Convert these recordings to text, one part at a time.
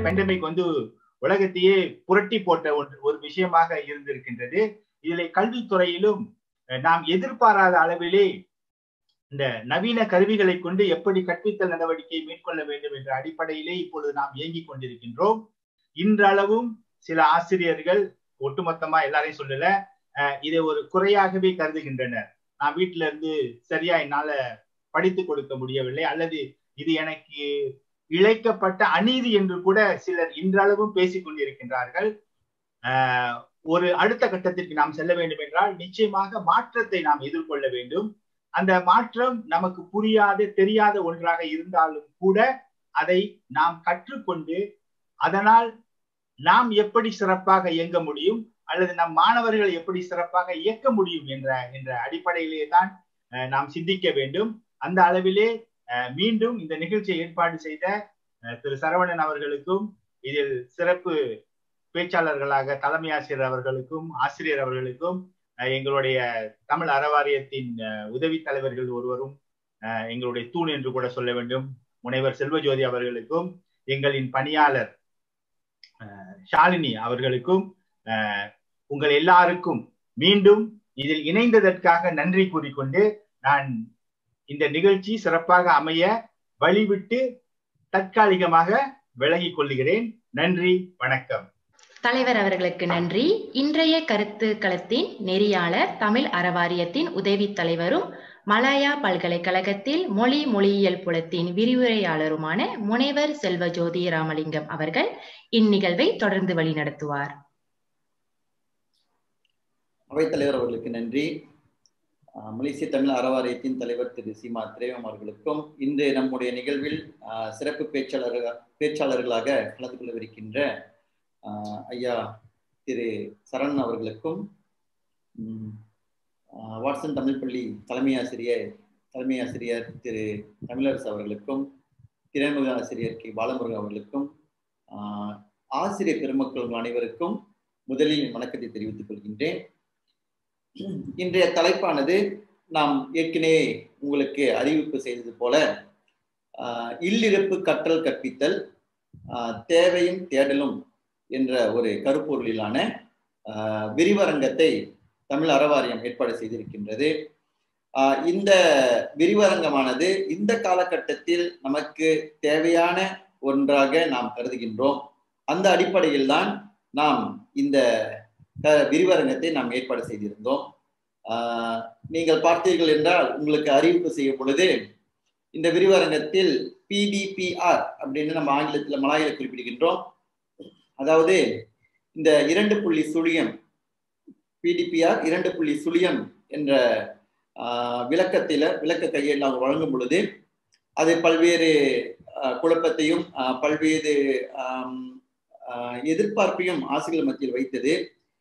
Pandemic வந்து உலகத்தையே புரட்டி போட்ட ஒரு ஒரு விஷயமாக இருந்திருக்கின்றது இதில் கல்வித்துறையிலும் நாம் எதிர்பாராத அளவிலே இந்த நவீன கருவிகளை கொண்டு எப்படி கற்பித்தல் நடவடிக்கை மேற்கொள்ள வேண்டும் என்ற அடிப்படையிலே இப்பொழுது நாம் இயங்கிக் கொண்டிருக்கின்றோம் இன்றளவும் சில ஆசிரியர்கள் ஒட்டுமொத்தமா எல்லாரையும் சொல்லல இதை ஒரு குறையாகவே கருதுகின்றனர் நான் வீட்டுல இருந்து சரியா என்னால படித்து கொடுக்க முடியவில்லை அல்லது இது எனக்கு இழைக்கப்பட்ட அநீதி என்று கூட சிலர் இன்றளவும் பேசிக் கொண்டிருக்கின்றார்கள் ஒரு அடுத்த கட்டத்திற்கு நாம் செல்ல வேண்டும் என்றால் நிச்சயமாக மாற்றத்தை நாம் எதிர்கொள்ள வேண்டும் அந்த மாற்றம் நமக்கு புரியாத தெரியாத ஒன்றாக இருந்தாலும் கூட அதை நாம் கற்றுக்கொண்டு அதனால் நாம் எப்படி சிறப்பாக இயங்க முடியும் அல்லது நம் மாணவர்கள் எப்படி சிறப்பாக இயக்க முடியும் என்ற என்ற அடிப்படையிலே தான் நாம் சிந்திக்க வேண்டும் அந்த அளவிலே மீண்டும் இந்த நிகழ்ச்சியை ஏற்பாடு செய்த திரு சரவணன் அவர்களுக்கும் இதில் சிறப்பு பேச்சாளர்களாக தலைமை ஆசிரியர் அவர்களுக்கும் ஆசிரியர் அவர்களுக்கும் எங்களுடைய தமிழ் அறவாரியத்தின் உதவி தலைவர்கள் ஒருவரும் எங்களுடைய தூண் என்று கூட சொல்ல வேண்டும் முனைவர் செல்வஜோதி அவர்களுக்கும் எங்களின் பணியாளர் ஷாலினி அவர்களுக்கும் உங்கள் எல்லாருக்கும் மீண்டும் இதில் இணைந்ததற்காக நன்றி கூறிக்கொண்டு நான் இந்த நிகழ்ச்சி சிறப்பாக அமைய வழிவிட்டு தற்காலிகமாக விலகிக் கொள்கிறேன் நன்றி வணக்கம் தலைவர் அவர்களுக்கு நன்றி இன்றைய கருத்து களத்தின் நெறியாளர் தமிழ் அறவாரியத்தின் உதவி தலைவரும் மலாயா பல்கலைக்கழகத்தில் மொழி மொழியியல் புலத்தின் விரிவுரையாளருமான முனைவர் செல்வஜோதி ராமலிங்கம் அவர்கள் இந்நிகழ்வை தொடர்ந்து வழிநடத்துவார் அவைத்தலைவர் அவர்களுக்கு நன்றி மலேசிய தமிழ் அறவாரியத்தின் தலைவர் திரு சீமா திரேவம் அவர்களுக்கும் இன்று நம்முடைய நிகழ்வில் சிறப்பு பேச்சாளர்கள் பேச்சாளர்களாக கலந்து கொள்ளவிருக்கின்ற ஐயா திரு சரண் அவர்களுக்கும் வாட்சன் தமிழ் பள்ளி தலைமை ஆசிரியர் தலைமை ஆசிரியர் திரு தமிழரசு அவர்களுக்கும் திரைமுக ஆசிரியர் கே பாலமுருகன் அவர்களுக்கும் ஆசிரியர் பெருமக்கள் அனைவருக்கும் முதலில் வணக்கத்தை தெரிவித்துக் கொள்கின்றேன் இன்றைய தலைப்பானது நாம் ஏற்கனவே உங்களுக்கு அறிவிப்பு செய்தது போல இல்லிருப்பு கற்றல் கற்பித்தல் தேவையும் தேடலும் என்ற ஒரு கருப்பொருளிலான விரிவரங்கத்தை தமிழ் அறவாரியம் ஏற்பாடு செய்திருக்கின்றது இந்த விரிவரங்கமானது இந்த காலகட்டத்தில் நமக்கு தேவையான ஒன்றாக நாம் கருதுகின்றோம் அந்த அடிப்படையில் தான் நாம் இந்த விரிவரங்கத்தை நாம் ஏற்பாடு செய்திருந்தோம் நீங்கள் பார்த்தீர்கள் என்றால் உங்களுக்கு அறிவிப்பு செய்யும் பொழுது இந்த விரிவரங்கத்தில் பிடிபிஆர் அப்படின்னு நம்ம ஆங்கிலத்தில் மலாயில குறிப்பிடுகின்றோம் அதாவது இந்த இரண்டு புள்ளி சுழியம் பிடிபிஆர் இரண்டு புள்ளி சுழியம் என்ற விளக்கத்தில விளக்க கையில் நாம் வழங்கும் பொழுது அது பல்வேறு குழப்பத்தையும் பல்வேறு எதிர்பார்ப்பையும் ஆசிரியர் மத்தியில் வைத்தது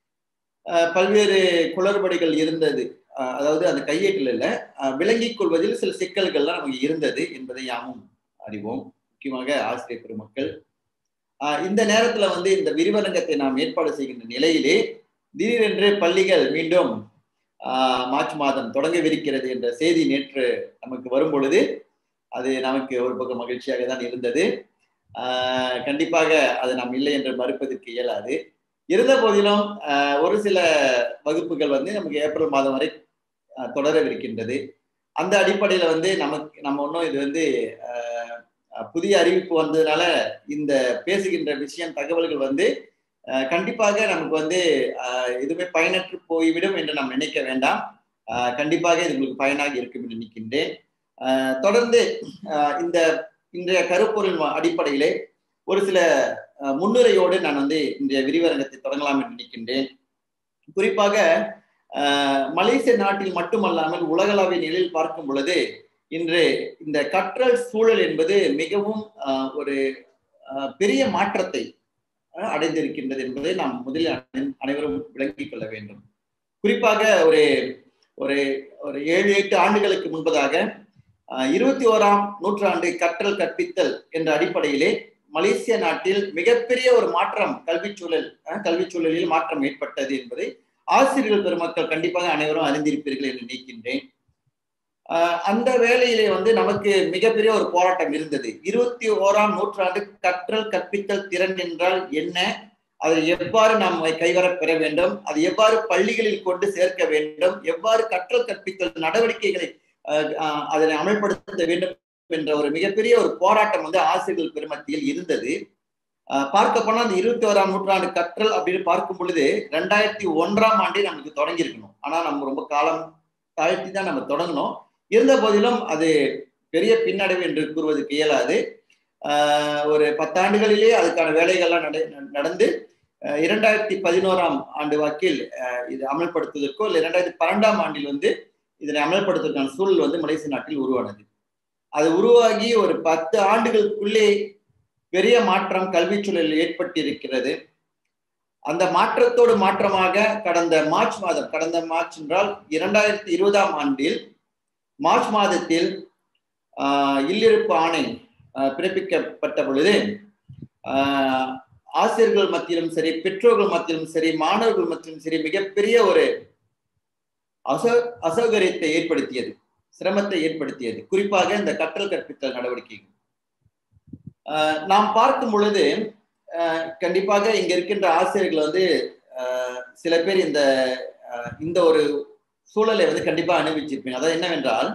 பல்வேறு குளறுபடிகள் இருந்தது அதாவது அந்த கையேட்டில் இல்லை விளங்கிக் கொள்வதில் சில சிக்கல்கள்லாம் நமக்கு இருந்தது என்பதை யாமும் அறிவோம் முக்கியமாக ஆசிரியர் பெருமக்கள் இந்த நேரத்துல வந்து இந்த விரிவரங்கத்தை நாம் ஏற்பாடு செய்கின்ற நிலையிலே திடீரென்று பள்ளிகள் மீண்டும் மார்ச் மாதம் தொடங்கவிருக்கிறது என்ற செய்தி நேற்று நமக்கு வரும் பொழுது அது நமக்கு ஒரு பக்கம் மகிழ்ச்சியாக தான் இருந்தது கண்டிப்பாக அது நாம் இல்லை என்று மறுப்பதற்கு இயலாது இருந்த போதிலும் ஒரு சில வகுப்புகள் வந்து நமக்கு ஏப்ரல் மாதம் வரை தொடரவிருக்கின்றது அந்த அடிப்படையில வந்து நமக்கு நம்ம ஒன்றும் இது வந்து புதிய அறிவிப்பு வந்ததுனால இந்த பேசுகின்ற விஷயம் தகவல்கள் வந்து கண்டிப்பாக நமக்கு வந்து எதுவுமே பயனற்று போய்விடும் என்று நாம் நினைக்க வேண்டாம் கண்டிப்பாக இது உங்களுக்கு பயனாக இருக்கும் என்று நினைக்கின்றேன் தொடர்ந்து இந்த இன்றைய கருப்பொருள் அடிப்படையிலே ஒரு சில முன்னுரையோடு நான் வந்து இன்றைய விரிவரங்கத்தை தொடங்கலாம் என்று நினைக்கின்றேன் குறிப்பாக மலேசிய நாட்டில் மட்டுமல்லாமல் உலகளாவிய நிலையில் பார்க்கும் பொழுது இன்று இந்த கற்றல் சூழல் என்பது மிகவும் ஒரு பெரிய மாற்றத்தை அடைந்திருக்கின்றது என்பதை நாம் முதலில் அனைவரும் விளங்கிக் கொள்ள வேண்டும் குறிப்பாக ஒரு ஒரு ஒரு ஏழு எட்டு ஆண்டுகளுக்கு முன்பதாக இருபத்தி ஓராம் நூற்றாண்டு கற்றல் கற்பித்தல் என்ற அடிப்படையிலே மலேசிய நாட்டில் மிகப்பெரிய ஒரு மாற்றம் கல்வி சூழல் கல்வி சூழலில் மாற்றம் ஏற்பட்டது என்பதை ஆசிரியர்கள் பெருமக்கள் கண்டிப்பாக அனைவரும் அறிந்திருப்பீர்கள் என்று நினைக்கின்றேன் அந்த வேலையிலே வந்து நமக்கு மிகப்பெரிய ஒரு போராட்டம் இருந்தது இருபத்தி ஓராம் நூற்றாண்டு கற்றல் கற்பித்தல் திறன் என்றால் என்ன அதை எவ்வாறு நாம் கைவர பெற வேண்டும் அது எவ்வாறு பள்ளிகளில் கொண்டு சேர்க்க வேண்டும் எவ்வாறு கற்றல் கற்பித்தல் நடவடிக்கைகளை அதனை அமல்படுத்த வேண்டும் என்ற ஒரு மிகப்பெரிய ஒரு போராட்டம் வந்து ஆசிரியர்கள் பெருமத்தியில் இருந்தது பார்க்க போனா அந்த இருபத்தி ஓராம் நூற்றாண்டு கற்றல் அப்படின்னு பார்க்கும் பொழுது ரெண்டாயிரத்தி ஒன்றாம் ஆண்டே நமக்கு தொடங்கி இருக்கணும் ஆனா நம்ம ரொம்ப காலம் தாழ்த்தி தான் நம்ம தொடங்கணும் இருந்த போதிலும் அது பெரிய பின்னடைவு என்று கூறுவதற்கு இயலாது ஒரு பத்தாண்டுகளிலே அதுக்கான வேலைகள்லாம் நடந்து இரண்டாயிரத்தி பதினோராம் ஆண்டு வாக்கில் இது அமல்படுத்துவதற்கோ இல்லை இரண்டாயிரத்தி பன்னெண்டாம் ஆண்டில் வந்து இதனை அமல்படுத்துவதற்கான சூழல் வந்து மலேசிய நாட்டில் உருவானது அது உருவாகி ஒரு பத்து ஆண்டுகளுக்குள்ளே பெரிய மாற்றம் கல்வி சூழலில் ஏற்பட்டிருக்கிறது அந்த மாற்றத்தோடு மாற்றமாக கடந்த மார்ச் மாதம் கடந்த மார்ச் என்றால் இரண்டாயிரத்தி இருபதாம் ஆண்டில் மார்ச் மாதத்தில் இல்லிருப்பு ஆணை பிறப்பிக்கப்பட்ட பொழுது ஆசிரியர்கள் மத்தியிலும் சரி பெற்றோர்கள் மத்தியிலும் சரி மாணவர்கள் மத்தியிலும் சரி மிகப்பெரிய ஒரு அச அசௌகரியத்தை ஏற்படுத்தியது சிரமத்தை ஏற்படுத்தியது குறிப்பாக இந்த கற்றல் கற்பித்தல் நடவடிக்கைகள் நாம் பார்க்கும் பொழுது கண்டிப்பாக இங்க இருக்கின்ற ஆசிரியர்கள் வந்து சில பேர் இந்த இந்த ஒரு சூழலை வந்து கண்டிப்பா அனுபவிச்சிருப்பீங்க அதாவது என்னவென்றால்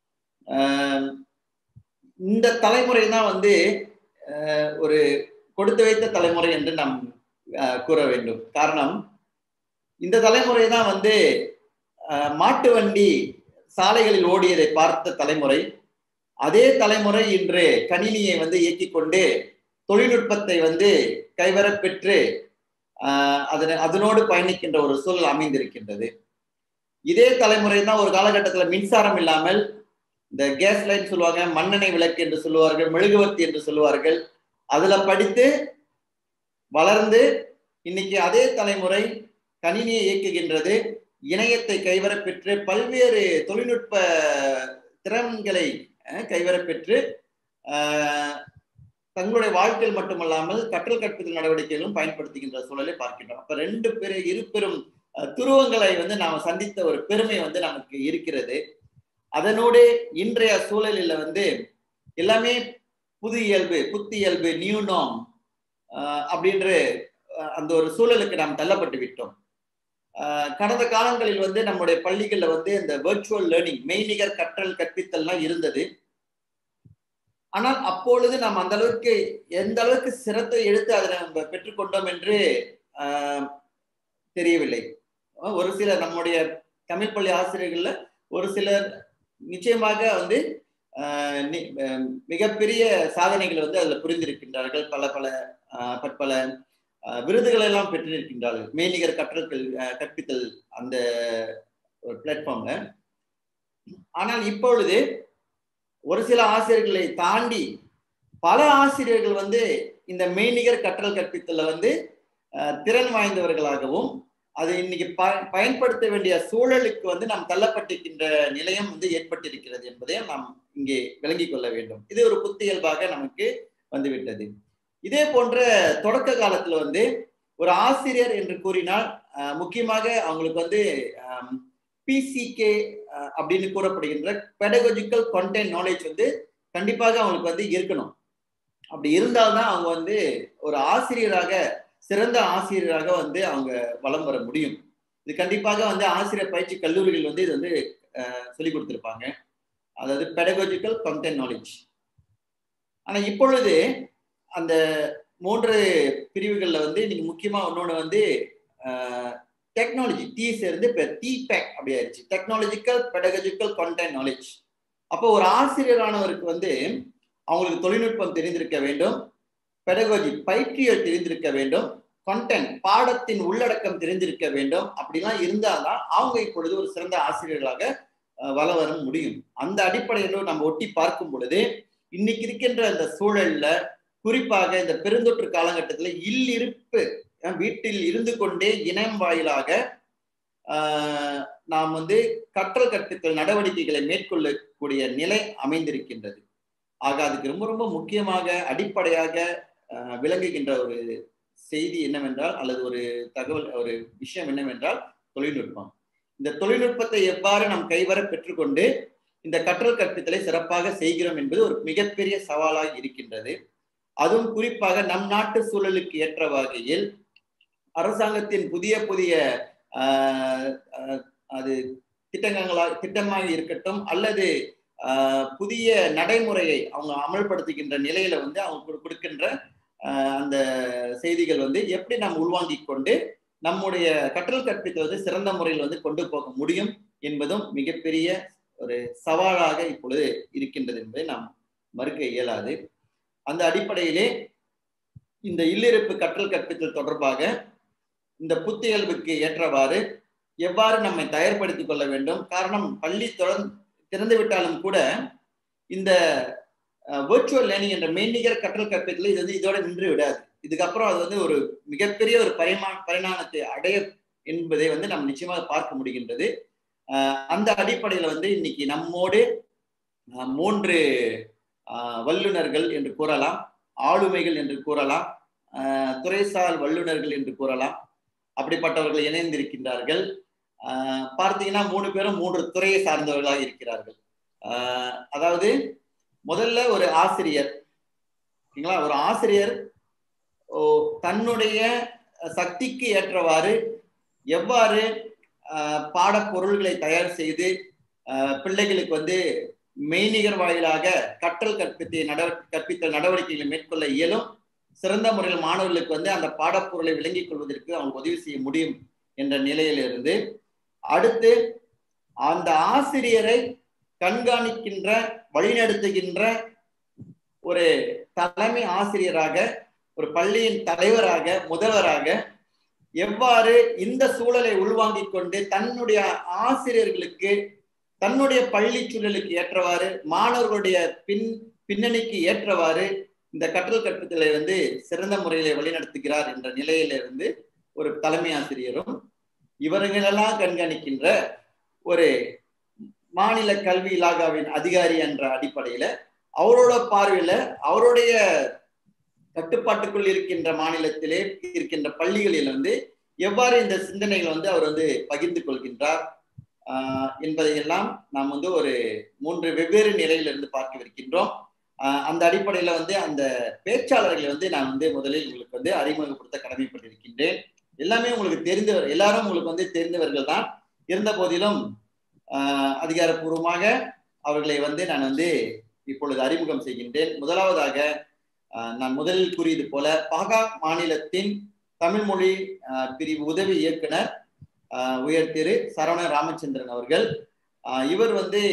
இந்த தலைமுறை தான் வந்து ஒரு கொடுத்து வைத்த தலைமுறை என்று நாம் கூற வேண்டும் காரணம் இந்த தலைமுறை தான் வந்து மாட்டு வண்டி சாலைகளில் ஓடியதை பார்த்த தலைமுறை அதே தலைமுறை இன்று கணினியை வந்து இயக்கிக் கொண்டு தொழில்நுட்பத்தை வந்து கைவரப்பெற்று அதனை அதனோடு பயணிக்கின்ற ஒரு சூழல் அமைந்திருக்கின்றது இதே தலைமுறை தான் ஒரு காலகட்டத்துல மின்சாரம் இல்லாமல் இந்த கேஸ் லைட் சொல்லுவாங்க மண்ணெண்ணெய் விளக்கு என்று சொல்லுவார்கள் மெழுகுவர்த்தி என்று சொல்லுவார்கள் அதுல படித்து வளர்ந்து இன்னைக்கு அதே தலைமுறை கணினியை இயக்குகின்றது இணையத்தை கைவரப்பெற்று பல்வேறு தொழில்நுட்ப திறன்களை கைவரப்பெற்று தங்களுடைய வாழ்க்கையில் மட்டுமல்லாமல் கற்றல் கற்பித்தல் நடவடிக்கைகளும் பயன்படுத்துகின்ற சூழலை பார்க்கின்றோம் அப்ப ரெண்டு பேரு இரு பெரும் துருவங்களை வந்து நாம் சந்தித்த ஒரு பெருமை வந்து நமக்கு இருக்கிறது அதனோடு இன்றைய சூழலில் வந்து எல்லாமே புது இயல்பு புத்து இயல்பு நியூ நோம் அப்படின்ற அந்த ஒரு சூழலுக்கு நாம் தள்ளப்பட்டு விட்டோம் கடந்த காலங்களில் வந்து நம்முடைய பள்ளிகள்ல வந்து இந்த வெர்ச்சுவல் லேர்னிங் மெய்நிகர் கற்றல் கற்பித்தல்லாம் இருந்தது ஆனால் அப்பொழுது நாம் அந்த அளவுக்கு எந்த அளவுக்கு சிரத்தை எடுத்து அதை நம்ம பெற்றுக்கொண்டோம் என்று தெரியவில்லை ஒரு சிலர் நம்முடைய தமிழ் பள்ளி ஆசிரியர்கள்ல ஒரு சிலர் நிச்சயமாக வந்து மிகப்பெரிய சாதனைகளை வந்து அதுல புரிந்திருக்கின்றார்கள் பல பல பற்பல விருதுகள் எல்லாம் பெற்றிருக்கின்றார்கள் மெய்நிகர் கற்றல் கற்பித்தல் அந்த ஒரு பிளாட்ஃபார்ம்ல ஆனால் இப்பொழுது ஒரு சில ஆசிரியர்களை தாண்டி பல ஆசிரியர்கள் வந்து இந்த மெய்நிகர் கற்றல் கற்பித்தல வந்து திறன் வாய்ந்தவர்களாகவும் அது இன்னைக்கு ப பயன்படுத்த வேண்டிய சூழலுக்கு வந்து நாம் தள்ளப்பட்டிருக்கின்ற நிலையம் வந்து ஏற்பட்டிருக்கிறது என்பதையும் நாம் இங்கே விளங்கிக் கொள்ள வேண்டும் இது ஒரு புத்தியல்பாக நமக்கு வந்துவிட்டது இதே போன்ற தொடக்க காலத்துல வந்து ஒரு ஆசிரியர் என்று கூறினால் முக்கியமாக அவங்களுக்கு வந்து பிசிகே அப்படின்னு கூறப்படுகின்ற பெடகோஜிக்கல் கண்டென்ட் நாலேஜ் வந்து கண்டிப்பாக அவங்களுக்கு வந்து இருக்கணும் அப்படி இருந்தால்தான் அவங்க வந்து ஒரு ஆசிரியராக சிறந்த ஆசிரியராக வந்து அவங்க வளம் வர முடியும் இது கண்டிப்பாக வந்து ஆசிரியர் பயிற்சி கல்லூரிகள் வந்து இது வந்து சொல்லி கொடுத்துருப்பாங்க அதாவது பெடகோஜிக்கல் கண்டென்ட் நாலேஜ் ஆனா இப்பொழுது அந்த மூன்று பிரிவுகள்ல வந்து நீங்க முக்கியமா இன்னொன்று வந்து டெக்னாலஜி டி சேர்ந்து இப்போ டி பேக் அப்படி ஆயிடுச்சு டெக்னாலஜிக்கல் பெடகஜிக்கல் கண்டென்ட் நாலேஜ் அப்போ ஒரு ஆசிரியரானவருக்கு வந்து அவங்களுக்கு தொழில்நுட்பம் தெரிந்திருக்க வேண்டும் பெடகோஜி பயிற்சியல் தெரிந்திருக்க வேண்டும் கண்டென்ட் பாடத்தின் உள்ளடக்கம் தெரிந்திருக்க வேண்டும் அப்படிலாம் இருந்தால்தான் அவங்க இப்பொழுது ஒரு சிறந்த ஆசிரியர்களாக வள வர முடியும் அந்த அடிப்படையில் நம்ம ஒட்டி பார்க்கும் பொழுது இன்னைக்கு இருக்கின்ற அந்த சூழல்ல குறிப்பாக இந்த பெருந்தொற்று காலகட்டத்தில் இல்லிருப்பு வீட்டில் இருந்து கொண்டே இணையம் வாயிலாக நாம் வந்து கற்றல் கற்பித்தல் நடவடிக்கைகளை மேற்கொள்ளக்கூடிய நிலை அமைந்திருக்கின்றது ஆக அதுக்கு ரொம்ப ரொம்ப முக்கியமாக அடிப்படையாக விளங்குகின்ற ஒரு செய்தி என்னவென்றால் அல்லது ஒரு தகவல் ஒரு விஷயம் என்னவென்றால் தொழில்நுட்பம் இந்த தொழில்நுட்பத்தை எவ்வாறு நாம் கைவர பெற்றுக்கொண்டு இந்த கற்றல் கற்பித்தலை சிறப்பாக செய்கிறோம் என்பது ஒரு மிகப்பெரிய சவாலாக இருக்கின்றது அதுவும் குறிப்பாக நம் நாட்டு சூழலுக்கு ஏற்ற வகையில் அரசாங்கத்தின் புதிய புதிய அது திட்டங்களாக திட்டமாக இருக்கட்டும் அல்லது புதிய நடைமுறையை அவங்க அமல்படுத்துகின்ற நிலையில வந்து அவங்க கொடுக்கின்ற அந்த செய்திகள் வந்து எப்படி நாம் உள்வாங்கி கொண்டு நம்முடைய கற்றல் கற்பித்தல் வந்து சிறந்த முறையில் வந்து கொண்டு போக முடியும் என்பதும் மிகப்பெரிய ஒரு சவாலாக இப்பொழுது இருக்கின்றது என்பதை நாம் மறுக்க இயலாது அந்த அடிப்படையிலே இந்த இல்லிருப்பு கற்றல் கற்பித்தல் தொடர்பாக இந்த புத்தியல்புக்கு ஏற்றவாறு எவ்வாறு நம்மை தயார்படுத்திக் கொள்ள வேண்டும் காரணம் பள்ளி தொடர்ந்து திறந்து விட்டாலும் கூட இந்த வேர்ச்சுவல் லேர்னிங் என்ற மெய்நிகர் கற்றல் கற்பித்தல் இது வந்து இதோட நின்று விடாது இதுக்கப்புறம் அது வந்து ஒரு மிகப்பெரிய ஒரு பரிமா பரிணாமத்தை அடைய என்பதை வந்து நம்ம நிச்சயமாக பார்க்க முடிகின்றது அந்த அடிப்படையில வந்து இன்னைக்கு நம்மோடு மூன்று வல்லுநர்கள் என்று கூறலாம் ஆளுமைகள் என்று கூறலாம் துறைசார் வல்லுநர்கள் என்று கூறலாம் அப்படிப்பட்டவர்கள் இணைந்திருக்கின்றார்கள் பார்த்தீங்கன்னா மூணு பேரும் மூன்று துறையை சார்ந்தவர்களாக இருக்கிறார்கள் அதாவது முதல்ல ஒரு ஆசிரியர் ஓகேங்களா ஒரு ஆசிரியர் தன்னுடைய சக்திக்கு ஏற்றவாறு எவ்வாறு பாடப்பொருள்களை தயார் செய்து பிள்ளைகளுக்கு வந்து மெய்நிகர் வாயிலாக கற்றல் கற்பித்த நடவ கற்பித்தல் நடவடிக்கைகளை மேற்கொள்ள இயலும் சிறந்த முறையில் மாணவர்களுக்கு வந்து அந்த பாடப்பொருளை விளங்கிக் கொள்வதற்கு அவங்க உதவி செய்ய முடியும் என்ற நிலையிலிருந்து அடுத்து அந்த ஆசிரியரை கண்காணிக்கின்ற வழிநடத்துகின்ற ஒரு தலைமை ஆசிரியராக ஒரு பள்ளியின் தலைவராக முதல்வராக எவ்வாறு இந்த சூழலை உள்வாங்கிக் கொண்டு தன்னுடைய ஆசிரியர்களுக்கு தன்னுடைய பள்ளி சூழலுக்கு ஏற்றவாறு மாணவர்களுடைய பின் பின்னணிக்கு ஏற்றவாறு இந்த கற்றல் கற்பித்தலை வந்து சிறந்த முறையில வழிநடத்துகிறார் என்ற நிலையிலிருந்து ஒரு தலைமை ஆசிரியரும் இவர்களெல்லாம் கண்காணிக்கின்ற ஒரு மாநில கல்வி இலாகாவின் அதிகாரி என்ற அடிப்படையில அவரோட பார்வையில அவருடைய கட்டுப்பாட்டுக்குள் இருக்கின்ற மாநிலத்திலே இருக்கின்ற பள்ளிகளில் வந்து எவ்வாறு இந்த சிந்தனைகளை வந்து அவர் வந்து பகிர்ந்து கொள்கின்றார் என்பதையெல்லாம் நாம் வந்து ஒரு மூன்று வெவ்வேறு நிலையிலிருந்து பார்க்கவிருக்கின்றோம் அந்த அடிப்படையில வந்து அந்த பேச்சாளர்களை வந்து நான் வந்து முதலில் உங்களுக்கு வந்து அறிமுகப்படுத்த கடமைப்பட்டிருக்கின்றேன் எல்லாமே உங்களுக்கு தெரிந்தவர் எல்லாரும் உங்களுக்கு வந்து தெரிந்தவர்கள் தான் இருந்த போதிலும் அதிகாரப்பூர்வமாக அவர்களை வந்து நான் வந்து இப்பொழுது அறிமுகம் செய்கின்றேன் முதலாவதாக நான் முதலில் கூறியது போல பாகா மாநிலத்தின் தமிழ் மொழி பிரிவு உதவி இயக்குனர் உயர் திரு சரவண ராமச்சந்திரன் அவர்கள் இவர் வந்து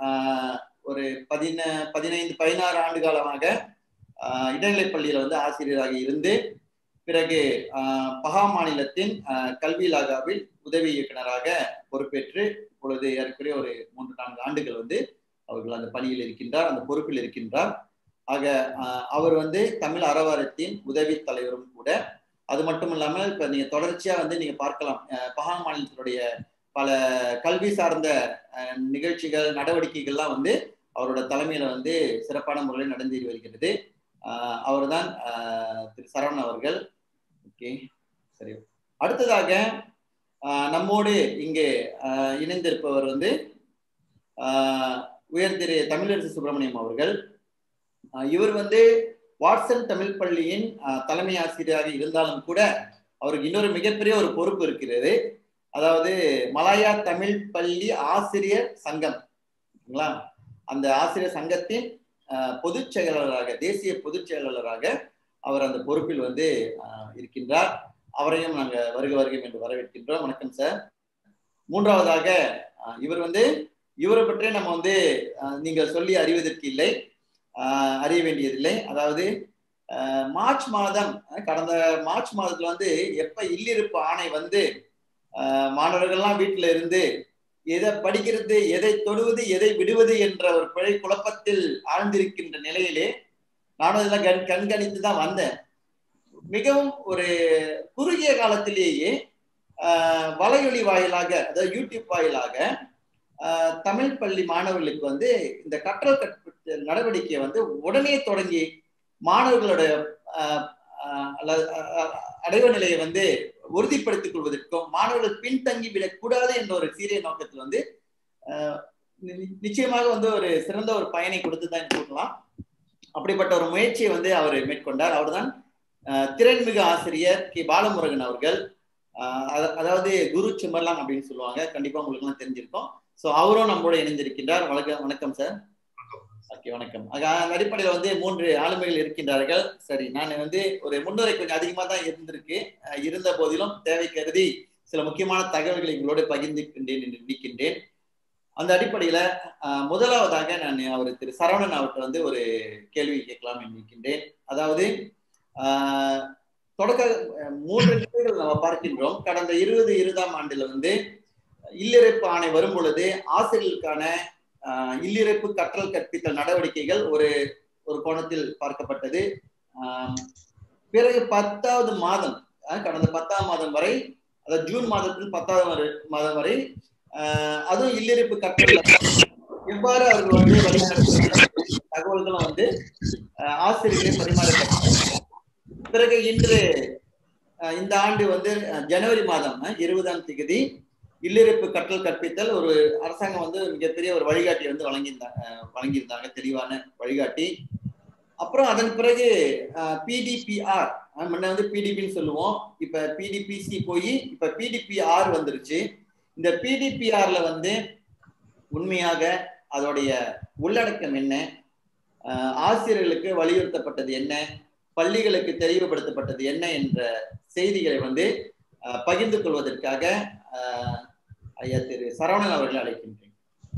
ஒரு பதின பதினைந்து பதினாறு ஆண்டு காலமாக இடைநிலைப் பள்ளியில வந்து ஆசிரியராக இருந்து பிறகு பகா மாநிலத்தின் கல்வி இலாகாவில் உதவி இயக்குனராக பொறுப்பேற்று இப்பொழுது ஏற்கனவே ஒரு மூன்று நான்கு ஆண்டுகள் வந்து அவர்கள் அந்த பணியில் இருக்கின்றார் அந்த பொறுப்பில் இருக்கின்றார் ஆக அவர் வந்து தமிழ் அறவாரத்தின் உதவி தலைவரும் கூட அது மட்டும் இல்லாமல் இப்ப நீங்க தொடர்ச்சியா வந்து நீங்க பார்க்கலாம் பகா மாநிலத்தினுடைய பல கல்வி சார்ந்த நிகழ்ச்சிகள் நடவடிக்கைகள்லாம் வந்து அவரோட தலைமையில வந்து சிறப்பான முறையில் நடந்தேறி வருகிறது அவர் தான் திரு சரவணன் அவர்கள் ஓகே சரி அடுத்ததாக நம்மோடு இங்கே இணைந்திருப்பவர் வந்து உயர் திரு தமிழரசு சுப்பிரமணியம் அவர்கள் இவர் வந்து வாட்சன் தமிழ் பள்ளியின் தலைமை ஆசிரியராக இருந்தாலும் கூட அவருக்கு இன்னொரு மிகப்பெரிய ஒரு பொறுப்பு இருக்கிறது அதாவது மலாயா தமிழ் பள்ளி ஆசிரியர் சங்கம் அந்த ஆசிரியர் சங்கத்தின் பொதுச் செயலாளராக தேசிய பொதுச் செயலாளராக அவர் அந்த பொறுப்பில் வந்து இருக்கின்றார் அவரையும் நாங்க வருக வருகை என்று வரவேற்கின்றோம் வணக்கம் சார் மூன்றாவதாக இவர் வந்து இவரை பற்றி நம்ம வந்து நீங்கள் சொல்லி அறிவதற்கு இல்லை அறிய வேண்டியதில்லை அதாவது மார்ச் மாதம் கடந்த மார்ச் மாதத்துல வந்து எப்ப இல்லிருப்பு ஆணை வந்து மாணவர்கள்லாம் வீட்டுல இருந்து எதை படிக்கிறது எதை தொடுவது எதை விடுவது என்ற ஒரு பிழை குழப்பத்தில் ஆழ்ந்திருக்கின்ற நிலையிலே நானும் இதெல்லாம் கண் கண்காணித்து தான் வந்தேன் மிகவும் ஒரு குறுகிய காலத்திலேயே வலையொலி வாயிலாக அதாவது யூடியூப் வாயிலாக தமிழ் பள்ளி மாணவர்களுக்கு வந்து இந்த கற்றல் கற்பித்த நடவடிக்கையை வந்து உடனே தொடங்கி மாணவர்களோட அடைவு நிலையை வந்து உறுதிப்படுத்திக் கொள்வதற்கும் மாணவர்கள் பின்தங்கி விடக்கூடாது என்ற ஒரு சீரிய நோக்கத்தில் வந்து நிச்சயமாக வந்து ஒரு சிறந்த ஒரு பயனை கொடுத்து தான் சொல்லலாம் அப்படிப்பட்ட ஒரு முயற்சியை வந்து அவர் மேற்கொண்டார் அவர்தான் திறன்மிகு ஆசிரியர் கே பாலமுருகன் அவர்கள் அதாவது குரு சிமர்லான் அப்படின்னு சொல்லுவாங்க கண்டிப்பா உங்களுக்கு எல்லாம் தெரிஞ்சிருக்கும் ஸோ அவரும் நம்மளோட இணைந்திருக்கின்றார் வணக்கம் வணக்கம் சார் ஓகே வணக்கம் அந்த அடிப்படையில் வந்து மூன்று ஆளுமைகள் இருக்கின்றார்கள் சரி நான் வந்து ஒரு முன்னுரை கொஞ்சம் அதிகமாக தான் இருந்திருக்கு இருந்த போதிலும் தேவை கருதி சில முக்கியமான தகவல்களை உங்களோடு பகிர்ந்துக்கின்றேன் என்று நினைக்கின்றேன் அந்த அடிப்படையில முதலாவதாக நான் அவர் திரு சரவணன் அவர்கிட்ட வந்து ஒரு கேள்வி கேட்கலாம் நினைக்கின்றேன் அதாவது தொடக்க மூன்று நிலைகள் நம்ம பார்க்கின்றோம் கடந்த இருபது இருபதாம் ஆண்டுல வந்து இல்லிறைப்பு ஆணை வரும் பொழுது ஆசிரியர்களுக்கான இல்லிறைப்பு கற்றல் கற்பித்தல் நடவடிக்கைகள் ஒரு ஒரு கோணத்தில் பார்க்கப்பட்டது பிறகு பத்தாவது மாதம் கடந்த பத்தாம் மாதம் வரை அதாவது ஜூன் மாதத்தில் பத்தாவது மாதம் வரை அதுவும் இல்லிருப்பு கற்றல் எவ்வாறு அவர்கள் வந்து வழிநடத்த தகவல்களும் வந்து ஆசிரியர்களை பரிமாறப்பட்டது பிறகு இன்று இந்த ஆண்டு வந்து ஜனவரி மாதம் இருபதாம் தேதி இல்லிருப்பு கற்றல் கற்பித்தல் ஒரு அரசாங்கம் வந்து மிகப்பெரிய ஒரு வழிகாட்டி வந்து வழங்கியிருந்தாங்க வழங்கியிருந்தாங்க தெளிவான வழிகாட்டி அப்புறம் அதன் பிறகு பிடிபிஆர் முன்ன வந்து பிடிபின்னு சொல்லுவோம் இப்ப பிடிபிசி போய் இப்ப பிடிபிஆர் வந்துருச்சு இந்த பிடிபிஆர்ல வந்து உண்மையாக அதோடைய உள்ளடக்கம் என்ன ஆசிரியர்களுக்கு வலியுறுத்தப்பட்டது என்ன பள்ளிகளுக்கு தெளிவுபடுத்தப்பட்டது என்ன என்ற செய்திகளை வந்து பகிர்ந்து கொள்வதற்காக ஐயா திரு சரவணன் அவர்களை அழைக்கின்றேன்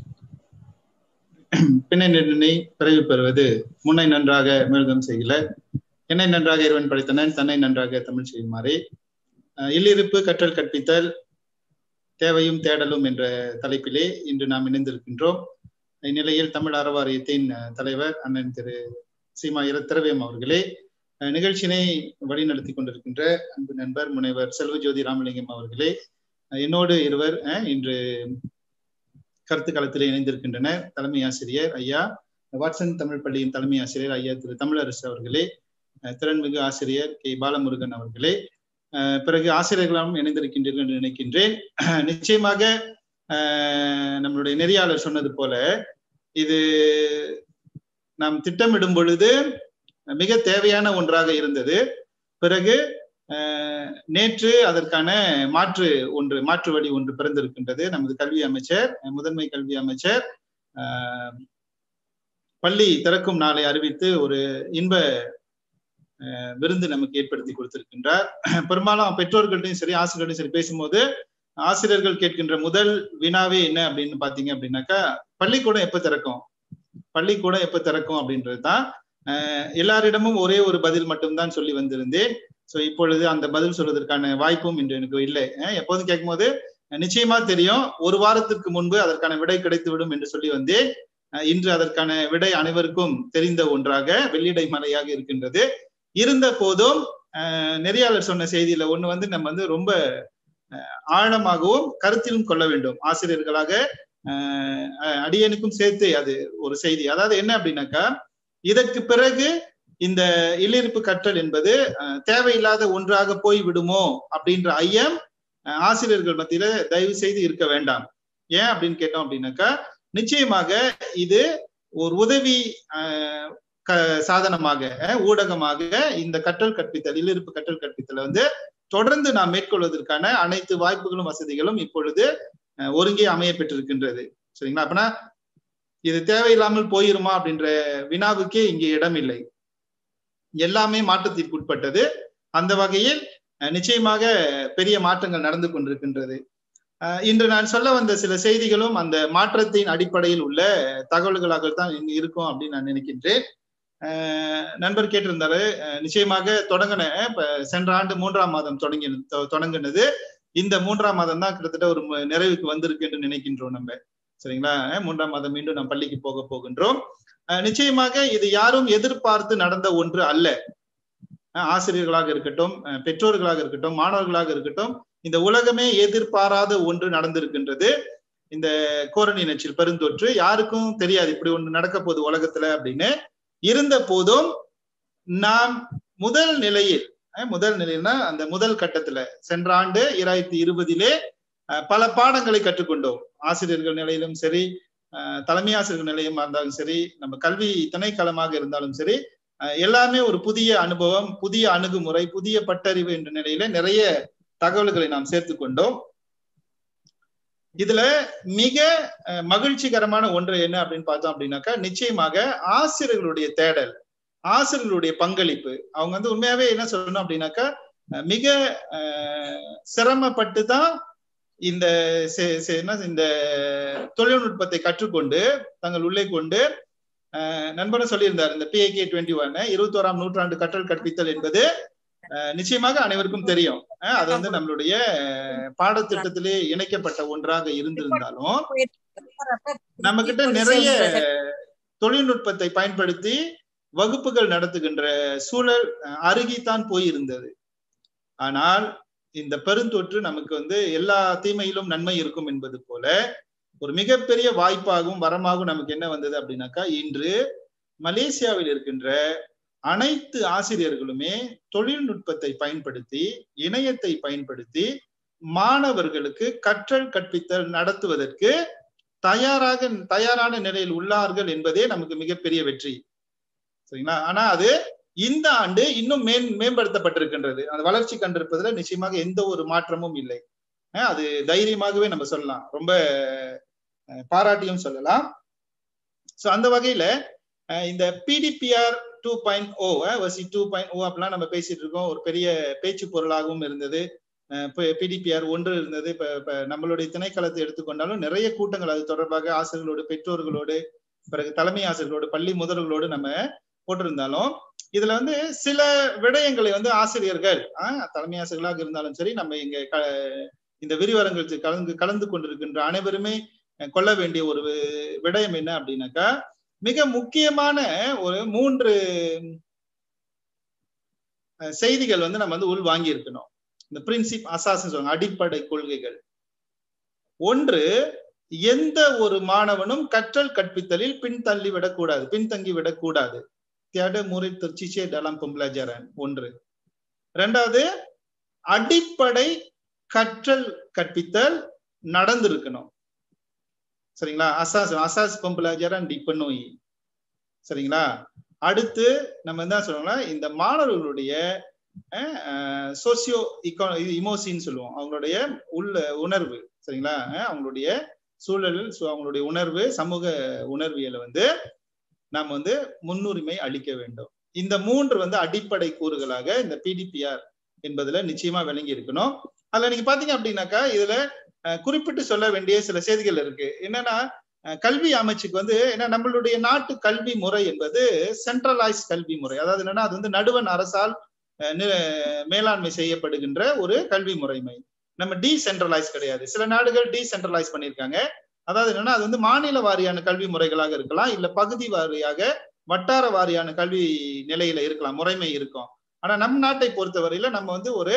பின்னை நிர்ணை பிறகு பெறுவது முன்னை நன்றாக மிருதம் செய்யல என்னை நன்றாக இறைவன் படைத்தனன் தன்னை நன்றாக தமிழ் செய்யுமாறே இல்லிருப்பு கற்றல் கற்பித்தல் தேவையும் தேடலும் என்ற தலைப்பிலே இன்று நாம் இணைந்திருக்கின்றோம் இந்நிலையில் தமிழ் அறவாரியத்தின் தலைவர் அண்ணன் திரு சீமா இரத்திரவியம் அவர்களே நிகழ்ச்சியினை வழிநடத்தி கொண்டிருக்கின்ற அன்பு நண்பர் முனைவர் செல்வஜோதி ராமலிங்கம் அவர்களே என்னோடு இருவர் இன்று கருத்து களத்தில் இணைந்திருக்கின்றனர் தலைமை ஆசிரியர் ஐயா வாட்சன் தமிழ் பள்ளியின் தலைமை ஆசிரியர் ஐயா திரு தமிழரசு அவர்களே திறன்மிகு ஆசிரியர் கே பாலமுருகன் அவர்களே பிறகு ஆசிரியர்களும் இணைந்திருக்கின்றீர்கள் என்று நினைக்கின்றேன் நிச்சயமாக நம்மளுடைய நெறியாளர் சொன்னது போல இது நாம் திட்டமிடும் பொழுது மிக தேவையான ஒன்றாக இருந்தது பிறகு நேற்று அதற்கான மாற்று ஒன்று மாற்று வழி ஒன்று பிறந்திருக்கின்றது நமது கல்வி அமைச்சர் முதன்மை கல்வி அமைச்சர் பள்ளி திறக்கும் நாளை அறிவித்து ஒரு இன்ப விருந்து நமக்கு ஏற்படுத்தி கொடுத்திருக்கின்றார் பெரும்பாலும் பெற்றோர்கள்ட்டையும் சரி ஆசிரியர்களையும் சரி பேசும்போது ஆசிரியர்கள் கேட்கின்ற முதல் வினாவே என்ன அப்படின்னு பாத்தீங்க அப்படின்னாக்கா பள்ளிக்கூடம் எப்ப திறக்கும் பள்ளிக்கூடம் எப்ப திறக்கும் அப்படின்றது தான் எல்லாரிடமும் ஒரே ஒரு பதில் மட்டும்தான் சொல்லி வந்திருந்தேன் ஸோ இப்பொழுது அந்த பதில் சொல்வதற்கான வாய்ப்பும் இன்று எனக்கு இல்லை எப்போதும் கேட்கும்போது நிச்சயமா தெரியும் ஒரு வாரத்திற்கு முன்பு அதற்கான விடை கிடைத்து விடும் என்று சொல்லி வந்தேன் இன்று அதற்கான விடை அனைவருக்கும் தெரிந்த ஒன்றாக வெள்ளிடை மலையாக இருக்கின்றது இருந்த போதும் நெறியாளர் சொன்ன செய்தியில ஒண்ணு வந்து நம்ம வந்து ரொம்ப ஆழமாகவும் கருத்திலும் கொள்ள வேண்டும் ஆசிரியர்களாக அடியனுக்கும் சேர்த்து அது ஒரு செய்தி அதாவது என்ன அப்படின்னாக்கா இதற்கு பிறகு இந்த இல்லிருப்பு கற்றல் என்பது தேவையில்லாத ஒன்றாக போய் விடுமோ அப்படின்ற ஐயம் ஆசிரியர்கள் மத்தியில தயவு செய்து இருக்க வேண்டாம் ஏன் அப்படின்னு கேட்டோம் அப்படின்னாக்கா நிச்சயமாக இது ஒரு உதவி சாதனமாக ஊடகமாக இந்த கற்றல் கற்பித்தல் இல்லிருப்பு கற்றல் கற்பித்தல வந்து தொடர்ந்து நாம் மேற்கொள்வதற்கான அனைத்து வாய்ப்புகளும் வசதிகளும் இப்பொழுது ஒருங்கே அமைய பெற்றிருக்கின்றது சரிங்களா அப்பனா இது தேவையில்லாமல் போயிருமா அப்படின்ற வினாவுக்கே இங்கே இடம் இல்லை எல்லாமே மாற்றத்திற்கு உட்பட்டது அந்த வகையில் நிச்சயமாக பெரிய மாற்றங்கள் நடந்து கொண்டிருக்கின்றது இன்று நான் சொல்ல வந்த சில செய்திகளும் அந்த மாற்றத்தின் அடிப்படையில் உள்ள தகவல்களாகத்தான் இருக்கும் அப்படின்னு நான் நினைக்கின்றேன் நண்பர் கேட்டிருந்தாரு நிச்சயமாக தொடங்கின இப்ப சென்ற ஆண்டு மூன்றாம் மாதம் தொடங்கி தொடங்கினது இந்த மூன்றாம் மாதம் தான் கிட்டத்தட்ட ஒரு நிறைவுக்கு வந்திருக்கு என்று நினைக்கின்றோம் நம்ம சரிங்களா மூன்றாம் மாதம் மீண்டும் நாம் பள்ளிக்கு போக போகின்றோம் நிச்சயமாக இது யாரும் எதிர்பார்த்து நடந்த ஒன்று அல்ல ஆசிரியர்களாக இருக்கட்டும் பெற்றோர்களாக இருக்கட்டும் மாணவர்களாக இருக்கட்டும் இந்த உலகமே எதிர்பாராத ஒன்று நடந்திருக்கின்றது இந்த கோரணி நச்சில் பெருந்தொற்று யாருக்கும் தெரியாது இப்படி ஒன்று நடக்க போகுது உலகத்துல அப்படின்னு இருந்த போதும் நாம் முதல் நிலையில் முதல் நிலையில்னா அந்த முதல் கட்டத்துல சென்ற ஆண்டு இராயிரத்தி இருபதிலே பல பாடங்களை கற்றுக்கொண்டோம் ஆசிரியர்கள் நிலையிலும் சரி தலைமை ஆசிரியர் நிலையமா இருந்தாலும் சரி நம்ம கல்வி திணைக்களமாக இருந்தாலும் சரி எல்லாமே ஒரு புதிய அனுபவம் புதிய அணுகுமுறை புதிய பட்டறிவு என்ற நிலையில நிறைய தகவல்களை நாம் சேர்த்து கொண்டோம் இதுல மிக மகிழ்ச்சிகரமான ஒன்று என்ன அப்படின்னு பார்த்தோம் அப்படின்னாக்கா நிச்சயமாக ஆசிரியர்களுடைய தேடல் ஆசிரியர்களுடைய பங்களிப்பு அவங்க வந்து உண்மையாவே என்ன சொல்லணும் அப்படின்னாக்கா மிக சிரமப்பட்டு தான் இந்த என்ன இந்த தொழில்நுட்பத்தை கற்றுக்கொண்டு தங்கள் உள்ளே கொண்டு நண்பரும் சொல்லியிருந்தார் இந்த பிஐகே டுவெண்ட்டி ஒன் இருபத்தோராம் நூற்றாண்டு கற்றல் கற்பித்தல் என்பது நிச்சயமாக அனைவருக்கும் தெரியும் அது வந்து நம்மளுடைய பாடத்திட்டத்திலே இணைக்கப்பட்ட ஒன்றாக இருந்திருந்தாலும் நம்ம கிட்ட நிறைய தொழில்நுட்பத்தை பயன்படுத்தி வகுப்புகள் நடத்துகின்ற சூழல் அருகித்தான் போயிருந்தது ஆனால் இந்த பெருந்தொற்று நமக்கு வந்து எல்லா தீமையிலும் நன்மை இருக்கும் என்பது போல ஒரு மிகப்பெரிய வாய்ப்பாகவும் வரமாகவும் நமக்கு என்ன வந்தது அப்படின்னாக்கா இன்று மலேசியாவில் இருக்கின்ற அனைத்து ஆசிரியர்களுமே தொழில்நுட்பத்தை பயன்படுத்தி இணையத்தை பயன்படுத்தி மாணவர்களுக்கு கற்றல் கற்பித்தல் நடத்துவதற்கு தயாராக தயாரான நிலையில் உள்ளார்கள் என்பதே நமக்கு மிகப்பெரிய வெற்றி சரிங்களா ஆனா அது இந்த ஆண்டு இன்னும் மேம் மேம்படுத்தப்பட்டிருக்கின்றது அந்த வளர்ச்சி கண்டிருப்பதுல நிச்சயமாக எந்த ஒரு மாற்றமும் இல்லை அது தைரியமாகவே நம்ம சொல்லலாம் ரொம்ப பாராட்டியும் சொல்லலாம் ஸோ அந்த வகையில இந்த பிடிபிஆர் டூ பாயிண்ட் ஓ வசி டூ பாயிண்ட் ஓ அப்படிலாம் நம்ம பேசிட்டு இருக்கோம் ஒரு பெரிய பேச்சு பொருளாகவும் இருந்தது பிடிபிஆர் ஒன்று இருந்தது இப்ப நம்மளுடைய திணைக்களத்தை எடுத்துக்கொண்டாலும் நிறைய கூட்டங்கள் அது தொடர்பாக ஆசிரியர்களோடு பெற்றோர்களோடு பிறகு தலைமை ஆசிரியர்களோடு பள்ளி முதல்களோடு நம்ம போட்டிருந்தாலும் இதுல வந்து சில விடயங்களை வந்து ஆசிரியர்கள் தலைமை ஆசிரியர்களாக இருந்தாலும் சரி நம்ம இங்க இந்த விரிவரங்களுக்கு கலந்து கலந்து கொண்டிருக்கின்ற அனைவருமே கொள்ள வேண்டிய ஒரு விடயம் என்ன அப்படின்னாக்கா மிக முக்கியமான ஒரு மூன்று செய்திகள் வந்து நம்ம வந்து உள் வாங்கி இருக்கணும் இந்த பிரின்சிப் அசாசன் சொல்லுவாங்க அடிப்படை கொள்கைகள் ஒன்று எந்த ஒரு மாணவனும் கற்றல் கற்பித்தலில் பின்தள்ளி விடக்கூடாது பின்தங்கி விடக்கூடாது தியாட முறை சிச்சே டலாம் பொம்பலாஜரன் ஒன்று ரெண்டாவது அடிப்படை கற்றல் கற்பித்தல் நடந்திருக்கணும் சரிங்களா அசாஸ் அசாஸ் பொம்பலாஜரன் டிப்ப நோய் சரிங்களா அடுத்து நம்ம என்ன சொல்றோம்னா இந்த மாணவர்களுடைய சோசியோ இக்கோ இமோசின்னு சொல்லுவோம் அவங்களுடைய உள்ள உணர்வு சரிங்களா அவங்களுடைய சூழல் அவங்களுடைய உணர்வு சமூக உணர்வியலை வந்து நாம் வந்து முன்னுரிமை அளிக்க வேண்டும் இந்த மூன்று வந்து அடிப்படை கூறுகளாக இந்த பிடிபிஆர் என்பதுல நிச்சயமா விளங்கி இருக்கணும் அதுல நீங்க பாத்தீங்க அப்படின்னாக்கா இதுல குறிப்பிட்டு சொல்ல வேண்டிய சில செய்திகள் இருக்கு என்னன்னா கல்வி அமைச்சுக்கு வந்து ஏன்னா நம்மளுடைய நாட்டு கல்வி முறை என்பது சென்ட்ரலைஸ் கல்வி முறை அதாவது என்னன்னா அது வந்து நடுவன் அரசால் மேலாண்மை செய்யப்படுகின்ற ஒரு கல்வி முறைமை நம்ம டீசென்ட்ரலைஸ் கிடையாது சில நாடுகள் டீசென்ட்ரலைஸ் பண்ணியிருக்காங்க அதாவது என்னன்னா அது வந்து மாநில வாரியான கல்வி முறைகளாக இருக்கலாம் இல்ல பகுதி வாரியாக வட்டார வாரியான கல்வி நிலையில இருக்கலாம் முறைமை இருக்கும் ஆனா நம் நாட்டை பொறுத்தவரையில நம்ம வந்து ஒரு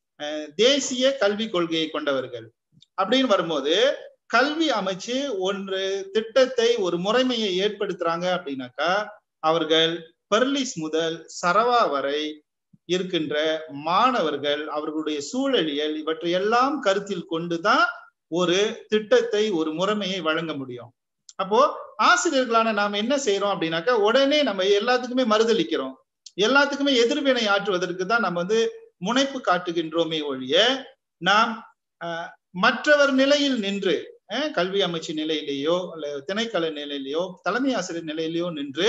தேசிய கல்வி கொள்கையை கொண்டவர்கள் அப்படின்னு வரும்போது கல்வி அமைச்சு ஒன்று திட்டத்தை ஒரு முறைமையை ஏற்படுத்துறாங்க அப்படின்னாக்கா அவர்கள் பெர்லிஸ் முதல் சரவா வரை இருக்கின்ற மாணவர்கள் அவர்களுடைய சூழலியல் இவற்றை எல்லாம் கருத்தில் கொண்டுதான் ஒரு திட்டத்தை ஒரு முறைமையை வழங்க முடியும் அப்போ ஆசிரியர்களான நாம என்ன செய்யறோம் அப்படின்னாக்கா உடனே நம்ம எல்லாத்துக்குமே மறுதளிக்கிறோம் எல்லாத்துக்குமே எதிர்வினை ஆற்றுவதற்கு தான் நம்ம வந்து முனைப்பு காட்டுகின்றோமே ஒழிய நாம் மற்றவர் நிலையில் நின்று கல்வி அமைச்சு நிலையிலேயோ அல்ல திணைக்கள நிலையிலேயோ தலைமை ஆசிரியர் நிலையிலேயோ நின்று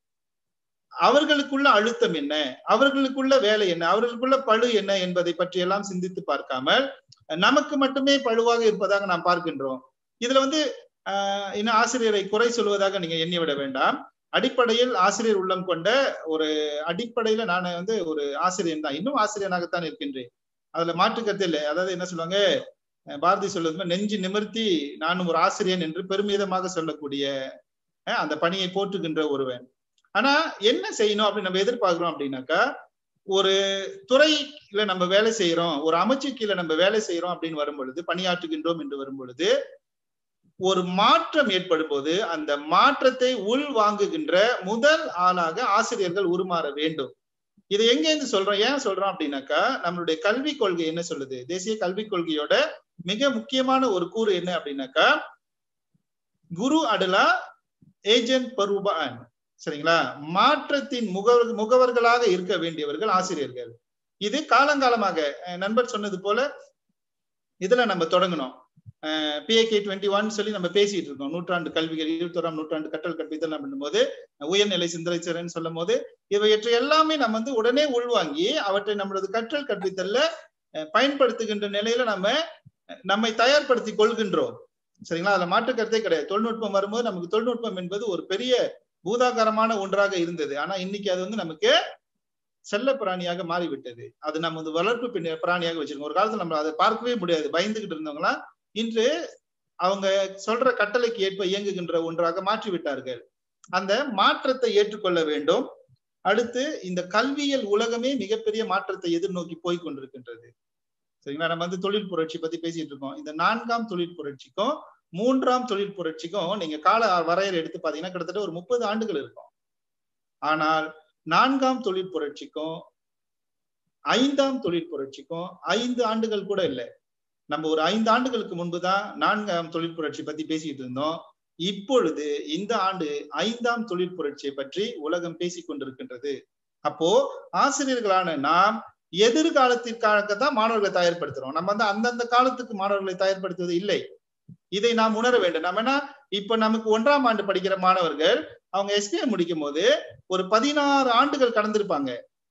அவர்களுக்குள்ள அழுத்தம் என்ன அவர்களுக்குள்ள வேலை என்ன அவர்களுக்குள்ள பழு என்ன என்பதை பற்றி எல்லாம் சிந்தித்து பார்க்காமல் நமக்கு மட்டுமே பழுவாக இருப்பதாக நாம் பார்க்கின்றோம் இதுல வந்து ஆஹ் இன்னும் ஆசிரியரை குறை சொல்வதாக நீங்க எண்ணி விட வேண்டாம் அடிப்படையில் ஆசிரியர் உள்ளம் கொண்ட ஒரு அடிப்படையில நான் வந்து ஒரு ஆசிரியர் தான் இன்னும் ஆசிரியனாகத்தான் இருக்கின்றேன் அதுல மாற்றுக்கருத்து இல்லை அதாவது என்ன சொல்லுவாங்க பாரதி சொல்வது நெஞ்சு நிமிர்த்தி நானும் ஒரு ஆசிரியன் என்று பெருமிதமாக சொல்லக்கூடிய அந்த பணியை போற்றுகின்ற ஒருவன் ஆனா என்ன செய்யணும் அப்படின்னு நம்ம எதிர்பார்க்கிறோம் அப்படின்னாக்கா ஒரு துறையில நம்ம வேலை செய்யறோம் ஒரு அமைச்சு கீழே நம்ம வேலை செய்யறோம் அப்படின்னு வரும் பொழுது பணியாற்றுகின்றோம் என்று வரும் பொழுது ஒரு மாற்றம் ஏற்படும் போது அந்த மாற்றத்தை உள் வாங்குகின்ற முதல் ஆளாக ஆசிரியர்கள் உருமாற வேண்டும் இதை எங்க இருந்து சொல்றோம் ஏன் சொல்றோம் அப்படின்னாக்கா நம்மளுடைய கல்விக் கொள்கை என்ன சொல்லுது தேசிய கல்விக் கொள்கையோட மிக முக்கியமான ஒரு கூறு என்ன அப்படின்னாக்கா குரு அடலா ஏஜென்ட் பருபான் சரிங்களா மாற்றத்தின் முகவர் முகவர்களாக இருக்க வேண்டியவர்கள் ஆசிரியர்கள் இது காலங்காலமாக அஹ், நண்பர் சொன்னது போல இதுல நம்ம தொடங்கணும் பிஏகே டுவெண்ட்டி ஒன் சொல்லி நம்ம பேசிட்டு இருக்கோம் நூற்றாண்டு கல்விகள் இருபத்தோராம் நூற்றாண்டு கற்றல் கற்பித்தல் பண்ணும்போது உயர்நிலை சிந்தனைச்சரன் சொல்லும் போது இவையற்றை எல்லாமே நம்ம வந்து உடனே உள்வாங்கி அவற்றை நம்மளது கற்றல் கற்பித்தல்ல அஹ், பயன்படுத்துகின்ற நிலையில நம்ம அஹ், நம்மை தயார்படுத்தி கொள்கின்றோம் சரிங்களா அதுல மாற்று கருத்தே கிடையாது தொழில்நுட்பம் வரும்போது நமக்கு தொழில்நுட்பம் என்பது ஒரு பெரிய பூதாகரமான ஒன்றாக இருந்தது ஆனா இன்னைக்கு அது வந்து நமக்கு செல்ல பிராணியாக மாறிவிட்டது அது நம்ம வந்து வளர்ப்பு பின்ன- பிராணியாக வச்சிருக்கோம் ஒரு காலத்துல நம்ம அதை பார்க்கவே முடியாது பயந்துகிட்டு இருந்தவங்களாம் இன்று அவங்க சொல்ற கட்டளைக்கு ஏற்ப இயங்குகின்ற ஒன்றாக மாற்றி விட்டார்கள் அந்த மாற்றத்தை ஏற்றுக்கொள்ள வேண்டும் அடுத்து இந்த கல்வியல் உலகமே மிகப்பெரிய மாற்றத்தை எதிர்நோக்கி போய் கொண்டிருக்கின்றது சரிங்களா நம்ம வந்து தொழில் புரட்சி பத்தி பேசிட்டு இருக்கோம் இந்த நான்காம் தொழில் புரட்சிக்கும் மூன்றாம் தொழில் புரட்சிக்கும் நீங்க கால வரையறை எடுத்து பாத்தீங்கன்னா கிட்டத்தட்ட ஒரு முப்பது ஆண்டுகள் இருக்கும் ஆனால் நான்காம் தொழில் புரட்சிக்கும் ஐந்தாம் தொழில் புரட்சிக்கும் ஐந்து ஆண்டுகள் கூட இல்லை நம்ம ஒரு ஐந்து ஆண்டுகளுக்கு முன்புதான் நான்காம் தொழில் புரட்சி பத்தி பேசிட்டு இருந்தோம் இப்பொழுது இந்த ஆண்டு ஐந்தாம் தொழில் புரட்சியை பற்றி உலகம் பேசிக் கொண்டிருக்கின்றது அப்போ ஆசிரியர்களான நாம் எதிர்காலத்திற்காக தான் மாணவர்களை தயார்படுத்துறோம் நம்ம வந்து அந்தந்த காலத்துக்கு மாணவர்களை தயார்படுத்துவது இல்லை இதை நாம் உணர வேண்டும் நம்ம என்ன இப்ப நமக்கு ஒன்றாம் ஆண்டு படிக்கிற மாணவர்கள் அவங்க எஸ்பிஐ முடிக்கும் போது ஒரு பதினாறு ஆண்டுகள் கடந்திருப்பாங்க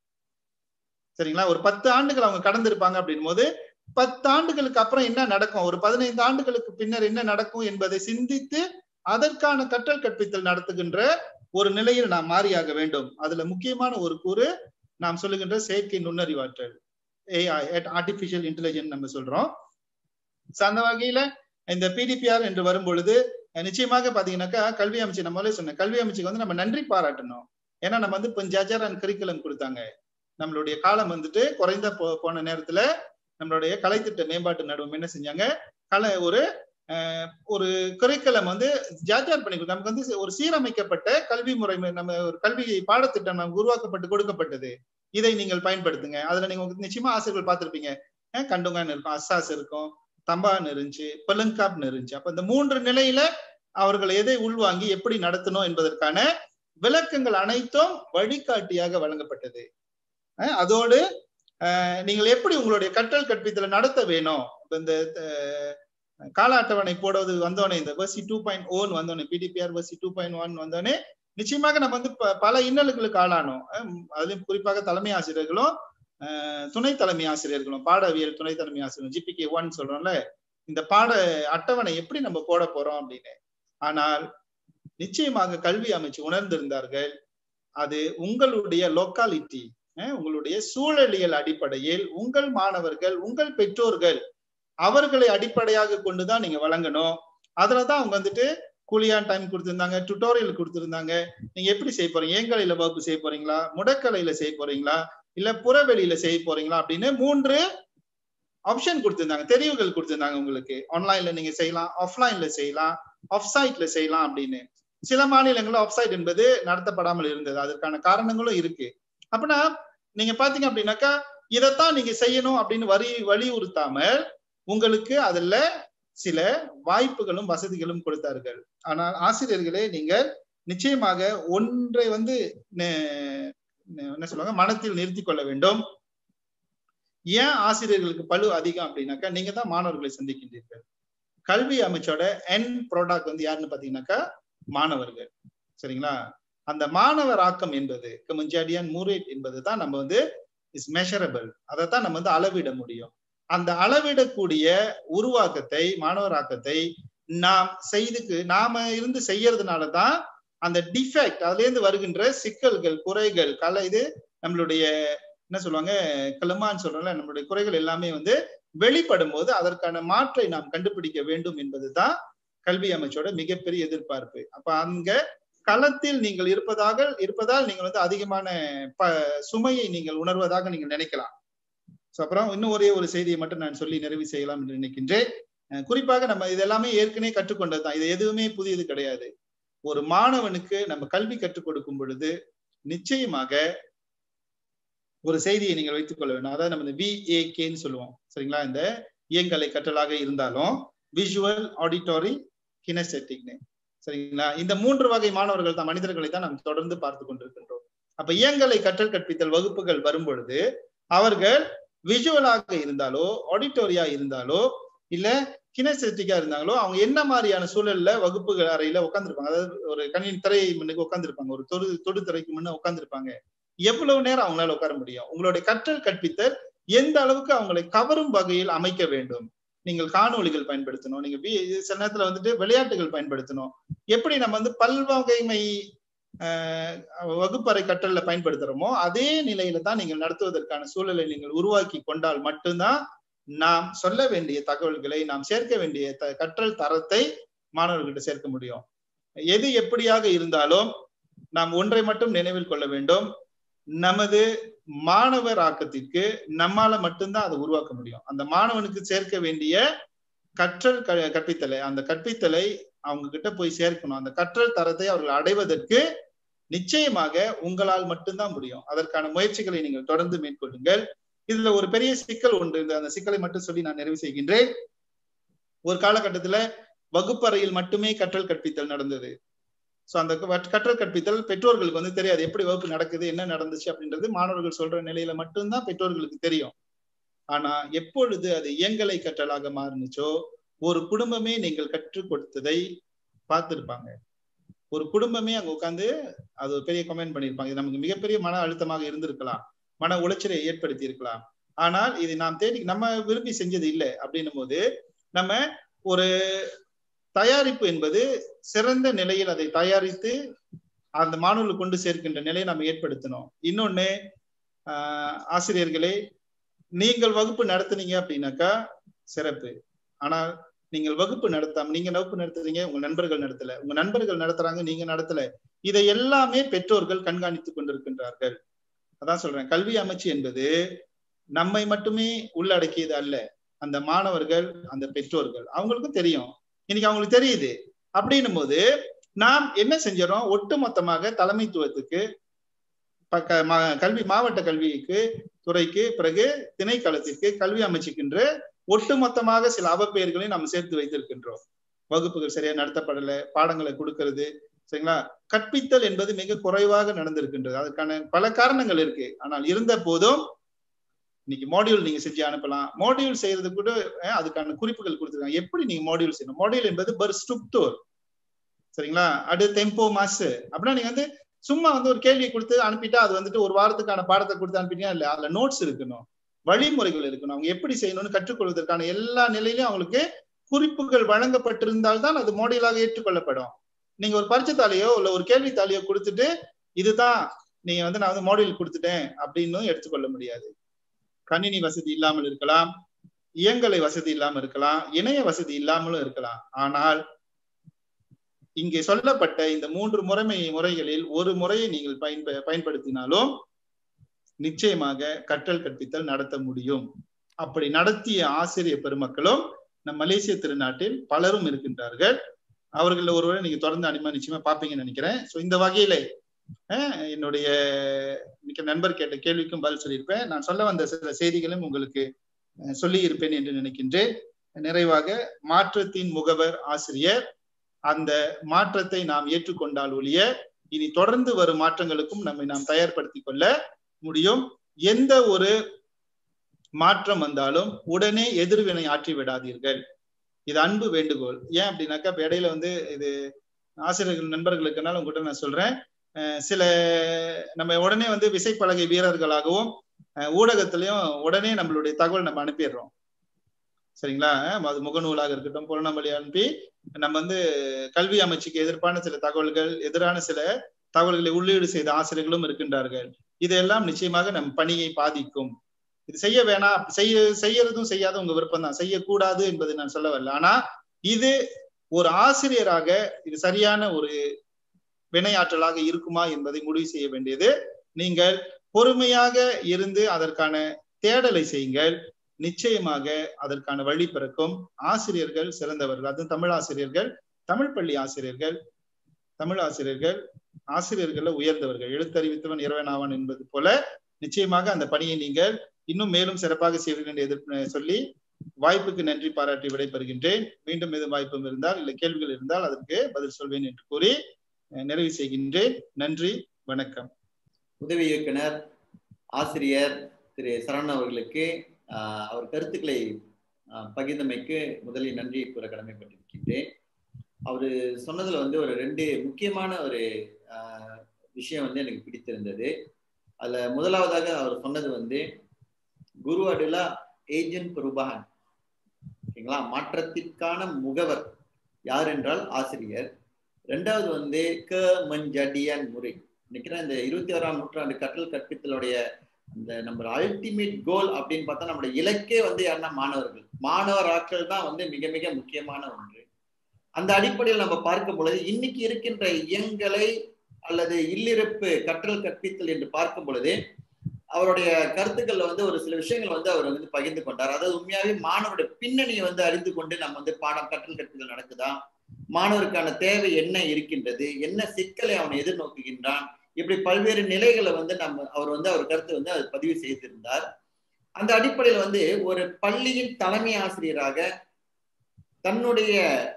சரிங்களா ஒரு பத்து ஆண்டுகள் அவங்க கடந்திருப்பாங்க அப்படின் போது பத்து ஆண்டுகளுக்கு அப்புறம் என்ன நடக்கும் ஒரு பதினைந்து ஆண்டுகளுக்கு பின்னர் என்ன நடக்கும் என்பதை சிந்தித்து அதற்கான கற்றல் கற்பித்தல் நடத்துகின்ற ஒரு நிலையில் நாம் மாறியாக வேண்டும் அதுல முக்கியமான ஒரு கூறு நாம் சொல்லுகின்ற செயற்கை நுண்ணறிவாற்றல் ஏஐ ஆர்டிபிஷியல் இன்டெலிஜென்ஸ் நம்ம சொல்றோம் So, அந்த வகையில இந்த பிடிபிஆர் என்று வரும் பொழுது அஹ், நிச்சயமாக பாத்தீங்கன்னாக்கா கல்வி அமைச்சு நம்மளே சொன்ன கல்வி அமைச்சுக்கு வந்து நம்ம நன்றி பாராட்டணும் ஏன்னா நம்ம வந்து இப்போ ஜஜர் அண்ட் கரிக்குலம் கொடுத்தாங்க நம்மளுடைய காலம் வந்துட்டு குறைந்த போ- போன நேரத்துல நம்மளுடைய கலைத்திட்ட மேம்பாட்டு நடுவம் என்ன செஞ்சாங்க கலை ஒரு அஹ், ஒரு கரிக்குலம் வந்து ஜாஜார் பண்ணி கொடுத்தாங்க. நமக்கு வந்து ஒரு சீரமைக்கப்பட்ட கல்வி முறை நம்ம ஒரு கல்வி பாடத்திட்டம் நமக்கு உருவாக்கப்பட்டு கொடுக்கப்பட்டது இதை நீங்கள் பயன்படுத்துங்க அதுல நீங்க உங்களுக்கு நிச்சயமா ஆசிரியர்கள் பார்த்திருப்பீங்க அஹ், கண்டுங்கான்னு இருக்கும் அசாஸ் இருக்கும் தம்பான்னு இருந்துச்சு பெலங்காப்னு இருந்துச்சு அப்ப இந்த மூன்று நிலையில அவர்கள் எதை உள்வாங்கி எப்படி நடத்தணும் என்பதற்கான விளக்கங்கள் அனைத்தும் வழிகாட்டியாக வழங்கப்பட்டது அஹ் அதோடு அஹ் நீங்கள் எப்படி உங்களுடைய கற்றல் கற்பித்தல நடத்த வேணும் இப்ப இந்த அஹ், கால அட்டவணை போடுவது வந்தோடனே இந்த வர்சி டூ பாயிண்ட் ஓன் வந்தோடனே பிடிபிஆர் வர்சி டூ பாயிண்ட் ஒன் வந்தோடனே நிச்சயமாக நம்ம வந்து ப- பல இன்னலுகளுக்கு ஆளானோம் அஹ் அதுலயும் குறிப்பாக தலைமை ஆசிரியர்களும் அஹ், துணை தலைமை ஆசிரியர்களும் பாடவியல் துணை தலைமை ஆசிரியர் ஜிபிகே ஒன் சொல்றோம்ல இந்த பாட அட்டவணை எப்படி நம்ம போட போறோம் அப்படின்னு ஆனால் நிச்சயமாக கல்வி அமைச்சு உணர்ந்திருந்தார்கள் அது உங்களுடைய லொக்காலிட்டி உங்களுடைய சூழலியல் அடிப்படையில் உங்கள் மாணவர்கள் உங்கள் பெற்றோர்கள் அவர்களை அடிப்படையாக கொண்டுதான் நீங்க வழங்கணும் அதுலதான் அவங்க வந்துட்டு கூலியான் டைம் கொடுத்திருந்தாங்க டுட்டோரியல் கொடுத்திருந்தாங்க நீங்க எப்படி செய்ய போறீங்க ஏங்கலையில வகுப்பு செய்ய போறீங்களா முடக்கலையில செய்ய போறீங்களா இல்ல புறவெளியில செய்ய போறீங்களா அப்படின்னு மூன்று ஆப்ஷன் கொடுத்திருந்தாங்க தெரிவுகள் கொடுத்திருந்தாங்க உங்களுக்கு ஆன்லைன்ல நீங்க செய்யலாம் ஆஃப்லைன்ல செய்யலாம் ஆஃப்சைட்ல செய்யலாம் அப்படின்னு சில மாநிலங்கள்ல ஆஃப்சைட் என்பது நடத்தப்படாமல் இருந்தது அதற்கான காரணங்களும் இருக்கு அப்படின்னா நீங்க பாத்தீங்க அப்படின்னாக்கா இதைத்தான் நீங்க செய்யணும் அப்படின்னு வரி வலியுறுத்தாமல் உங்களுக்கு அதுல சில வாய்ப்புகளும் வசதிகளும் கொடுத்தார்கள் ஆனால் ஆசிரியர்களே நீங்கள் நிச்சயமாக ஒன்றை வந்து நெ- நெ- என்ன சொல்லுவாங்க மனத்தில் நிறுத்திக் கொள்ள வேண்டும் ஏன் ஆசிரியர்களுக்கு பளு அதிகம் அப்படின்னாக்கா நீங்க தான் மாணவர்களை சந்திக்கின்றீர்கள் கல்வி அமைச்சோட என் ப்ராடக்ட் வந்து யாருன்னு பாத்தீங்கன்னாக்கா மாணவர்கள் சரிங்களா அந்த மாணவர் ஆக்கம் என்பது கமஞ்சாடியான் மூரேட் என்பது தான் நம்ம வந்து இஸ் மெஷரபிள் அதை தான் நம்ம வந்து அளவிட முடியும் அந்த அளவிடக்கூடிய உருவாக்கத்தை மாணவர் ஆக்கத்தை நாம் செய்துக்கு நாம இருந்து செய்யறதுனால தான் அந்த டிஃபெக்ட் அதுல இருந்து வருகின்ற சிக்கல்கள் குறைகள் கலை இது நம்மளுடைய என்ன சொல்லுவாங்க கிளமான்னு சொல்றோம்ல நம்மளுடைய குறைகள் எல்லாமே வந்து வெளிப்படும் போது அதற்கான மாற்றை நாம் கண்டுபிடிக்க வேண்டும் என்பதுதான் கல்வி அமைச்சோட மிகப்பெரிய எதிர்பார்ப்பு அப்ப அங்க களத்தில் நீங்கள் இருப்பதாக இருப்பதால் நீங்கள் வந்து அதிகமான ப சுமையை நீங்கள் உணர்வதாக நீங்கள் நினைக்கலாம் ஸோ அப்புறம் இன்னும் ஒரே ஒரு செய்தியை மட்டும் நான் சொல்லி நிறைவு செய்யலாம் என்று நினைக்கின்றேன் அஹ் குறிப்பாக நம்ம இதெல்லாமே ஏற்கனவே கற்றுக்கொண்டது தான் இது எதுவுமே புதியது கிடையாது ஒரு மாணவனுக்கு நம்ம கல்வி கற்றுக் கொடுக்கும் பொழுது நிச்சயமாக ஒரு செய்தியை நீங்கள் வைத்துக் கொள்ள வேண்டும் அதாவது நம்ம இந்த விஏகேன்னு சொல்லுவோம் சரிங்களா இந்த இயங்கலை கற்றலாக இருந்தாலும் விஷுவல் ஆடிட்டோரி கினசெட்டிக்னு சரிங்களா இந்த மூன்று வகை மாணவர்கள் தான் மனிதர்களை தான் நாம் தொடர்ந்து பார்த்து கொண்டிருக்கின்றோம் அப்ப இயங்கலை கற்றல் கற்பித்தல் வகுப்புகள் வரும் பொழுது அவர்கள் விஷுவலாக இருந்தாலோ ஆடிட்டோரியா இருந்தாலோ இல்ல கினசெட்டிக்கா இருந்தாங்களோ அவங்க என்ன மாதிரியான சூழல்ல வகுப்புகள் அறையில உட்காந்துருப்பாங்க அதாவது ஒரு கணினி திரை முன்னுக்கு உட்காந்துருப்பாங்க ஒரு தொடு தொடு திரைக்கு முன்ன உட்காந்துருப்பாங்க எவ்வளவு நேரம் அவங்களால உட்கார முடியும் உங்களுடைய கற்றல் கற்பித்தல் எந்த அளவுக்கு அவங்களை கவரும் வகையில் அமைக்க வேண்டும் நீங்கள் காணொளிகள் பயன்படுத்தணும் நீங்க சில நேரத்துல வந்துட்டு விளையாட்டுகள் பயன்படுத்தணும் எப்படி நம்ம வந்து பல்வகைமை வகுப்பறை கற்றல்ல பயன்படுத்துறோமோ அதே நிலையில தான் நீங்கள் நடத்துவதற்கான சூழலை நீங்கள் உருவாக்கி கொண்டால் மட்டும்தான் நாம் சொல்ல வேண்டிய தகவல்களை நாம் சேர்க்க வேண்டிய த கற்றல் தரத்தை மாணவர்கிட்ட சேர்க்க முடியும் எது எப்படியாக இருந்தாலும் நாம் ஒன்றை மட்டும் நினைவில் கொள்ள வேண்டும் நமது மாணவர் ஆக்கத்திற்கு நம்மால மட்டும்தான் அதை உருவாக்க முடியும் அந்த மாணவனுக்கு சேர்க்க வேண்டிய கற்றல் கற்பித்தலை அந்த கற்பித்தலை அவங்க கிட்ட போய் சேர்க்கணும் அந்த கற்றல் தரத்தை அவர்கள் அடைவதற்கு நிச்சயமாக உங்களால் மட்டும்தான் முடியும் அதற்கான முயற்சிகளை நீங்கள் தொடர்ந்து மேற்கொள்ளுங்கள் இதுல ஒரு பெரிய சிக்கல் உண்டு இந்த அந்த சிக்கலை மட்டும் சொல்லி நான் நிறைவு செய்கின்றேன் ஒரு காலகட்டத்துல வகுப்பறையில் மட்டுமே கற்றல் கற்பித்தல் நடந்தது சோ அந்த கற்றல் கற்பித்தல் பெற்றோர்களுக்கு வந்து தெரியாது எப்படி வகுப்பு நடக்குது என்ன நடந்துச்சு அப்படின்றது மாணவர்கள் சொல்ற நிலையில மட்டும்தான் பெற்றோர்களுக்கு தெரியும் ஆனா எப்பொழுது அது இயங்கலை கற்றலாக மாறுனுச்சோ ஒரு குடும்பமே நீங்கள் கற்றுக் கொடுத்ததை பார்த்திருப்பாங்க ஒரு குடும்பமே அங்க உட்காந்து அது ஒரு பெரிய கமெண்ட் பண்ணியிருப்பாங்க இது நமக்கு மிகப்பெரிய மன அழுத்தமாக இருந்திருக்கலாம் மன உளைச்சலை ஏற்படுத்தி இருக்கலாம் ஆனால் இது நாம் தேடி நம்ம விரும்பி செஞ்சது இல்லை அப்படின்னும் போது நம்ம ஒரு தயாரிப்பு என்பது சிறந்த நிலையில் அதை தயாரித்து அந்த மாணவர்கள் கொண்டு சேர்க்கின்ற நிலையை நம்ம ஏற்படுத்தணும் இன்னொன்னு ஆஹ் ஆசிரியர்களே நீங்கள் வகுப்பு நடத்துனீங்க அப்படின்னாக்கா சிறப்பு ஆனால் நீங்கள் வகுப்பு நடத்தாம நீங்க வகுப்பு நடத்துறீங்க உங்க நண்பர்கள் நடத்தல உங்க நண்பர்கள் நடத்துறாங்க நீங்க நடத்தல இதை எல்லாமே பெற்றோர்கள் கண்காணித்துக் கொண்டிருக்கின்றார்கள் அதான் சொல்றேன் கல்வி அமைச்சு என்பது நம்மை மட்டுமே உள்ளடக்கியது அல்ல அந்த மாணவர்கள் அந்த பெற்றோர்கள் அவங்களுக்கும் தெரியும் இன்னைக்கு அவங்களுக்கு தெரியுது அப்படின்னும் போது நாம் என்ன செஞ்சிடறோம் ஒட்டுமொத்தமாக தலைமைத்துவத்துக்கு கல்வி மாவட்ட கல்விக்கு துறைக்கு பிறகு திணைக்களத்திற்கு கல்வி அமைச்சுக்கின்ற ஒட்டுமொத்தமாக சில அவப்பெயர்களை நாம் சேர்த்து வைத்திருக்கின்றோம் வகுப்புகள் சரியா நடத்தப்படல பாடங்களை கொடுக்கறது சரிங்களா கற்பித்தல் என்பது மிக குறைவாக நடந்திருக்கின்றது அதுக்கான பல காரணங்கள் இருக்கு ஆனால் இருந்த போதும் இன்னைக்கு மாடியூல் நீங்க செஞ்சு அனுப்பலாம் மாடியூல் செய்யறது கூட அதுக்கான குறிப்புகள் கொடுத்துருக்காங்க எப்படி நீங்க மாடியூல் செய்யணும் மாடியூல் என்பது பர் ஸ்ட்ரக்டோர் சரிங்களா அடு டெம்போ மாசு அப்படின்னா நீங்க வந்து சும்மா வந்து ஒரு கேள்வியை கொடுத்து அனுப்பிட்டா அது வந்துட்டு ஒரு வாரத்துக்கான பாடத்தை கொடுத்து அனுப்பிட்டீங்கன்னா இல்ல அதுல நோட்ஸ் இருக்கணும் வழிமுறைகள் இருக்கணும் அவங்க எப்படி செய்யணும்னு கற்றுக்கொள்வதற்கான எல்லா நிலையிலும் அவங்களுக்கு குறிப்புகள் வழங்கப்பட்டிருந்தால் தான் அது மாடியூலாக ஏற்றுக்கொள்ளப்படும் நீங்க ஒரு பரிச்சைத்தாலையோ இல்ல ஒரு கேள்வித்தாலையோ கொடுத்துட்டு இதுதான் நீங்க வந்து நான் வந்து மாடியூல் கொடுத்துட்டேன் அப்படின்னு எடுத்துக்கொள்ள முடியாது கணினி வசதி இல்லாமல் இருக்கலாம் இயங்கலை வசதி இல்லாமல் இருக்கலாம் இணைய வசதி இல்லாமலும் இருக்கலாம் ஆனால் இங்கே சொல்லப்பட்ட இந்த மூன்று முறைமை முறைகளில் ஒரு முறையை நீங்கள் பயன்ப பயன்படுத்தினாலும் நிச்சயமாக கற்றல் கற்பித்தல் நடத்த முடியும் அப்படி நடத்திய ஆசிரியர் பெருமக்களும் நம் மலேசிய திருநாட்டில் பலரும் இருக்கின்றார்கள் அவர்கள் ஒருவரை நீங்க தொடர்ந்து அனிமா நிச்சயமா பாப்பீங்கன்னு நினைக்கிறேன் சோ இந்த வகையில என்னுடைய மிக்க நண்பர் கேட்ட கேள்விக்கும் பதில் சொல்லியிருப்பேன் நான் சொல்ல வந்த சில செய்திகளும் உங்களுக்கு சொல்லி இருப்பேன் என்று நினைக்கின்றேன் நிறைவாக மாற்றத்தின் முகவர் ஆசிரியர் அந்த மாற்றத்தை நாம் ஏற்றுக்கொண்டால் ஒழிய இனி தொடர்ந்து வரும் மாற்றங்களுக்கும் நம்மை நாம் தயார்படுத்திக் கொள்ள முடியும் எந்த ஒரு மாற்றம் வந்தாலும் உடனே எதிர்வினை ஆற்றி விடாதீர்கள் இது அன்பு வேண்டுகோள் ஏன் அப்படின்னாக்கா இப்ப இடையில வந்து இது ஆசிரியர்கள் நண்பர்களுக்குனால உங்ககிட்ட நான் சொல்றேன் சில நம்ம உடனே வந்து விசைப்பலகை வீரர்களாகவும் ஊடகத்திலையும் உடனே நம்மளுடைய தகவல் நம்ம அனுப்பிடுறோம் சரிங்களா அது முகநூலாக இருக்கட்டும் புலனமொழி அனுப்பி நம்ம வந்து கல்வி அமைச்சுக்கு எதிர்ப்பான சில தகவல்கள் எதிரான சில தகவல்களை உள்ளீடு செய்த ஆசிரியர்களும் இருக்கின்றார்கள் இதெல்லாம் நிச்சயமாக நம் பணியை பாதிக்கும் இது செய்ய வேணாம் செய்ய செய்யறதும் செய்யாத உங்க விருப்பம் தான் செய்யக்கூடாது என்பதை நான் சொல்ல வரல ஆனா இது ஒரு ஆசிரியராக இது சரியான ஒரு வினையாற்றலாக இருக்குமா என்பதை முடிவு செய்ய வேண்டியது நீங்கள் பொறுமையாக இருந்து அதற்கான தேடலை செய்யுங்கள் நிச்சயமாக அதற்கான வழி பிறக்கும் ஆசிரியர்கள் சிறந்தவர்கள் அது தமிழ் ஆசிரியர்கள் தமிழ் பள்ளி ஆசிரியர்கள் தமிழ் ஆசிரியர்கள் ஆசிரியர்கள்ல உயர்ந்தவர்கள் எழுத்தறிவித்தவன் இரவனாவான் என்பது போல நிச்சயமாக அந்த பணியை நீங்கள் இன்னும் மேலும் சிறப்பாக செய்வீர்கள் என்று சொல்லி வாய்ப்புக்கு நன்றி பாராட்டி விடைபெறுகின்றேன் மீண்டும் எதுவும் வாய்ப்பும் இருந்தால் இல்லை கேள்விகள் இருந்தால் அதற்கு பதில் சொல்வேன் என்று கூறி நிறைவு செய்கின்றேன் நன்றி வணக்கம் உதவி இயக்குனர் ஆசிரியர் திரு சரவணன் அவர்களுக்கு அவர் கருத்துக்களை பகிர்ந்தமைக்கு முதலில் நன்றி கூற கடமைப்பட்டிருக்கின்றேன் அவரு சொன்னதுல வந்து ஒரு ரெண்டு முக்கியமான ஒரு விஷயம் வந்து எனக்கு பிடித்திருந்தது அதுல முதலாவதாக அவர் சொன்னது வந்து குரு அடுலா ஏஜென்ட் பெருபகன் ஓகேங்களா மாற்றத்திற்கான முகவர் யார் என்றால் ஆசிரியர் ரெண்டாவது வந்து க மஞ்சடியன் முறை நினைக்கிறேன் இந்த இருபத்தி ஆறாம் நூற்றாண்டு கற்றல் கற்பித்தலுடைய அந்த நம்ம அல்டிமேட் கோல் அப்படின்னு பார்த்தா நம்மளுடைய இலக்கே வந்து யாருன்னா மாணவர்கள் மாணவர் ஆட்கள் தான் வந்து மிக மிக முக்கியமான ஒன்று அந்த அடிப்படையில் நம்ம பார்க்கும் பொழுது இன்னைக்கு இருக்கின்ற இயங்கலை அல்லது இல்லிருப்பு கற்றல் கற்பித்தல் என்று பார்க்கும் பொழுது அவருடைய கருத்துக்கள்ல வந்து ஒரு சில விஷயங்கள் வந்து அவர் வந்து பகிர்ந்து கொண்டார் அதாவது உண்மையாவே மாணவருடைய பின்னணியை வந்து அறிந்து கொண்டு நம்ம வந்து பாடம் கற்றல் கற்பித்தல் நடக்குதா மாணவருக்கான தேவை என்ன இருக்கின்றது என்ன சிக்கலை அவன் எதிர்நோக்குகின்றான் இப்படி பல்வேறு நிலைகளை வந்து நம்ம அவர் வந்து அவர் கருத்து வந்து அது பதிவு செய்திருந்தார் அந்த அடிப்படையில் வந்து ஒரு பள்ளியின் தலைமை ஆசிரியராக தன்னுடைய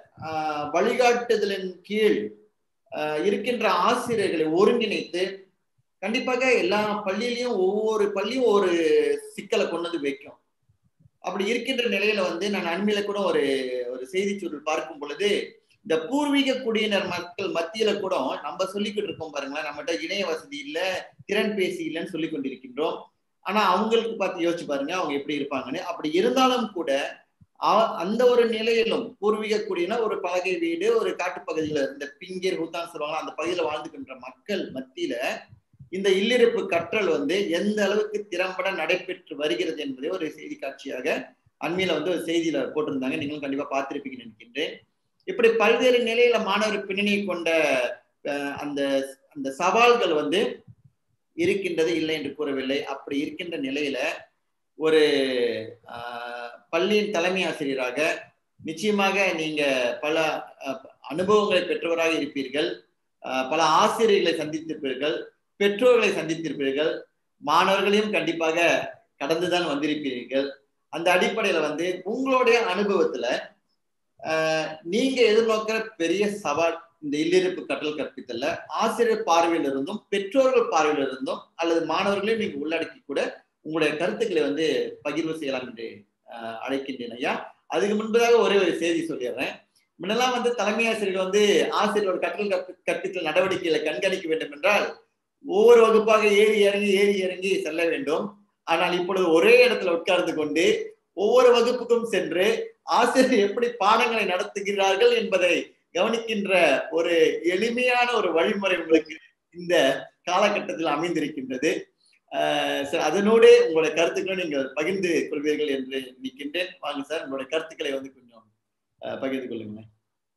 வழிகாட்டுதலின் கீழ் இருக்கின்ற ஆசிரியர்களை ஒருங்கிணைத்து கண்டிப்பாக எல்லா பள்ளியிலையும் ஒவ்வொரு பள்ளியும் ஒரு சிக்கலை கொண்டு வந்து வைக்கும் அப்படி இருக்கின்ற நிலையில வந்து நான் அண்மையில கூட ஒரு ஒரு செய்தி சுருள் பார்க்கும் பொழுது இந்த பூர்வீக குடியினர் மக்கள் மத்தியில கூட நம்ம சொல்லிக்கிட்டு இருக்கோம் பாருங்களேன் நம்மகிட்ட இணைய வசதி இல்ல திறன் பேசி இல்லைன்னு சொல்லி கொண்டிருக்கின்றோம் ஆனா அவங்களுக்கு பார்த்து யோசிச்சு பாருங்க அவங்க எப்படி இருப்பாங்கன்னு அப்படி இருந்தாலும் கூட அந்த ஒரு நிலையிலும் பூர்வீக குடியினா ஒரு பலகை வீடு ஒரு காட்டுப்பகுதியில இந்த பிங்கர் ஹூத்தான் சொல்லுவாங்க அந்த பகுதியில வாழ்ந்துகின்ற மக்கள் மத்தியில இந்த இல்லிருப்பு கற்றல் வந்து எந்த அளவுக்கு திறம்பட நடைபெற்று வருகிறது என்பதை ஒரு செய்தி காட்சியாக அண்மையில வந்து ஒரு செய்தியில போட்டிருந்தாங்க நீங்களும் கண்டிப்பா பார்த்திருப்பீங்கன்னு நினைக்கின்றேன் இப்படி பல்வேறு நிலையில மாணவர் பின்னணியை கொண்ட அந்த அந்த சவால்கள் வந்து இருக்கின்றது இல்லை என்று கூறவில்லை அப்படி இருக்கின்ற நிலையில ஒரு பள்ளியின் தலைமை ஆசிரியராக நிச்சயமாக நீங்க பல அனுபவங்களை பெற்றவராக இருப்பீர்கள் பல ஆசிரியர்களை சந்தித்திருப்பீர்கள் பெற்றோர்களை சந்தித்திருப்பீர்கள் மாணவர்களையும் கண்டிப்பாக கடந்துதான் வந்திருப்பீர்கள் அந்த அடிப்படையில வந்து உங்களுடைய அனுபவத்துல நீங்க எதிர்நோக்கிற பெரிய சவால் இந்த இல்லிருப்பு கற்றல் கற்பித்தல்ல ஆசிரியர் பார்வையில இருந்தும் பெற்றோர்கள் பார்வையில இருந்தும் அல்லது மாணவர்களையும் நீங்க உள்ளடக்கி கூட உங்களுடைய கருத்துக்களை வந்து பகிர்வு செய்யலாம் என்று அழைக்கின்றேன் ஐயா அதுக்கு முன்பதாக ஒரே ஒரு செய்தி சொல்லிடுறேன் முன்னெல்லாம் வந்து தலைமை ஆசிரியர்கள் வந்து ஆசிரியரோட கற்றல் கற்பித்தல் நடவடிக்கைகளை கண்காணிக்க வேண்டும் என்றால் ஒவ்வொரு வகுப்பாக ஏறி இறங்கி ஏறி இறங்கி செல்ல வேண்டும் ஆனால் இப்பொழுது ஒரே இடத்துல உட்கார்ந்து கொண்டு ஒவ்வொரு வகுப்புக்கும் சென்று ஆசிரியர் எப்படி பாடங்களை நடத்துகிறார்கள் என்பதை கவனிக்கின்ற ஒரு எளிமையான ஒரு வழிமுறை உங்களுக்கு இந்த காலகட்டத்தில் அமைந்திருக்கின்றது சார் அதனோடு உங்களுடைய கருத்துக்களை நீங்கள் பகிர்ந்து கொள்வீர்கள் என்று நிற்கின்றேன் வாங்க சார் உங்களுடைய கருத்துக்களை வந்து கொஞ்சம் பகிர்ந்து கொள்ளுங்களேன்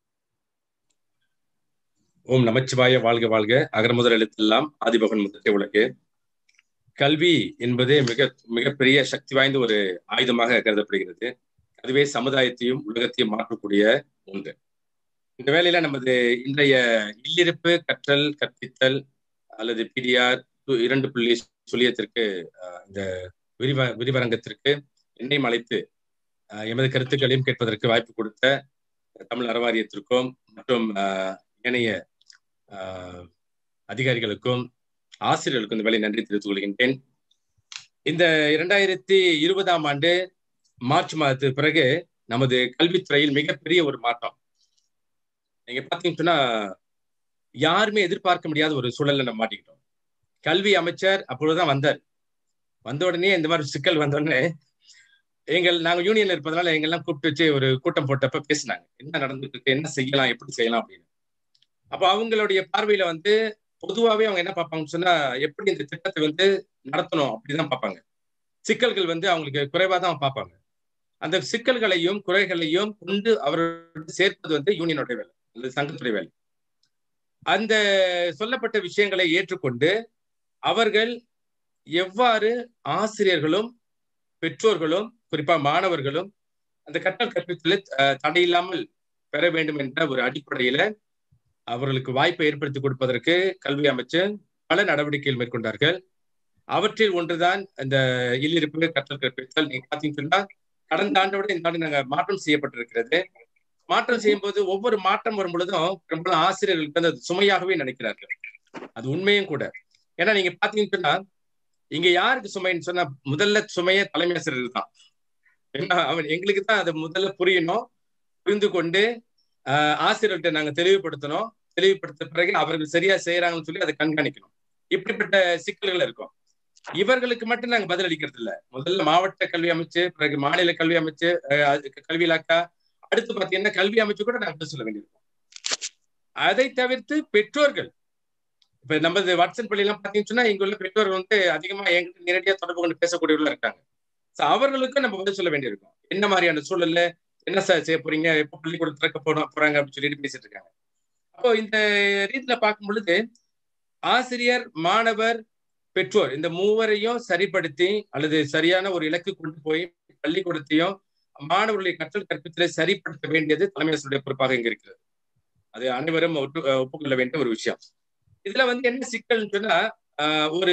ஓம் நமச்சிவாய வாழ்க வாழ்க அகரமுதல் எழுத்தெல்லாம் ஆதிபகன் முதற்கே உலகு கல்வி என்பதே மிக மிகப்பெரிய சக்தி வாய்ந்த ஒரு ஆயுதமாக கருதப்படுகிறது அதுவே சமுதாயத்தையும் உலகத்தையும் மாற்றக்கூடிய ஒன்று இந்த வேலையில நமது இன்றைய இல்லிருப்பு கற்றல் கற்பித்தல் அல்லது பிடிஆர் இரண்டு புள்ளி சொல்லியத்திற்கு இந்த விரிவ விரிவரங்கத்திற்கு என்னையும் அழைத்து எமது கருத்துக்களையும் கேட்பதற்கு வாய்ப்பு கொடுத்த தமிழ் அறவாரியத்திற்கும் மற்றும் இணைய அதிகாரிகளுக்கும் ஆசிரியர்களுக்கும் இந்த வேலை நன்றி தெரிவித்துக் கொள்கின்றேன் இந்த இரண்டாயிரத்தி இருபதாம் ஆண்டு மார்ச் மாதத்துக்கு பிறகு நமது கல்வித்துறையில் மிகப்பெரிய ஒரு மாற்றம் நீங்க பாத்தீங்கன்னு சொன்னா யாருமே எதிர்பார்க்க முடியாத ஒரு சூழல்ல நம்ம மாட்டிக்கிட்டோம் கல்வி அமைச்சர் அப்பொழுதுதான் வந்தார் வந்த உடனே இந்த மாதிரி சிக்கல் வந்த உடனே எங்கள் நாங்க யூனியன்ல இருப்பதனால எங்கெல்லாம் கூப்பிட்டு வச்சு ஒரு கூட்டம் போட்டப்ப பேசினாங்க என்ன நடந்துட்டு இருக்கு என்ன செய்யலாம் எப்படி செய்யலாம் அப்படின்னு அப்ப அவங்களுடைய பார்வையில வந்து பொதுவாவே அவங்க என்ன பார்ப்பாங்கன்னு சொன்னா எப்படி இந்த திட்டத்தை வந்து நடத்தணும் அப்படிதான் பார்ப்பாங்க சிக்கல்கள் வந்து அவங்களுக்கு குறைவா தான் பார்ப்பாங்க அந்த சிக்கல்களையும் குறைகளையும் கொண்டு அவர்கள் சேர்ப்பது வந்து யூனியனுடைய வேலை அல்லது சங்கத்துடைய வேலை அந்த சொல்லப்பட்ட விஷயங்களை ஏற்றுக்கொண்டு அவர்கள் எவ்வாறு ஆசிரியர்களும் பெற்றோர்களும் குறிப்பா மாணவர்களும் அந்த கற்றல் கற்பித்தல தடையில்லாமல் பெற வேண்டும் என்ற ஒரு அடிப்படையில அவர்களுக்கு வாய்ப்பை ஏற்படுத்தி கொடுப்பதற்கு கல்வி அமைச்சர் பல நடவடிக்கைகள் மேற்கொண்டார்கள் அவற்றில் ஒன்றுதான் இந்த இல்லிருப்பு கற்றல் கற்பித்தல் நீங்க பாத்தீங்கன்னா கடந்த ஆண்டோட இந்த ஆண்டு நாங்க மாற்றம் செய்யப்பட்டிருக்கிறது மாற்றம் செய்யும் போது ஒவ்வொரு மாற்றம் வரும் பொழுதும் ரொம்ப ஆசிரியர்களுக்கு வந்து அது சுமையாகவே நினைக்கிறார்கள் அது உண்மையும் கூட ஏன்னா நீங்க பாத்தீங்கன்னு சொன்னா இங்க யாருக்கு சுமைன்னு சொன்னா முதல்ல சுமையே தலைமை ஆசிரியர் தான் ஏன்னா அவன் எங்களுக்கு தான் அதை முதல்ல புரியணும் புரிந்து கொண்டு ஆஹ் ஆசிரியர்கிட்ட நாங்க தெளிவுபடுத்தணும் தெளிவுபடுத்த பிறகு அவர்கள் சரியா செய்யறாங்கன்னு சொல்லி அதை கண்காணிக்கணும் இப்படிப்பட்ட சிக்கல்கள் இருக்கும் இவர்களுக்கு மட்டும் நாங்க பதில் அளிக்கிறது இல்ல முதல்ல மாவட்ட கல்வி அமைச்சு பிறகு மாநில கல்வி அமைச்சு கல்வி இலாக்கா அடுத்து பாத்தீங்கன்னா கல்வி அமைச்சு கூட நாங்க பதில் சொல்ல வேண்டியிருக்கோம் அதை தவிர்த்து பெற்றோர்கள் இப்ப நமது வாட்ஸ்அப் பள்ளி எல்லாம் பாத்தீங்கன்னு சொன்னா இங்க உள்ள பெற்றோர்கள் வந்து அதிகமா எங்கிட்ட நேரடியா தொடர்பு கொண்டு பேசக்கூடியவர்களா இருக்காங்க சோ அவர்களுக்கும் நம்ம பதில் சொல்ல வேண்டியிருக்கும் என்ன மாதிரியான சூழல்ல என்ன சார் செய்ய போறீங்க எப்ப பள்ளிக்கூடம் திறக்க போனோம் போறாங்க அப்படின்னு சொல்லிட்டு பேசிட்டு இருக்காங்க அப்போ இந்த ரீதியில பார்க்கும் பொழுது ஆசிரியர் மாணவர் பெற்றோர் இந்த மூவரையும் சரிப்படுத்தி அல்லது சரியான ஒரு இலக்கு கொண்டு போய் பள்ளிக்கூடத்தையும் மாணவர்களுடைய கற்றல் கற்பித்தலை சரிப்படுத்த வேண்டியது தலைமை ஆசிரியருடைய பொறுப்பாக இங்க இருக்கிறது அது அனைவரும் ஒட்டு ஒப்புக்கொள்ள வேண்டிய ஒரு விஷயம் இதுல வந்து என்ன சிக்கல்னு சொன்னா ஒரு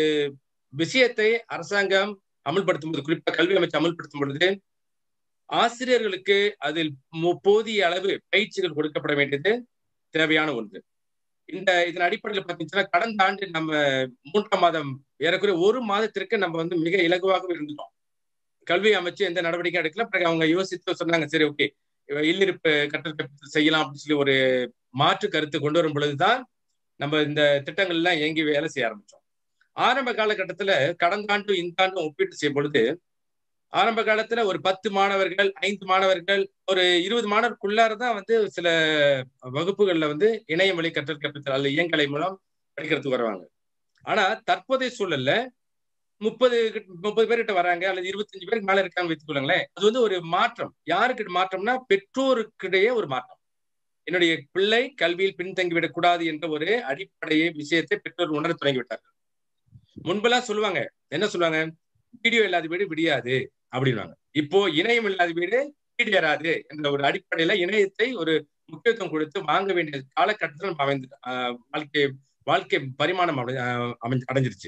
விஷயத்தை அரசாங்கம் அமல்படுத்தும் போது குறிப்பா கல்வி அமைச்சு அமல்படுத்தும் பொழுது ஆசிரியர்களுக்கு அதில் போதிய அளவு பயிற்சிகள் கொடுக்கப்பட வேண்டியது தேவையான ஒன்று இந்த இதன் அடிப்படையில் பார்த்தீங்கன்னா கடந்த ஆண்டு நம்ம மூன்றாம் மாதம் ஏறக்குறைய ஒரு மாதத்திற்கு நம்ம வந்து மிக இலகுவாக இருந்துட்டோம் கல்வி அமைச்சு எந்த நடவடிக்கை எடுக்கல பிறகு அவங்க யோசித்து சொன்னாங்க சரி ஓகே இல்லிருப்பு கற்றல் கற்பித்தல் செய்யலாம் அப்படின்னு சொல்லி ஒரு மாற்று கருத்து கொண்டு வரும் பொழுதுதான் நம்ம இந்த திட்டங்கள் எல்லாம் இயங்கி வேலை செய்ய ஆரம்பிச்சோம் ஆரம்ப காலகட்டத்துல கடந்த ஆண்டும் இந்த ஆண்டும் ஒப்பிட்டு செய்யும் பொழுது ஆரம்ப காலத்துல ஒரு பத்து மாணவர்கள் ஐந்து மாணவர்கள் ஒரு இருபது மாணவருக்குள்ளாரதான் வந்து சில வகுப்புகள்ல வந்து இணையம் வழி கற்றல் கற்பித்தல் அல்லது இயங்கலை மூலம் படிக்கிறதுக்கு வருவாங்க ஆனா தற்போதைய சூழல்ல முப்பது முப்பது பேர்கிட்ட வராங்க அல்லது இருபத்தஞ்சு பேருக்கு மேல இருக்காங்க வைத்துக்கொள்ளுங்களேன் அது வந்து ஒரு மாற்றம் யாருக்கு மாற்றம்னா பெற்றோருக்கிடையே ஒரு மாற்றம் என்னுடைய பிள்ளை கல்வியில் பின்தங்கிவிடக் கூடாது என்ற ஒரு அடிப்படையை விஷயத்தை பெற்றோர் உணர தொடங்கி விட்டார்கள் முன்பெல்லாம் சொல்லுவாங்க என்ன சொல்லுவாங்க வீடியோ இல்லாத வீடு விடியாது அப்படின்வாங்க இப்போ இணையம் இல்லாத வீடு வீடு ஏறாது என்ற ஒரு அடிப்படையில இணையத்தை ஒரு முக்கியத்துவம் கொடுத்து வாங்க வேண்டிய காலகட்டத்தில் நம்ம அமைந்து வாழ்க்கை வாழ்க்கை பரிமாணம் அமை அடைஞ்சிருச்சு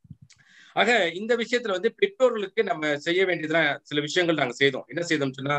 ஆக இந்த விஷயத்துல வந்து பெற்றோர்களுக்கு நம்ம செய்ய வேண்டியதுலாம் சில விஷயங்கள் நாங்க செய்தோம் என்ன செய்தோம் சொன்னா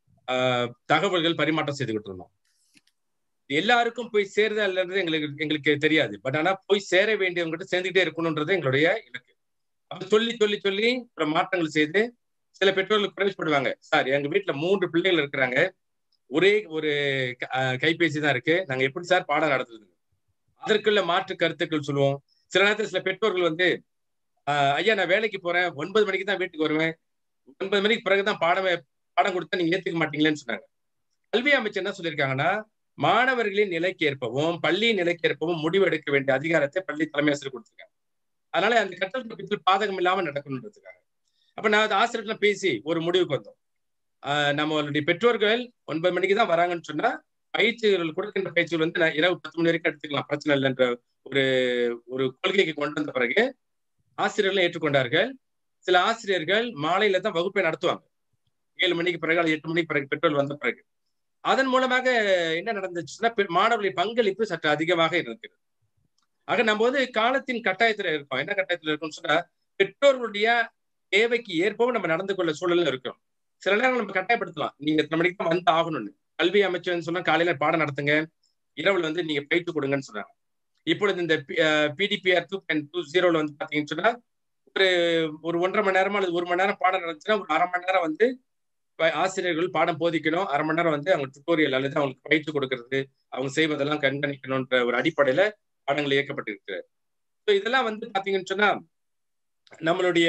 தகவல்கள் பரிமாற்றம் செய்துகிட்டு இருந்தோம் எல்லாருக்கும் போய் சேருது அல்லது எங்களுக்கு எங்களுக்கு தெரியாது பட் ஆனா போய் சேர வேண்டியவங்ககிட்ட சேர்ந்துகிட்டே இருக்கணும்ன்றது எங்களுடைய இலக்கு அப்ப சொல்லி சொல்லி சொல்லி அப்புறம் மாற்றங்கள் செய்து சில பெற்றோர்கள் பிரவேசப்படுவாங்க சார் எங்க வீட்டுல மூன்று பிள்ளைகள் இருக்கிறாங்க ஒரே ஒரு கைபேசி தான் இருக்கு நாங்க எப்படி சார் பாடம் நடத்துறது அதற்குள்ள மாற்று கருத்துக்கள் சொல்லுவோம் சில நேரத்தில் சில பெற்றோர்கள் வந்து ஐயா நான் வேலைக்கு போறேன் ஒன்பது மணிக்கு தான் வீட்டுக்கு வருவேன் ஒன்பது மணிக்கு பிறகுதான் பாடம் பாடம் கொடுத்தா நீங்க ஏத்துக்க மாட்டீங்களேன்னு சொன்னாங்க கல்வி அமைச்சர் என்ன சொல்லியிருக்காங்கன்னா மாணவர்களின் நிலைக்கு ஏற்பவும் பள்ளி நிலைக்கு ஏற்பவும் முடிவு எடுக்க வேண்டிய அதிகாரத்தை பள்ளி தலைமை ஆசிரியர் கொடுத்துருக்காங்க அதனால அந்த கற்றல் கற்பித்தல் பாதகம் இல்லாம நடக்கணுன்றதுக்காக அப்ப நான் ஆசிரியர்ல பேசி ஒரு முடிவுக்கு வந்தோம் நம்மளுடைய பெற்றோர்கள் ஒன்பது மணிக்கு தான் வராங்கன்னு சொன்னா பயிற்சிகள் கொடுக்கின்ற பயிற்சிகள் வந்து நான் இரவு பத்து மணி வரைக்கும் எடுத்துக்கலாம் பிரச்சனை இல்லைன்ற ஒரு ஒரு கொள்கைக்கு கொண்டு வந்த பிறகு ஆசிரியர்கள் ஏற்றுக்கொண்டார்கள் சில ஆசிரியர்கள் மாலையில தான் வகுப்பை நடத்துவாங்க ஏழு மணிக்கு பிறகு அல்லது எட்டு மணிக்கு பிறகு பெற்றோர் வந்த பிறகு அதன் மூலமாக என்ன நடந்துச்சுன்னா மாணவர்களுடைய பங்களிப்பு சற்று அதிகமாக இருக்கிறது ஆக நம்ம வந்து காலத்தின் கட்டாயத்துல இருக்கோம் என்ன கட்டாயத்துல இருக்கோம்னு சொன்னா பெற்றோர்களுடைய தேவைக்கு ஏற்பவும் நம்ம நடந்து கொள்ள சூழல்ல இருக்கிறோம் சில நேரம் நம்ம கட்டாயப்படுத்தலாம் நீங்க எத்தனை மணிக்கு தான் வந்து ஆகணும்னு கல்வி அமைச்சர்னு சொன்னா காலையில பாடம் நடத்துங்க இரவுல வந்து நீங்க பயிற்சி கொடுங்கன்னு சொன்னாங்க இப்பொழுது இந்த பிடிபிஆர் டூ பாயிண்ட் டூ ஜீரோல வந்து பாத்தீங்கன்னு சொன்னா ஒரு ஒரு ஒன்றரை மணி நேரமா அல்லது ஒரு மணி நேரம் பாடம் நடந்துச்சுன்னா ஒரு அரை மணி நேரம் வந்து ஆசிரியர்கள் பாடம் போதிக்கணும் அரை மணி நேரம் வந்து அவங்க டுட்டோரியல் அல்லது அவங்களுக்கு பயிற்சி கொடுக்கறது அவங்க செய்வதெல்லாம் கண்காணிக்கணும்ன்ற ஒரு அடிப்படையில பாடங்கள் இயக்கப்பட்டிருக்கு ஸோ இதெல்லாம் வந்து பாத்தீங்கன்னு சொன்னா நம்மளுடைய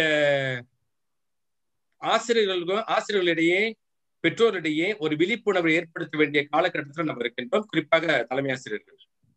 ஆசிரியர்களுக்கும் ஆசிரியர்களிடையே பெற்றோரிடையே ஒரு விழிப்புணர்வை ஏற்படுத்த வேண்டிய காலகட்டத்தில் நம்ம இருக்கின்றோம் குறிப்பாக தலைமை ஆசிரியர்கள்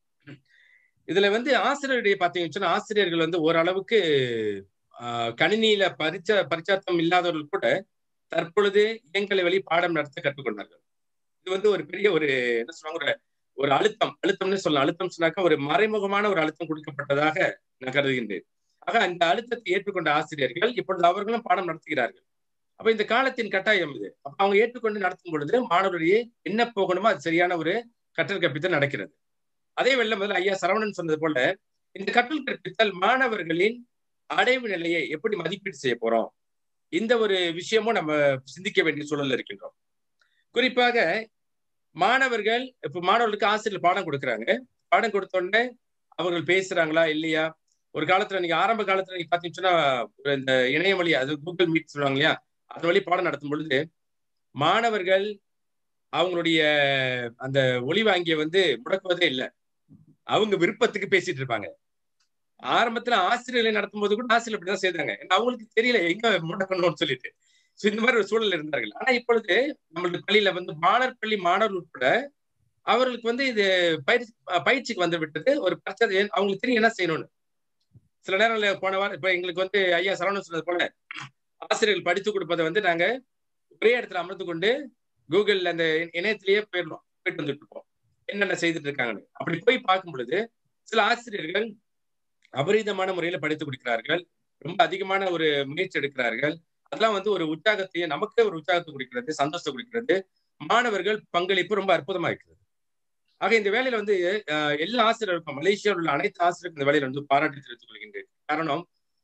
இதுல வந்து ஆசிரியரிடையே பாத்தீங்கன்னு சொன்னா ஆசிரியர்கள் வந்து ஓரளவுக்கு கணினியில பரிச்ச பரிச்சாத்தம் இல்லாதவர்கள் கூட தற்பொழுது இயங்கலை வழி பாடம் நடத்த கற்றுக்கொண்டார்கள் இது வந்து ஒரு பெரிய ஒரு என்ன சொல்லுவாங்க ஒரு ஒரு அழுத்தம் அழுத்தம்னு சொல்லலாம் அழுத்தம் சொன்னாக்கா ஒரு மறைமுகமான ஒரு அழுத்தம் கொடுக்கப்பட்டதாக நான் கருதுகின்றேன் ஆக அந்த அழுத்தத்தை ஏற்றுக்கொண்ட ஆசிரியர்கள் இப்பொழுது அவர்களும் பாடம் நடத்துகிறார்கள் அப்ப இந்த காலத்தின் கட்டாயம் இது அப்ப அவங்க ஏற்றுக்கொண்டு நடத்தும் பொழுது மாணவர்களிடையே என்ன போகணுமோ அது சரியான ஒரு கற்றல் கற்பித்தல் நடக்கிறது அதே வெள்ள முதல்ல ஐயா சரவணன் சொன்னது போல இந்த கற்றல் கற்பித்தல் மாணவர்களின் அடைவு நிலையை எப்படி மதிப்பீடு செய்ய போறோம் இந்த ஒரு விஷயமும் நம்ம சிந்திக்க வேண்டிய சூழல்ல இருக்கின்றோம் குறிப்பாக மாணவர்கள் இப்ப மாணவர்களுக்கு ஆசிரியர் பாடம் கொடுக்குறாங்க பாடம் கொடுத்த உடனே அவர்கள் பேசுறாங்களா இல்லையா ஒரு காலத்துல நீங்க ஆரம்ப காலத்துல நீங்க பாத்தீங்கன்னா இந்த இணைய வழி அது கூகுள் மீட் சொல்லுவாங்க இல்லையா அது வழி பாடம் நடத்தும் பொழுது மாணவர்கள் அவங்களுடைய அந்த ஒளி வாங்கிய வந்து முடக்குவதே இல்லை அவங்க விருப்பத்துக்கு பேசிட்டு இருப்பாங்க ஆரம்பத்துல ஆசிரியர்களை நடத்தும் போது கூட ஆசிரியர் அப்படிதான் செய்தாங்க அவங்களுக்கு தெரியல எங்க முடக்கணும்னு சொல்லிட்டு சோ இந்த மாதிரி ஒரு சூழல் இருந்தார்கள் ஆனா இப்பொழுது நம்மளுடைய பள்ளியில வந்து மாணவர் பள்ளி மாணவர் உட்பட அவர்களுக்கு வந்து இது பயிற்சி பயிற்சிக்கு வந்து விட்டது ஒரு பிரச்சனை அவங்களுக்கு தெரியும் என்ன செய்யணும்னு சில நேரங்கள்ல போன வாரம் இப்ப எங்களுக்கு வந்து ஐயா சரவணன் சொன்னது போல ஆசிரியர்கள் படித்து கொடுப்பதை வந்து நாங்க ஒரே இடத்துல அமர்ந்து கொண்டு கூகுள்ல அந்த இணையத்திலேயே போயிடலாம் போயிட்டு வந்துட்டு இருப்போம் என்னென்ன செய்துட்டு இருக்காங்கன்னு அப்படி போய் பார்க்கும் பொழுது சில ஆசிரியர்கள் அபரீதமான முறையில படித்து கொடுக்கிறார்கள் ரொம்ப அதிகமான ஒரு முயற்சி எடுக்கிறார்கள் அதெல்லாம் வந்து ஒரு உற்சாகத்தையும் நமக்கே ஒரு உற்சாகத்தை கொடுக்கிறது சந்தோஷத்தை கொடுக்கிறது மாணவர்கள் பங்களிப்பு ரொம்ப அற்புதமா இருக்கிறது ஆக இந்த வேலையில வந்து எல்லா ஆசிரியருக்கும் மலேசியாவில் உள்ள அனைத்து ஆசிரியருக்கும் இந்த வேலையில வந்து பாராட்டி தெரிவித்துக் கொள்கின்றேன் காரணம்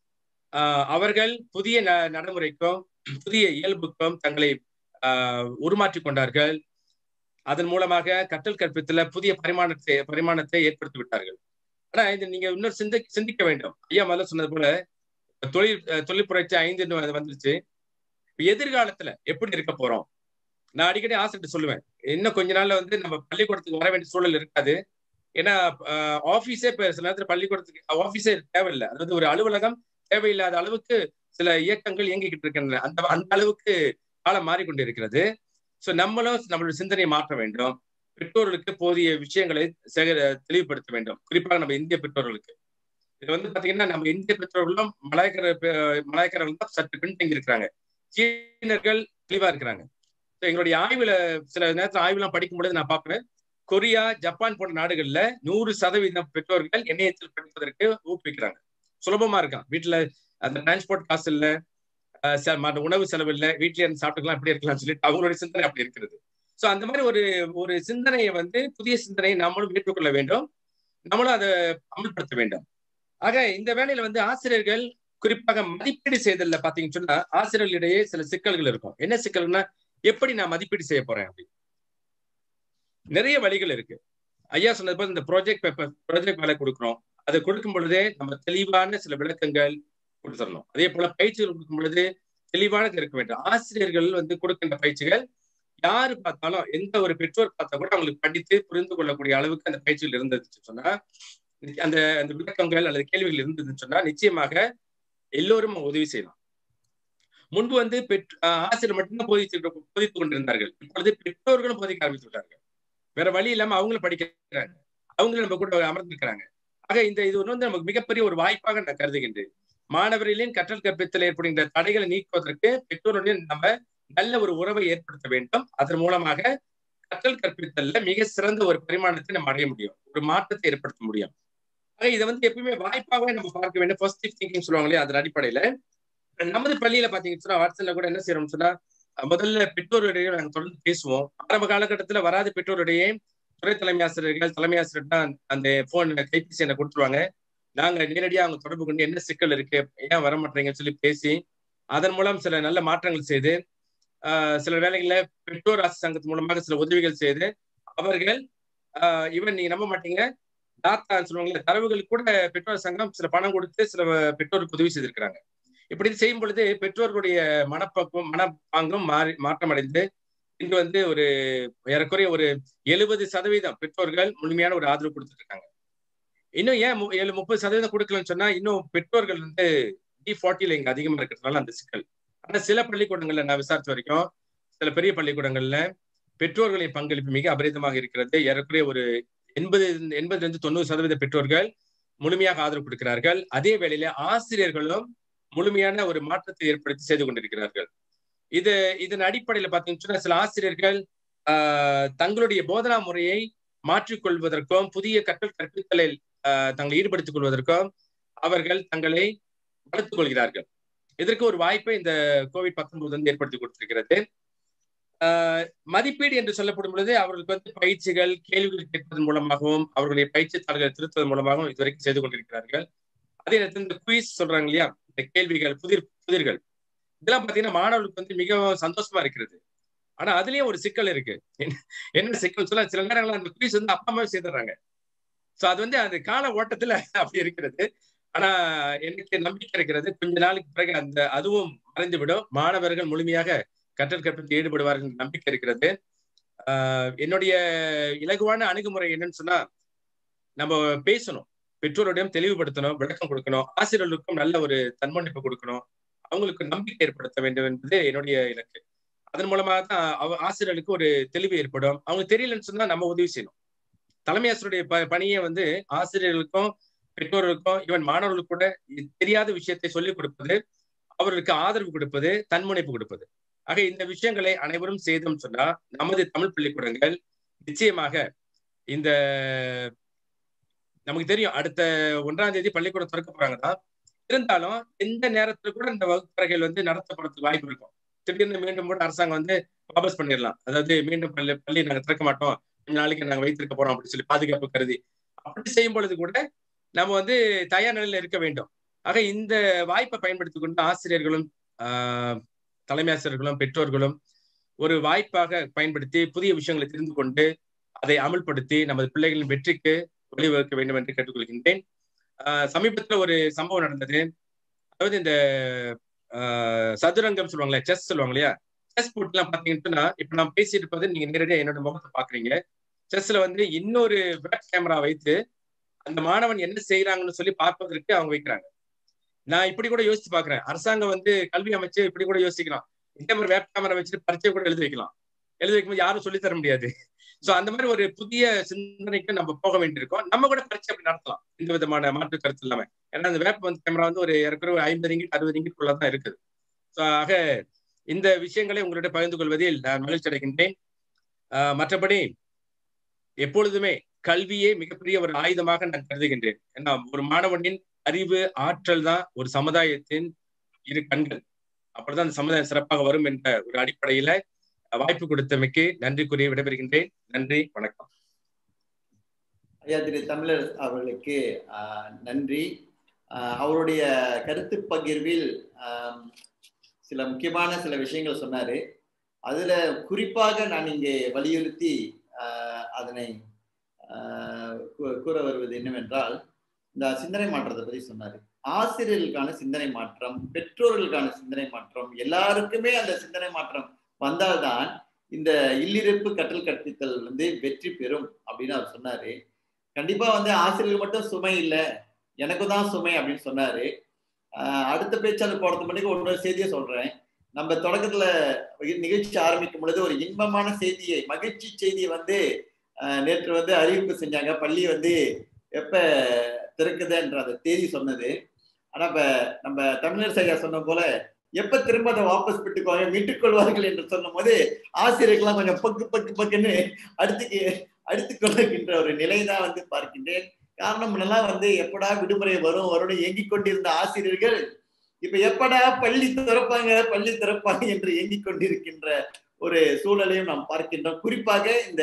அவர்கள் புதிய நடைமுறைக்கும் புதிய இயல்புக்கும் தங்களை உருமாற்றி கொண்டார்கள் அதன் மூலமாக கற்றல் கற்பித்துல புதிய பரிமாணத்தை பரிமாணத்தை ஏற்படுத்தி விட்டார்கள் ஆனா இது நீங்க இன்னொரு சிந்தி சிந்திக்க வேண்டும் ஐயா முதல்ல சொன்னது போல தொழில் தொழில் புரட்சி ஐந்து வந்துருச்சு எதிர்காலத்துல எப்படி இருக்க போறோம் நான் அடிக்கடி ஆசைட்டு சொல்லுவேன் இன்னும் கொஞ்ச நாள்ல வந்து நம்ம பள்ளிக்கூடத்துக்கு வர வேண்டிய சூழல் இருக்காது ஏன்னா ஆபீஸே இப்ப சில நேரத்துல பள்ளிக்கூடத்துக்கு ஆபீஸே தேவையில்லை அதாவது ஒரு அலுவலகம் தேவையில்லாத அளவுக்கு சில இயக்கங்கள் இயங்கிக்கிட்டு இருக்கின்றன அந்த அந்த அளவுக்கு காலம் மாறிக்கொண்டு இருக்கிறது சோ நம்மளும் நம்மளுடைய சிந்தனையை மாற்ற வேண்டும் பெற்றோர்களுக்கு போதிய விஷயங்களை சேகர தெளிவுபடுத்த வேண்டும் குறிப்பாக நம்ம இந்திய பெற்றோர்களுக்கு இது வந்து பாத்தீங்கன்னா நம்ம இந்திய பெற்றோர்களும் மலாய்க்கர மலாய்க்கர்கள் தான் சற்று பின்தங்கி இருக்கிறாங்க சீனர்கள் தெளிவா இருக்கிறாங்க எங்களுடைய ஆய்வுல சில நேரத்தில் ஆய்வுலாம் படிக்கும் பொழுது நான் பார்ப்பேன் கொரியா ஜப்பான் போன்ற நாடுகள்ல நூறு சதவீதம் பெற்றோர்கள் இணையத்தில் படிப்பதற்கு ஊக்குவிக்கிறாங்க சுலபமா இருக்கான் வீட்டுல அந்த டிரான்ஸ்போர்ட் காசு இல்ல உணவு செலவு இல்ல வீட்லயே இருந்து சாப்பிட்டுக்கலாம் எப்படி இருக்கலாம் சொல்லிட்டு அவங்களுடைய சிந்தனை அப்படி இருக்கிறது சோ அந்த மாதிரி ஒரு ஒரு சிந்தனையை வந்து புதிய சிந்தனையை நம்மளும் ஏற்றுக்கொள்ள வேண்டும் நம்மளும் அதை அமல்படுத்த வேண்டும் ஆக இந்த வேலையில வந்து ஆசிரியர்கள் குறிப்பாக மதிப்பீடு செய்தல்ல பாத்தீங்கன்னு சொன்னா ஆசிரியர்களிடையே சில சிக்கல்கள் இருக்கும் என்ன சிக்கல்னா எப்படி நான் மதிப்பீடு செய்ய போறேன் அப்படி நிறைய வழிகள் இருக்கு ஐயா சொன்னது போல இந்த ப்ராஜெக்ட் பேப்பர் ப்ராஜெக்ட் வேலை கொடுக்குறோம் அதை கொடுக்கும் பொழுதே நம்ம தெளிவான சில விளக்கங்கள் கொடுத்துடணும் அதே போல பயிற்சிகள் கொடுக்கும் பொழுது தெளிவானது இருக்க வேண்டும் ஆசிரியர்கள் வந்து கொடுக்கின்ற பயிற்சிகள் யாரு பார்த்தாலும் எந்த ஒரு பெற்றோர் பார்த்தா கூட அவங்களுக்கு படித்து புரிந்து கொள்ளக்கூடிய அளவுக்கு அந்த பயிற்சிகள் இருந்ததுன்னு சொன்னா அந்த அந்த விளக்கங்கள் அல்லது கேள்விகள் இருந்ததுன்னு சொன்னா நிச்சயமாக எல்லோரும் உதவி செய்யலாம் முன்பு வந்து பெற்று ஆசிரியர் மட்டும்தான் போதித்து போதித்துக் கொண்டிருந்தார்கள் இப்பொழுது பெற்றோர்களும் போதிக்க ஆரம்பித்து விட்டார்கள் வேற வழி இல்லாம அவங்களும் படிக்கிறாங்க அவங்களும் நம்ம கூட அமர்ந்திருக்கிறாங்க ஆக இந்த இது வந்து நமக்கு மிகப்பெரிய ஒரு வாய்ப்பாக நான் கருதுகின்றேன் மாணவர்களின் கற்றல் கற்பித்தல் ஏற்படுகின்ற தடைகளை நீக்குவதற்கு பெற்றோருடன் நம்ம நல்ல ஒரு உறவை ஏற்படுத்த வேண்டும் அதன் மூலமாக கற்றல் கற்பித்தல்ல மிக சிறந்த ஒரு பரிமாணத்தை நம்ம அடைய முடியும் ஒரு மாற்றத்தை ஏற்படுத்த முடியும் ஆக இதை வந்து எப்பவுமே வாய்ப்பாகவே நம்ம பார்க்க வேண்டும் பாசிட்டிவ் திங்கிங் சொல்லுவாங்க இல்லையா அதன் அடிப்படையில நமது பள்ளியில பாத்தீங்கன்னு சொன்னா வாட்ஸ்அப்ல கூட என்ன செய்யறோம்னு சொன்னா முதல்ல பெற்றோரிடையே நாங்கள் தொடர்ந்து பேசுவோம் ஆரம்ப காலகட்டத்துல வராத பெற்றோரிடையே துறை தலைமை ஆசிரியர்கள் தலைமை ஆசிரியர் தான் அந்த போன் கைபேசி என்ன கொடுத்துருவாங்க நாங்க நேரடியா அவங்க தொடர்பு கொண்டு என்ன சிக்கல் இருக்கு ஏன் வர மாட்டேங்கன்னு சொல்லி பேசி அதன் மூலம் சில நல்ல மாற்றங்கள் செய்து சில வேலைகள்ல பெற்றோர் ஆசி சங்கத்து மூலமாக சில உதவிகள் செய்து அவர்கள் இவன் நீங்க நம்ப மாட்டீங்க தாத்தான்னு சொல்லுவாங்கல்ல தரவுகளுக்கு கூட பெற்றோர் சங்கம் சில பணம் கொடுத்து சில பெற்றோருக்கு உதவி செய்திருக்கிறாங்க இப்படி செய்யும் பொழுது பெற்றோர்களுடைய மனப்பக்குவம் மனப்பாங்கும் மாறி மாற்றம் அடைந்து இன்று வந்து ஒரு ஏறக்குறைய ஒரு எழுபது சதவீதம் பெற்றோர்கள் முழுமையான ஒரு ஆதரவு கொடுத்துட்டு இருக்காங்க இன்னும் ஏன் ஏழு முப்பது சதவீதம் கொடுக்கலன்னு சொன்னா இன்னும் பெற்றோர்கள் வந்து டி ஃபார்ட்டில இங்க அதிகமா இருக்கிறதுனால அந்த சிக்கல் ஆனா சில பள்ளிக்கூடங்கள்ல நான் விசாரிச்ச வரைக்கும் சில பெரிய பள்ளிக்கூடங்கள்ல பெற்றோர்களின் பங்களிப்பு மிக அபரிதமாக இருக்கிறது ஏறக்குறைய ஒரு எண்பது எண்பதுல இருந்து தொண்ணூறு சதவீத பெற்றோர்கள் முழுமையாக ஆதரவு கொடுக்கிறார்கள் அதே வேளையில ஆசிரியர்களும் முழுமையான ஒரு மாற்றத்தை ஏற்படுத்தி செய்து கொண்டிருக்கிறார்கள் இது இதன் அடிப்படையில பாத்தீங்கன்னா சில ஆசிரியர்கள் ஆஹ் தங்களுடைய போதனா முறையை மாற்றிக்கொள்வதற்கும் புதிய கற்றல் கற்பித்தலில் தங்களை ஈடுபடுத்திக் கொள்வதற்கும் அவர்கள் தங்களை வளர்த்துக் கொள்கிறார்கள் இதற்கு ஒரு வாய்ப்பை இந்த கோவிட் பத்தொன்பது வந்து ஏற்படுத்தி கொடுத்திருக்கிறது மதிப்பீடு என்று சொல்லப்படும் பொழுது அவர்களுக்கு வந்து பயிற்சிகள் கேள்விகள் கேட்பதன் மூலமாகவும் அவர்களுடைய பயிற்சி தாள்களை திருத்துவதன் மூலமாகவும் இதுவரைக்கும் செய்து கொண்டிருக்கிறார்கள் அதே நேரத்தில் இந்த குயிஸ் சொல்றாங்க இல்லையா இந்த கேள்விகள் புதிர் புதிர்கள் இதெல்லாம் பாத்தீங்கன்னா மாணவர்களுக்கு வந்து மிகவும் சந்தோஷமா இருக்கிறது ஆனா அதுலயும் ஒரு சிக்கல் இருக்கு என்ன சிக்கல் சொல்ல சில நேரங்கள் அந்த குயிஸ் வந்து அப்பா அம்மாவே சேர்த்துறாங்க சோ அது வந்து அந்த கால ஓட்டத்துல அப்படி இருக்கிறது ஆனா எனக்கு நம்பிக்கை இருக்கிறது கொஞ்ச நாளுக்கு பிறகு அந்த அதுவும் மறைந்து விடும் மாணவர்கள் முழுமையாக கற்றல் கற்பித்து ஈடுபடுவார்கள் நம்பிக்கை இருக்கிறது ஆஹ் என்னுடைய இலகுவான அணுகுமுறை என்னன்னு சொன்னா நம்ம பேசணும் பெற்றோரிடம் தெளிவுபடுத்தணும் விளக்கம் கொடுக்கணும் ஆசிரியர்களுக்கும் நல்ல ஒரு தன்முனைப்பு கொடுக்கணும் அவங்களுக்கு நம்பிக்கை ஏற்படுத்த வேண்டும் என்பது என்னுடைய இலக்கு அதன் மூலமாக தான் அவ ஆசிரியர்களுக்கு ஒரு தெளிவு ஏற்படும் அவங்களுக்கு தெரியலன்னு சொன்னா நம்ம உதவி செய்யணும் தலைமை ஆசிரியருடைய ப பணியை வந்து ஆசிரியர்களுக்கும் பெற்றோர்களுக்கும் ஈவன் மாணவர்களுக்கு கூட தெரியாத விஷயத்தை சொல்லிக் கொடுப்பது அவர்களுக்கு ஆதரவு கொடுப்பது தன்முனைப்பு கொடுப்பது ஆக இந்த விஷயங்களை அனைவரும் செய்தோம் சொன்னா நமது தமிழ் பள்ளிக்கூடங்கள் நிச்சயமாக இந்த நமக்கு தெரியும் அடுத்த ஒன்றாம் தேதி பள்ளிக்கூடம் திறக்க போறாங்க தான் இருந்தாலும் எந்த நேரத்துல கூட இந்த வகுப்பறைகள் வந்து நடத்தப்படுறதுக்கு வாய்ப்பு இருக்கும் திடீர்னு மீண்டும் கூட அரசாங்கம் வந்து வாபஸ் பண்ணிடலாம் அதாவது மீண்டும் பள்ளி பள்ளி நாங்க திறக்க மாட்டோம் கொஞ்ச நாளைக்கு நாங்க வைத்திருக்க போறோம் அப்படின்னு சொல்லி பாதுகாப்பு கருதி அப்படி செய்யும் பொழுது கூட நம்ம வந்து தயார் நிலையில இருக்க வேண்டும் ஆக இந்த வாய்ப்பை பயன்படுத்தி கொண்டு ஆசிரியர்களும் ஆஹ் தலைமை ஆசிரியர்களும் பெற்றோர்களும் ஒரு வாய்ப்பாக பயன்படுத்தி புதிய விஷயங்களை தெரிந்து கொண்டு அதை அமல்படுத்தி நமது பிள்ளைகளின் வெற்றிக்கு வழிவகுக்க வேண்டும் என்று கேட்டுக்கொள்கின்றேன் சமீபத்துல ஒரு சம்பவம் நடந்தது அதாவது இந்த சதுரங்கம் சொல்லுவாங்களே செஸ் சொல்லுவாங்க இல்லையா செஸ் போட்டுலாம் பாத்தீங்கன்னா இப்ப நான் பேசிட்டு இருப்பது நீங்க நேரடியாக என்னோட முகத்தை பாக்குறீங்க செஸ்ல வந்து இன்னொரு பேக் கேமரா வைத்து அந்த மாணவன் என்ன செய்யறாங்கன்னு சொல்லி பார்ப்பதற்கு அவங்க வைக்கிறாங்க நான் இப்படி கூட யோசிச்சு பாக்குறேன் அரசாங்கம் வந்து கல்வி அமைச்சு இப்படி கூட யோசிக்கலாம் இதே மாதிரி வேப் கேமரா வச்சுட்டு பரீட்சை கூட எழுதி வைக்கலாம் எழுதி வைக்கும்போது யாரும் சொல்லி தர முடியாது சோ அந்த மாதிரி ஒரு புதிய சிந்தனைக்கு நம்ம போக வேண்டியிருக்கோம் நம்ம கூட பரீட்சை அப்படி நடத்தலாம் எந்த விதமான மாற்று கருத்து இல்லாம ஏன்னா அந்த வேப் வந்து கேமரா வந்து ஒரு ஏற்கனவே ஒரு ஐம்பது ரிங்கிட் அறுபது ரிங்கிட் தான் இருக்குது ஸோ ஆக இந்த விஷயங்களை உங்களிடம் பகிர்ந்து கொள்வதில் நான் மகிழ்ச்சி அடைகின்றேன் மற்றபடி எப்பொழுதுமே கல்வியே மிகப்பெரிய ஒரு ஆயுதமாக நான் கருதுகின்றேன் ஏன்னா ஒரு மாணவனின் அறிவு ஆற்றல் தான் ஒரு சமுதாயத்தின் இரு கண்கள் அப்படிதான் அந்த சமுதாயம் சிறப்பாக வரும் என்ற ஒரு அடிப்படையில வாய்ப்பு கொடுத்தமைக்கு நன்றி கூறி விடைபெறுகின்றேன் நன்றி வணக்கம் ஐயா திரு தமிழர் அவர்களுக்கு நன்றி அவருடைய கருத்து பகிர்வில் சில முக்கியமான சில விஷயங்கள் சொன்னாரு அதுல குறிப்பாக நான் இங்கே வலியுறுத்தி அதனை கூற வருவது என்னவென்றால் இந்த சிந்தனை மாற்றத்தை பற்றி சொன்னாரு ஆசிரியர்களுக்கான சிந்தனை மாற்றம் பெற்றோர்களுக்கான சிந்தனை மாற்றம் எல்லாருக்குமே அந்த சிந்தனை மாற்றம் வந்தால்தான் இந்த இல்லிருப்பு கற்றல் கற்பித்தல் வந்து வெற்றி பெறும் அப்படின்னு அவர் சொன்னாரு கண்டிப்பா வந்து ஆசிரியர்கள் மட்டும் சுமை இல்லை எனக்கு தான் சுமை அப்படின்னு சொன்னாரு அடுத்த பேச்சாளர் போறதுக்கு முன்னாடி ஒரு செய்தியை சொல்றேன் நம்ம தொடக்கத்துல நிகழ்ச்சி ஆரம்பிக்கும் பொழுது ஒரு இன்பமான செய்தியை மகிழ்ச்சி செய்தியை வந்து நேற்று வந்து அறிவிப்பு செஞ்சாங்க பள்ளி வந்து எப்ப திறக்குதுன்ற அந்த தேதி சொன்னது ஆனா இப்ப நம்ம தமிழர் ஐயா சொன்ன போல எப்ப திரும்ப அதை வாபஸ் பெற்றுக்குவாங்க மீட்டுக் கொள்வார்கள் என்று சொல்லும் போது ஆசிரியர்கள்லாம் கொஞ்சம் பக்கு பக்கு பக்குன்னு அடுத்து அடுத்து கொள்ளுகின்ற ஒரு நிலை தான் வந்து பார்க்கின்றேன் காரணம் முன்னெல்லாம் வந்து எப்படா விடுமுறை வரும் வரும்னு ஏங்கிக் கொண்டிருந்த ஆசிரியர்கள் இப்ப எப்படா பள்ளி திறப்பாங்க பள்ளி திறப்பாங்க என்று ஏங்கிக் கொண்டிருக்கின்ற ஒரு சூழலையும் நாம் பார்க்கின்றோம் குறிப்பாக இந்த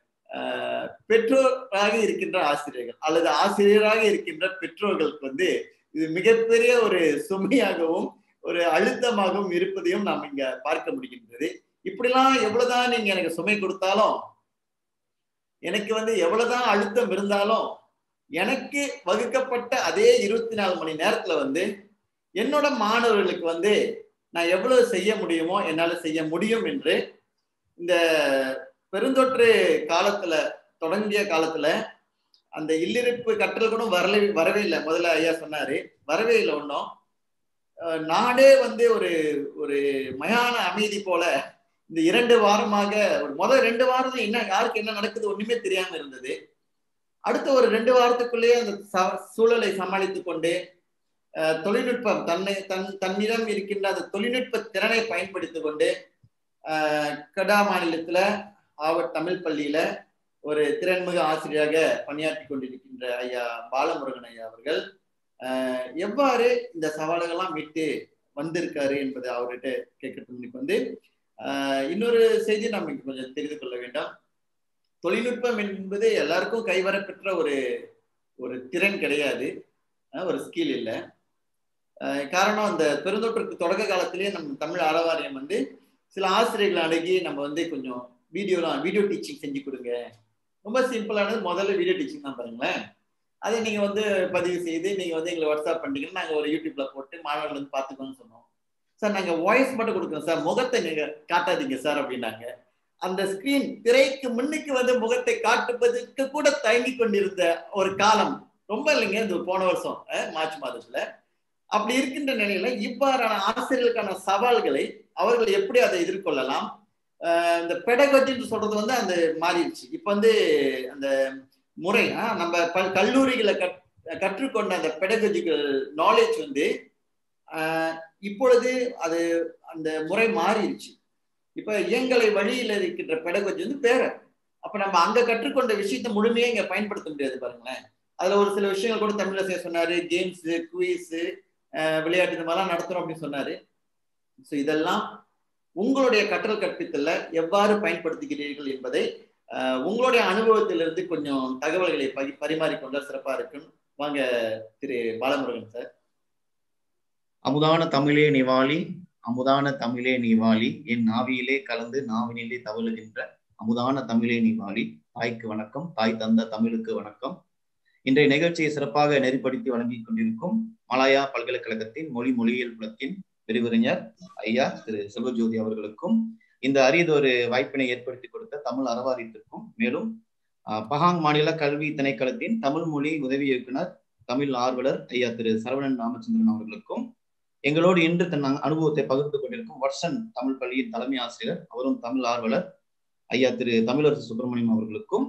பெற்றோராக இருக்கின்ற ஆசிரியர்கள் அல்லது ஆசிரியராக இருக்கின்ற பெற்றோர்களுக்கு வந்து இது மிகப்பெரிய ஒரு சுமையாகவும் ஒரு அழுத்தமாகவும் இருப்பதையும் நாம் இங்க பார்க்க முடிகின்றது இப்படிலாம் எவ்வளவுதான் நீங்க எனக்கு சுமை கொடுத்தாலும் எனக்கு வந்து எவ்வளவுதான் அழுத்தம் இருந்தாலும் எனக்கு வகுக்கப்பட்ட அதே இருபத்தி நாலு மணி நேரத்துல வந்து என்னோட மாணவர்களுக்கு வந்து நான் எவ்வளவு செய்ய முடியுமோ என்னால செய்ய முடியும் என்று இந்த பெருந்தொற்று காலத்துல தொடங்கிய காலத்துல அந்த இல்லிருப்பு கற்றல் கூட வரல வரவே இல்லை முதல்ல ஐயா சொன்னாரு வரவே இல்லை ஒன்றும் நாடே வந்து ஒரு ஒரு மயான அமைதி போல இந்த இரண்டு வாரமாக ஒரு முதல் ரெண்டு வாரம் என்ன யாருக்கு என்ன நடக்குது ஒண்ணுமே தெரியாம இருந்தது அடுத்த ஒரு ரெண்டு வாரத்துக்குள்ளேயே அந்த சூழலை சமாளித்து கொண்டு தொழில்நுட்பம் தன்னை தன் தன்னிடம் இருக்கின்ற அந்த தொழில்நுட்ப திறனை பயன்படுத்தி கொண்டு கடா மாநிலத்துல ஆவட் தமிழ் பள்ளியில ஒரு திறன்மிகு ஆசிரியராக பணியாற்றி கொண்டிருக்கின்ற ஐயா பாலமுருகன் ஐயா அவர்கள் எவ்வாறு இந்த சவால்கள்லாம் மீட்டு வந்திருக்காரு என்பதை அவர்கிட்ட கேட்கறதுக்கு வந்து இன்னொரு செய்தி நாம் இங்க கொஞ்சம் தெரிந்து கொள்ள வேண்டாம் தொழில்நுட்பம் என்பது எல்லாருக்கும் கைவரப்பெற்ற ஒரு ஒரு திறன் கிடையாது ஒரு ஸ்கில் இல்லை காரணம் அந்த பெருந்தொற்றுக்கு தொடக்க காலத்திலேயே நம்ம தமிழ் அறவாரியம் வந்து சில ஆசிரியர்களை அணுகி நம்ம வந்து கொஞ்சம் வீடியோலாம் வீடியோ டீச்சிங் செஞ்சு கொடுங்க ரொம்ப சிம்பிளானது முதல்ல வீடியோ டீச்சிங் தான் பாருங்களேன் அதை நீங்க வந்து பதிவு செய்து நீங்க வந்து எங்களை வாட்ஸ்அப் பண்ணீங்கன்னா நாங்க ஒரு யூடியூப்ல போட்டு மாணவர்கள் வந்து பார்த்துக்கோன்னு சொன்னோம் சார் நாங்க வாய்ஸ் மட்டும் கொடுக்குறோம் சார் முகத்தை நீங்க காட்டாதீங்க சார் அப்படின்னாங்க அந்த ஸ்கிரீன் திரைக்கு முன்னுக்கு வந்து முகத்தை காட்டுவதற்கு கூட தயங்கி கொண்டிருந்த ஒரு காலம் ரொம்ப இல்லைங்க இது போன வருஷம் மார்ச் மாதத்துல அப்படி இருக்கின்ற நிலையில இவ்வாறான ஆசிரியர்களுக்கான சவால்களை அவர்கள் எப்படி அதை எதிர்கொள்ளலாம் இந்த பெடகோஜின்னு சொல்றது வந்து அந்த மாறிடுச்சு இப்ப வந்து அந்த முறை நம்ம கல்லூரிகளை கற்றுக்கொண்ட அந்த பெடகோஜிக்கல் நாலேஜ் வந்து இப்பொழுது அது அந்த முறை மாறிடுச்சு இப்ப இயங்கலை வழியில இருக்கின்ற பெடகோஜி வந்து வேற அப்ப நம்ம அங்க கற்றுக்கொண்ட விஷயத்தை முழுமையா இங்க பயன்படுத்த முடியாது பாருங்களேன் அதுல ஒரு சில விஷயங்கள் கூட தமிழ்ல செய்ய சொன்னாரு கேம்ஸ் குயிஸ் விளையாட்டு இந்த மாதிரிலாம் நடத்துறோம் அப்படின்னு சொன்னாரு ஸோ இதெல்லாம் உங்களுடைய கற்றல் கற்பித்தல எவ்வாறு பயன்படுத்துகிறீர்கள் என்பதை உங்களுடைய அனுபவத்திலிருந்து கொஞ்சம் தகவல்களை பரி பரிமாறிக்கொண்டால் சிறப்பா இருக்குன்னு வாங்க திரு பாலமுருகன் சார் அமுதான தமிழே நிவாளி அமுதான தமிழே நீவாளி என் நாவியிலே கலந்து நாவினிலே தவழுகின்ற அமுதான தமிழே நீவாளி தாய்க்கு வணக்கம் தாய் தந்த தமிழுக்கு வணக்கம் இன்றைய நிகழ்ச்சியை சிறப்பாக நெறிப்படுத்தி வழங்கிக் கொண்டிருக்கும் மலாயா பல்கலைக்கழகத்தின் மொழி மொழியியல் புலத்தின் விரிவுரைஞர் ஐயா திரு செல்வஜோதி அவர்களுக்கும் இந்த அரியதொரு வாய்ப்பினை ஏற்படுத்தி கொடுத்த தமிழ் அறவாரியத்திற்கும் மேலும் பகாங் மாநில கல்வி திணைக்களத்தின் தமிழ் மொழி உதவி இயக்குனர் தமிழ் ஆர்வலர் ஐயா திரு சரவணன் ராமச்சந்திரன் அவர்களுக்கும் எங்களோடு இன்று தன் அனுபவத்தை பகிர்ந்து கொண்டிருக்கும் வர்ஷன் தமிழ் பள்ளியின் தலைமை ஆசிரியர் அவரும் தமிழ் ஆர்வலர் ஐயா திரு தமிழரசு சுப்பிரமணியம் அவர்களுக்கும்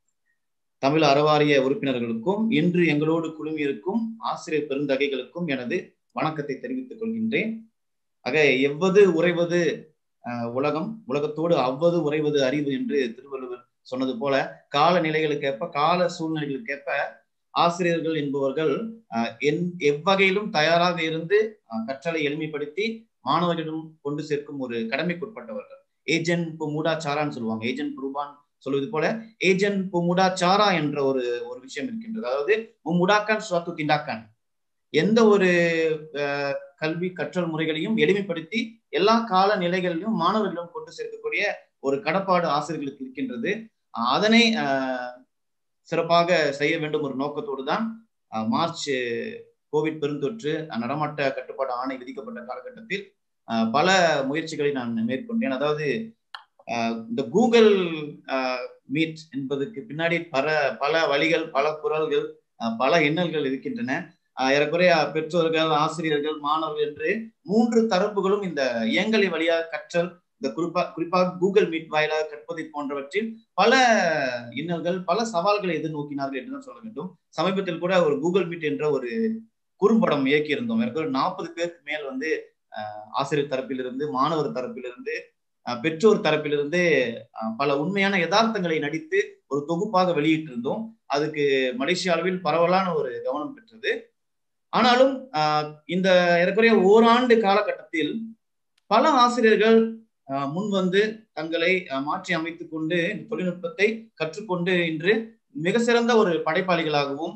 தமிழ் அறவாரிய உறுப்பினர்களுக்கும் இன்று எங்களோடு குழுமி இருக்கும் ஆசிரியர் பெருந்தகைகளுக்கும் எனது வணக்கத்தை தெரிவித்துக் கொள்கின்றேன் ஆக எவ்வது உறைவது உலகம் உலகத்தோடு அவ்வது உறைவது அறிவு என்று திருவள்ளுவர் சொன்னது போல கால நிலைகளுக்கேற்ப கால சூழ்நிலைகளுக்கேற்ப ஆசிரியர்கள் என்பவர்கள் என் எவ்வகையிலும் தயாராக இருந்து கற்றலை எளிமைப்படுத்தி மாணவர்களிடம் கொண்டு சேர்க்கும் ஒரு கடமைக்குட்பட்டவர்கள் ஏஜென்ட் புமுடா சாரான்னு சொல்லுவாங்க ஏஜென்ட் புருபான் சொல்வது போல ஏஜென்ட் புமுடா சாரா என்ற ஒரு ஒரு விஷயம் இருக்கின்றது அதாவது முமுடாக்கான் சுவாத்து திண்டாக்கான் எந்த ஒரு கல்வி கற்றல் முறைகளையும் எளிமைப்படுத்தி எல்லா கால நிலைகளிலும் மாணவர்களிடம் கொண்டு சேர்க்கக்கூடிய ஒரு கடப்பாடு ஆசிரியர்களுக்கு இருக்கின்றது அதனை சிறப்பாக செய்ய வேண்டும் ஒரு நோக்கத்தோடு தான் மார்ச் கோவிட் பெருந்தொற்று நடமாட்ட கட்டுப்பாடு ஆணை விதிக்கப்பட்ட காலகட்டத்தில் பல முயற்சிகளை நான் மேற்கொண்டேன் அதாவது இந்த கூகுள் மீட் என்பதற்கு பின்னாடி பல பல வழிகள் பல குரல்கள் பல எண்ணல்கள் இருக்கின்றன ஏறக்குறைய பெற்றோர்கள் ஆசிரியர்கள் மாணவர்கள் என்று மூன்று தரப்புகளும் இந்த இயங்கலை வழியாக கற்றல் இந்த குறிப்பா குறிப்பாக கூகுள் மீட் வாயிலாக கற்பதை போன்றவற்றில் பல இன்னல்கள் பல சவால்களை எதிர்நோக்கினார்கள் என்றுதான் சொல்ல வேண்டும் சமீபத்தில் கூட ஒரு கூகுள் மீட் என்ற ஒரு குறும்படம் இயக்கி இருந்தோம் ஏற்கனவே நாற்பது பேருக்கு மேல் வந்து ஆசிரியர் தரப்பிலிருந்து மாணவர் தரப்பிலிருந்து பெற்றோர் தரப்பிலிருந்து பல உண்மையான யதார்த்தங்களை நடித்து ஒரு தொகுப்பாக வெளியிட்டிருந்தோம் அதுக்கு மலேசிய அளவில் பரவலான ஒரு கவனம் பெற்றது ஆனாலும் இந்த ஏறக்குறைய ஓராண்டு காலகட்டத்தில் பல ஆசிரியர்கள் முன் வந்து தங்களை மாற்றி அமைத்துக் கொண்டு தொழில்நுட்பத்தை கற்றுக்கொண்டு இன்று மிக சிறந்த ஒரு படைப்பாளிகளாகவும்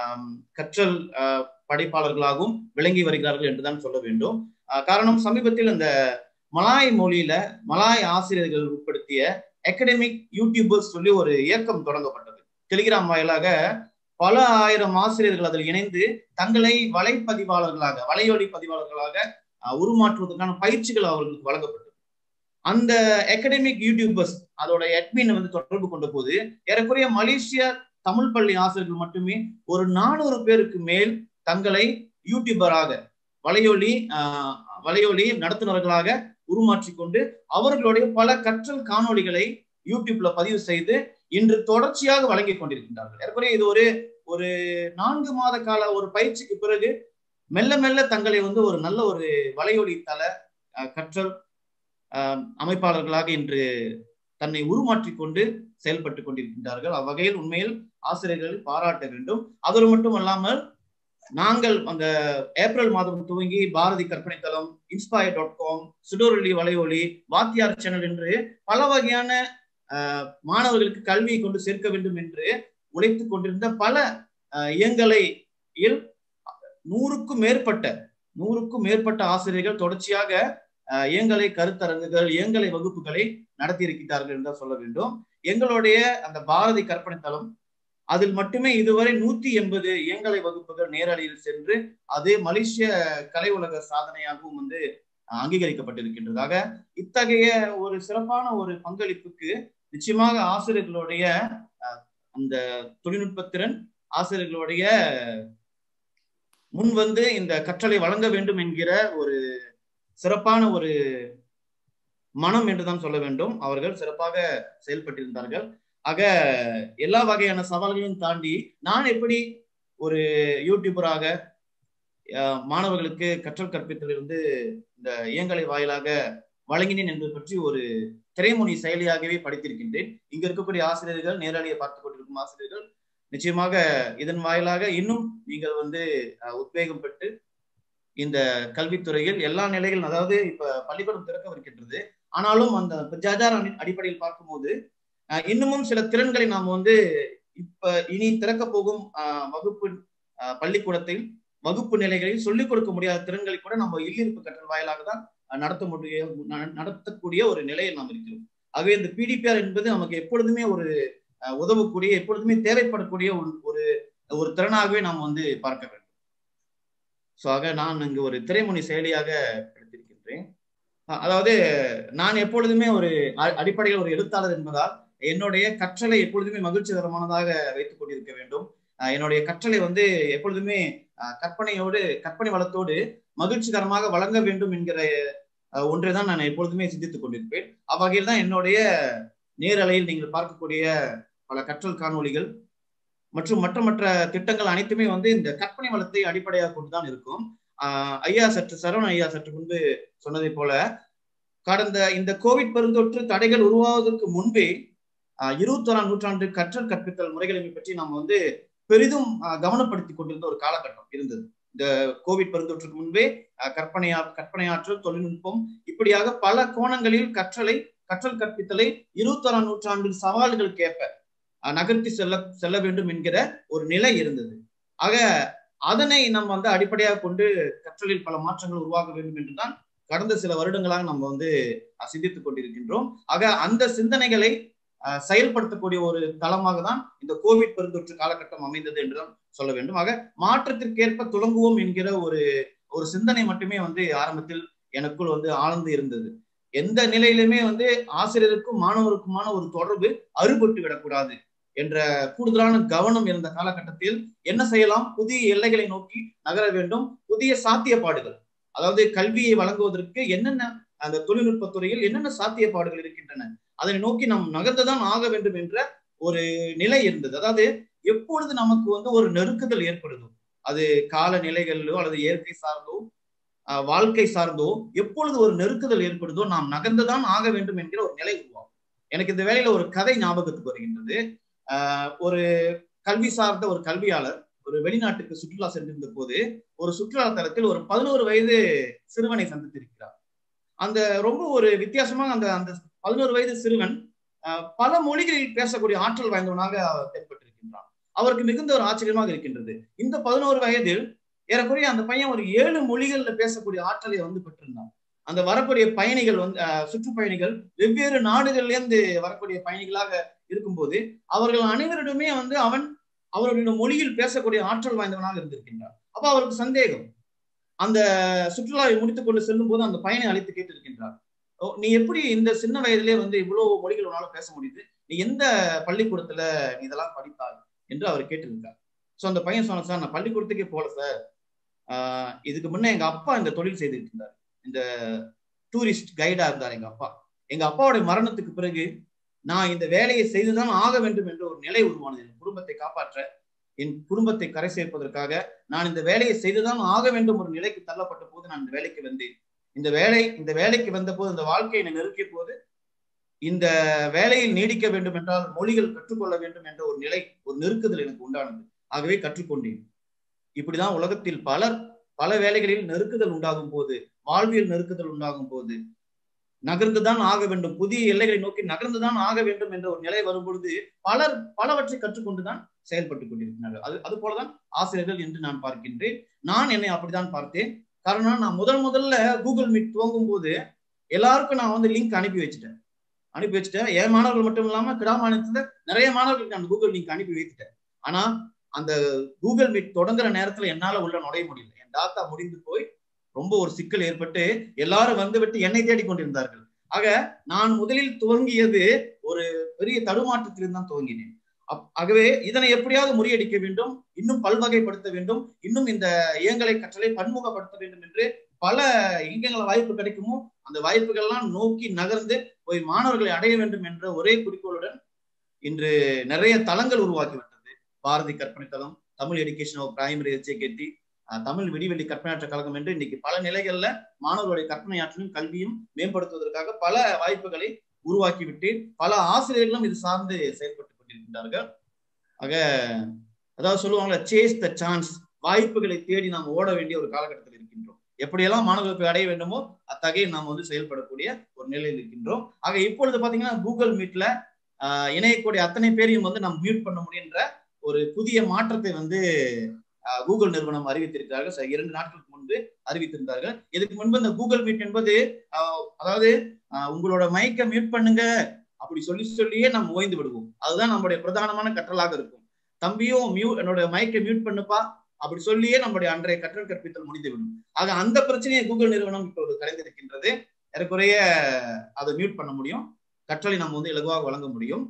கற்றல் படைப்பாளர்களாகவும் விளங்கி வருகிறார்கள் என்றுதான் சொல்ல வேண்டும் காரணம் சமீபத்தில் இந்த மலாய் மொழியில மலாய் ஆசிரியர்கள் உட்படுத்திய அகடமிக் யூடியூபர்ஸ் சொல்லி ஒரு இயக்கம் தொடங்கப்பட்டது டெலிகிராம் வாயிலாக பல ஆயிரம் ஆசிரியர்கள் அதில் இணைந்து தங்களை வலைப்பதிவாளர்களாக வலையொலி பதிவாளர்களாக உருமாற்றுவதற்கான பயிற்சிகள் அவர்களுக்கு வழங்கப்பட்டது அந்த அகடமிக் யூடியூபர்ஸ் அதோட அட்மின் வந்து தொடர்பு கொண்ட போது ஏறக்குறைய மலேசிய தமிழ் பள்ளி ஆசிரியர்கள் மட்டுமே ஒரு நானூறு பேருக்கு மேல் தங்களை யூடியூபராக வலையொலி வலையொலி நடத்துனர்களாக உருமாற்றி கொண்டு அவர்களுடைய பல கற்றல் காணொளிகளை யூடியூப்ல பதிவு செய்து இன்று தொடர்ச்சியாக வழங்கி கொண்டிருக்கின்றார்கள் ஏற்கனவே இது ஒரு ஒரு நான்கு மாத கால ஒரு பயிற்சிக்கு பிறகு மெல்ல மெல்ல தங்களை வந்து ஒரு நல்ல ஒரு வலையொலி தள கற்றல் அமைப்பாளர்களாக இன்று தன்னை உருமாற்றி கொண்டு செயல்பட்டு கொண்டிருக்கின்றார்கள் அவ்வகையில் உண்மையில் ஆசிரியர்களை பாராட்ட வேண்டும் அதோடு மட்டும் அல்லாமல் நாங்கள் அந்த ஏப்ரல் மாதம் துவங்கி பாரதி கற்பனை தளம் இன்ஸ்பயர் டாட் காம் சுடோரொலி வலையொலி வாத்தியார் சேனல் என்று பல வகையான மாணவர்களுக்கு கல்வியை கொண்டு சேர்க்க வேண்டும் என்று உழைத்துக் கொண்டிருந்த பல இயங்கலையில் நூறுக்கும் மேற்பட்ட நூறுக்கும் மேற்பட்ட ஆசிரியர்கள் தொடர்ச்சியாக அஹ், இயங்கலை கருத்தரங்குகள் இயங்கலை வகுப்புகளை நடத்தி இருக்கிறார்கள் என்று தான் சொல்ல வேண்டும் எங்களுடைய அந்த பாரதி கற்பனை தளம் அதில் மட்டுமே இதுவரை நூத்தி எண்பது இயங்கலை வகுப்புகள் நேரலையில் சென்று அது மலேசிய கலை உலக சாதனையாகவும் வந்து அஹ், அங்கீகரிக்கப்பட்டிருக்கின்றதாக இத்தகைய ஒரு சிறப்பான ஒரு பங்களிப்புக்கு நிச்சயமாக ஆசிரியர்களுடைய அஹ், அந்த தொழில்நுட்பத்திறன் ஆசிரியர்களுடைய முன் வந்து இந்த கற்றலை வழங்க வேண்டும் என்கிற ஒரு சிறப்பான ஒரு மனம் என்றுதான் சொல்ல வேண்டும் அவர்கள் சிறப்பாக செயல்பட்டிருந்தார்கள் ஆக எல்லா வகையான சவால்களையும் தாண்டி நான் எப்படி ஒரு யூடியூபராக அஹ், மாணவர்களுக்கு கற்றல் கற்பித்தலிருந்து இந்த இயங்கலை வாயிலாக வழங்கினேன் என்பது பற்றி ஒரு திரைமொழி செயலியாகவே படித்திருக்கின்றேன் இங்க இருக்கக்கூடிய ஆசிரியர்கள் நேரடியை பார்த்துக் கொண்டிருக்கும் ஆசிரியர்கள் நிச்சயமாக இதன் வாயிலாக இன்னும் நீங்கள் வந்து அஹ், உத்வேகம் பெற்று இந்த கல்வித்துறையில் எல்லா நிலைகளும் அதாவது இப்ப பள்ளிக்கூடம் திறக்கவிருக்கின்றது ஆனாலும் அந்த பிரஜாதார அடி- அடிப்படையில் பார்க்கும்போது அஹ், இன்னமும் சில திறன்களை நாம் வந்து இப்ப இனி திறக்க போகும் அஹ், வகுப்பு அஹ், பள்ளிக்கூடத்தில் வகுப்பு நிலைகளில் சொல்லிக் கொடுக்க முடியாத திறன்களை கூட நம்ம இல்லிருப்பு கற்றல் வாயிலாக தான் அஹ், நடத்த முடியும் ந- நடத்தக்கூடிய ஒரு நிலையில் நாம் இருக்கிறோம் ஆகவே இந்த பிடிபிஆர் என்பது நமக்கு எப்பொழுதுமே ஒரு அஹ், உதவக்கூடிய எப்பொழுதுமே தேவைப்படக்கூடிய ஒரு ஒரு ஒரு திறனாகவே நாம் வந்து பார்க்க வேண்டும் ஸோ ஆக நான் இங்கு ஒரு திரைமொழி செயலியாக எடுத்திருக்கின்றேன் அஹ் அதாவது நான் எப்பொழுதுமே ஒரு அ- அடிப்படையில் ஒரு எழுத்தாளர் என்பதால் என்னுடைய கற்றலை எப்பொழுதுமே மகிழ்ச்சிகரமானதாக வைத்துக் கொண்டிருக்க வேண்டும் அஹ் என்னுடைய கற்றலை வந்து எப்பொழுதுமே அஹ், கற்பனையோடு கற்பனை வளத்தோடு மகிழ்ச்சிகரமாக வழங்க வேண்டும் என்கிற அஹ், ஒன்றை தான் நான் எப்பொழுதுமே சிந்தித்துக் கொண்டிருப்பேன் அவ்வகையில் தான் என்னுடைய நேரலையில் நீங்கள் பார்க்கக்கூடிய பல கற்றல் காணொளிகள் மற்றும் மற்ற மற்ற திட்டங்கள் அனைத்துமே வந்து இந்த கற்பனை வளத்தை அடிப்படையாக கொண்டுதான் இருக்கும் ஆஹ் ஐயா சற்று சரவண ஐயா சற்று முன்பு சொன்னதை போல கடந்த இந்த கோவிட் பெருந்தொற்று தடைகள் உருவாவதற்கு முன்பே ஆஹ் இருபத்தோராம் நூற்றாண்டு கற்றல் கற்பித்தல் முறைகளை பற்றி நாம் வந்து பெரிதும் ஆஹ் கவனப்படுத்திக் கொண்டிருந்த ஒரு காலகட்டம் இருந்தது இந்த கோவிட் பெருந்தொற்றுக்கு முன்பே ஆஹ் கற்பனையா கற்பனையாற்றல் தொழில்நுட்பம் இப்படியாக பல கோணங்களில் கற்றலை கற்றல் கற்பித்தலை இருபத்தோராம் நூற்றாண்டின் சவால்களுக்கு ஏற்ப அஹ் நகர்த்தி செல்ல செல்ல வேண்டும் என்கிற ஒரு நிலை இருந்தது ஆக அதனை நம்ம வந்து அடிப்படையாக கொண்டு கற்றலில் பல மாற்றங்கள் உருவாக வேண்டும் என்றுதான் கடந்த சில வருடங்களாக நம்ம வந்து அஹ், சிந்தித்துக் கொண்டிருக்கின்றோம் ஆக அந்த சிந்தனைகளை அஹ், செயல்படுத்தக்கூடிய ஒரு தளமாக தான் இந்த கோவிட் பெருந்தொற்று காலகட்டம் அமைந்தது என்றுதான் சொல்ல வேண்டும் ஆக மாற்றத்திற்கேற்ப துலங்குவோம் என்கிற ஒரு ஒரு சிந்தனை மட்டுமே வந்து ஆரம்பத்தில் எனக்குள் வந்து ஆழ்ந்து இருந்தது எந்த நிலையிலுமே வந்து ஆசிரியருக்கும் மாணவருக்குமான ஒரு தொடர்பு அறுபட்டு விடக்கூடாது என்ற கூடுதலான கவனம் இருந்த காலகட்டத்தில் என்ன செய்யலாம் புதிய எல்லைகளை நோக்கி நகர வேண்டும் புதிய சாத்தியப்பாடுகள் அதாவது கல்வியை வழங்குவதற்கு என்னென்ன அந்த தொழில்நுட்பத் துறையில் என்னென்ன சாத்தியப்பாடுகள் இருக்கின்றன அதனை நோக்கி நாம் நகர்ந்துதான் ஆக வேண்டும் என்ற ஒரு நிலை இருந்தது அதாவது எப்பொழுது நமக்கு வந்து ஒரு நெருக்குதல் ஏற்படுதோ அது கால நிலைகளிலோ அல்லது இயற்கை சார்ந்தோ அஹ், வாழ்க்கை சார்ந்தோ எப்பொழுது ஒரு நெருக்குதல் ஏற்படுதோ நாம் நகர்ந்துதான் ஆக வேண்டும் என்கிற ஒரு நிலை உருவாகும் எனக்கு இந்த வேலையில ஒரு கதை ஞாபகத்துக்கு வருகின்றது ஆஹ் ஒரு கல்வி சார்ந்த ஒரு கல்வியாளர் ஒரு வெளிநாட்டுக்கு சுற்றுலா சென்றிருந்த போது ஒரு சுற்றுலா தலத்தில் ஒரு பதினோரு வயது சிறுவனை சந்தித்திருக்கிறார் அந்த ரொம்ப ஒரு வித்தியாசமாக அந்த அந்த பதினோரு வயது சிறுவன் ஆஹ் பல மொழிகளில் பேசக்கூடிய ஆற்றல் வாய்ந்தவனாக அவர் தென்பட்டிருக்கின்றான் அவருக்கு மிகுந்த ஒரு ஆச்சரியமாக இருக்கின்றது இந்த பதினோரு வயதில் ஏறக்குறைய அந்த பையன் ஒரு ஏழு மொழிகள்ல பேசக்கூடிய ஆற்றலை வந்து பெற்றிருந்தான் அந்த வரக்கூடிய பயணிகள் வந்து ஆஹ் சுற்றுப்பயணிகள் வெவ்வேறு நாடுகள்ல இருந்து வரக்கூடிய பயணிகளாக இருக்கும்போது அவர்கள் அனைவரிடமே வந்து அவன் அவர்களுடைய மொழியில் பேசக்கூடிய ஆற்றல் வாய்ந்தவனாக இருந்திருக்கின்றார் அப்ப அவருக்கு சந்தேகம் அந்த சுற்றுலாவை முடித்துக் கொண்டு செல்லும் போது அந்த பையனை அழைத்து கேட்டிருக்கின்றார் "ஓ, நீ எப்படி இந்த சின்ன வயதிலே வந்து இவ்வளவு மொழிகள் உன்னால பேச முடியுது நீ எந்த பள்ளிக்கூடத்துல நீ இதெல்லாம் படித்தாய் என்று அவர் கேட்டிருக்கார் சோ அந்த பையன் சொன்ன சார் நான் பள்ளிக்கூடத்துக்கே போல சார் ஆஹ் இதுக்கு முன்ன எங்க அப்பா இந்த தொழில் செய்துட்டு இருந்தார் இந்த டூரிஸ்ட் கைடா இருந்தார் எங்க அப்பா எங்க அப்பாவுடைய மரணத்துக்கு பிறகு நான் இந்த வேலையை செய்துதான் ஆக வேண்டும் என்ற ஒரு நிலை உருவானது என் குடும்பத்தை காப்பாற்ற என் குடும்பத்தை கரை சேர்ப்பதற்காக நான் இந்த வேலையை செய்துதான் ஆக வேண்டும் ஒரு நிலைக்கு தள்ளப்பட்ட போது நான் இந்த வேலைக்கு வந்தேன் இந்த வேலை இந்த வேலைக்கு வந்த போது இந்த வாழ்க்கை என்னை நெருக்கிய போது இந்த வேலையில் நீடிக்க வேண்டும் என்றால் மொழிகள் கற்றுக்கொள்ள வேண்டும் என்ற ஒரு நிலை ஒரு நெருக்குதல் எனக்கு உண்டானது ஆகவே கற்றுக்கொண்டேன் இப்படிதான் உலகத்தில் பலர் பல வேலைகளில் நெருக்குதல் உண்டாகும் போது வாழ்வியல் நெருக்குதல் உண்டாகும் போது நகர்ந்துதான் ஆக வேண்டும் புதிய எல்லைகளை நோக்கி நகர்ந்துதான் ஆக வேண்டும் என்ற ஒரு நிலை வரும் பொழுது பலர் பலவற்றை கற்றுக்கொண்டுதான் செயல்பட்டுக் கொண்டிருக்கிறார்கள் அது அது போலதான் ஆசிரியர்கள் என்று நான் பார்க்கின்றேன் நான் என்னை அப்படித்தான் பார்த்தேன் காரணம் நான் முதல் முதல்ல கூகுள் மீட் துவங்கும் போது எல்லாருக்கும் நான் வந்து லிங்க் அனுப்பி வச்சுட்டேன் அனுப்பி வச்சுட்டேன் என் மாணவர்கள் மட்டும் இல்லாம கிடா மாநிலத்துல நிறைய மாணவர்களுக்கு நான் கூகுள் லிங்க் அனுப்பி வைத்துட்டேன் ஆனா அந்த கூகுள் மீட் தொடங்குற நேரத்துல என்னால உள்ள நுழைய முடியல என் டாட்டா முடிந்து போய் ரொம்ப ஒரு சிக்கல் ஏற்பட்டு எல்லாரும் வந்து விட்டு என்னை தேடி கொண்டிருந்தார்கள் ஆக நான் முதலில் துவங்கியது ஒரு பெரிய தடுமாற்றத்திலிருந்து தான் துவங்கினேன் ஆகவே இதனை எப்படியாவது முறியடிக்க வேண்டும் இன்னும் பல்வகைப்படுத்த வேண்டும் இன்னும் இந்த இயங்கலை கற்றலை பன்முகப்படுத்த வேண்டும் என்று பல எங்கெங்களை வாய்ப்பு கிடைக்குமோ அந்த வாய்ப்புகள்லாம் நோக்கி நகர்ந்து போய் மாணவர்களை அடைய வேண்டும் என்ற ஒரே குறிக்கோளுடன் இன்று நிறைய தளங்கள் உருவாக்கிவிட்டது பாரதி கற்பனை தளம் Tamil education of primary HAKD Tamil விடிவெளி கற்பனையாற்ற கழகம் என்று இன்னைக்கு பல நிலைகள்ல மாணவர்களுடைய கற்பனை ஆற்றலும் கல்வியும் மேம்படுத்துவதற்காக பல வாய்ப்புகளை உருவாக்கிவிட்டு பல ஆசிரியர்களும் இது சார்ந்து செயல்பட்டு கொண்டிருக்கின்றார்கள் ஆக அதாவது சொல்லுவாங்களே சேஸ் த சான்ஸ் வாய்ப்புகளை தேடி நாம் ஓட வேண்டிய ஒரு காலகட்டத்தில் இருக்கின்றோம் எப்படியெல்லாம் மாணவர்களுக்கு அடைய வேண்டுமோ அத்தகைய நாம் வந்து செயல்படக்கூடிய ஒரு நிலையில் இருக்கின்றோம் ஆக இப்பொழுது பாத்தீங்கன்னா கூகுள் மீட்ல இணையக்கூடிய அத்தனை பேரையும் வந்து நாம் மியூட் பண்ண முடியுன்ற ஒரு புதிய மாற்றத்தை வந்து கூகுள் நிறுவனம் அறிவித்திருக்கிறார்கள் இரண்டு நாட்களுக்கு முன்பு அறிவித்திருந்தார்கள் இதுக்கு முன்பு இந்த கூகுள் மீட் என்பது அதாவது உங்களோட மைக்கை மியூட் பண்ணுங்க அப்படி சொல்லி சொல்லியே நம்ம ஓய்ந்து விடுவோம் அதுதான் நம்மளுடைய பிரதானமான கற்றலாக இருக்கும் தம்பியும் மியூ என்னோட மைக்கை மியூட் பண்ணுப்பா அப்படி சொல்லியே நம்மளுடைய அன்றைய கற்றல் கற்பித்தல் முடிந்துவிடும் ஆக அந்த பிரச்சனையை கூகுள் நிறுவனம் இப்போது கலைந்திருக்கின்றது ஏறக்குறைய அதை மியூட் பண்ண முடியும் கற்றலை நம்ம வந்து இலகுவாக வழங்க முடியும்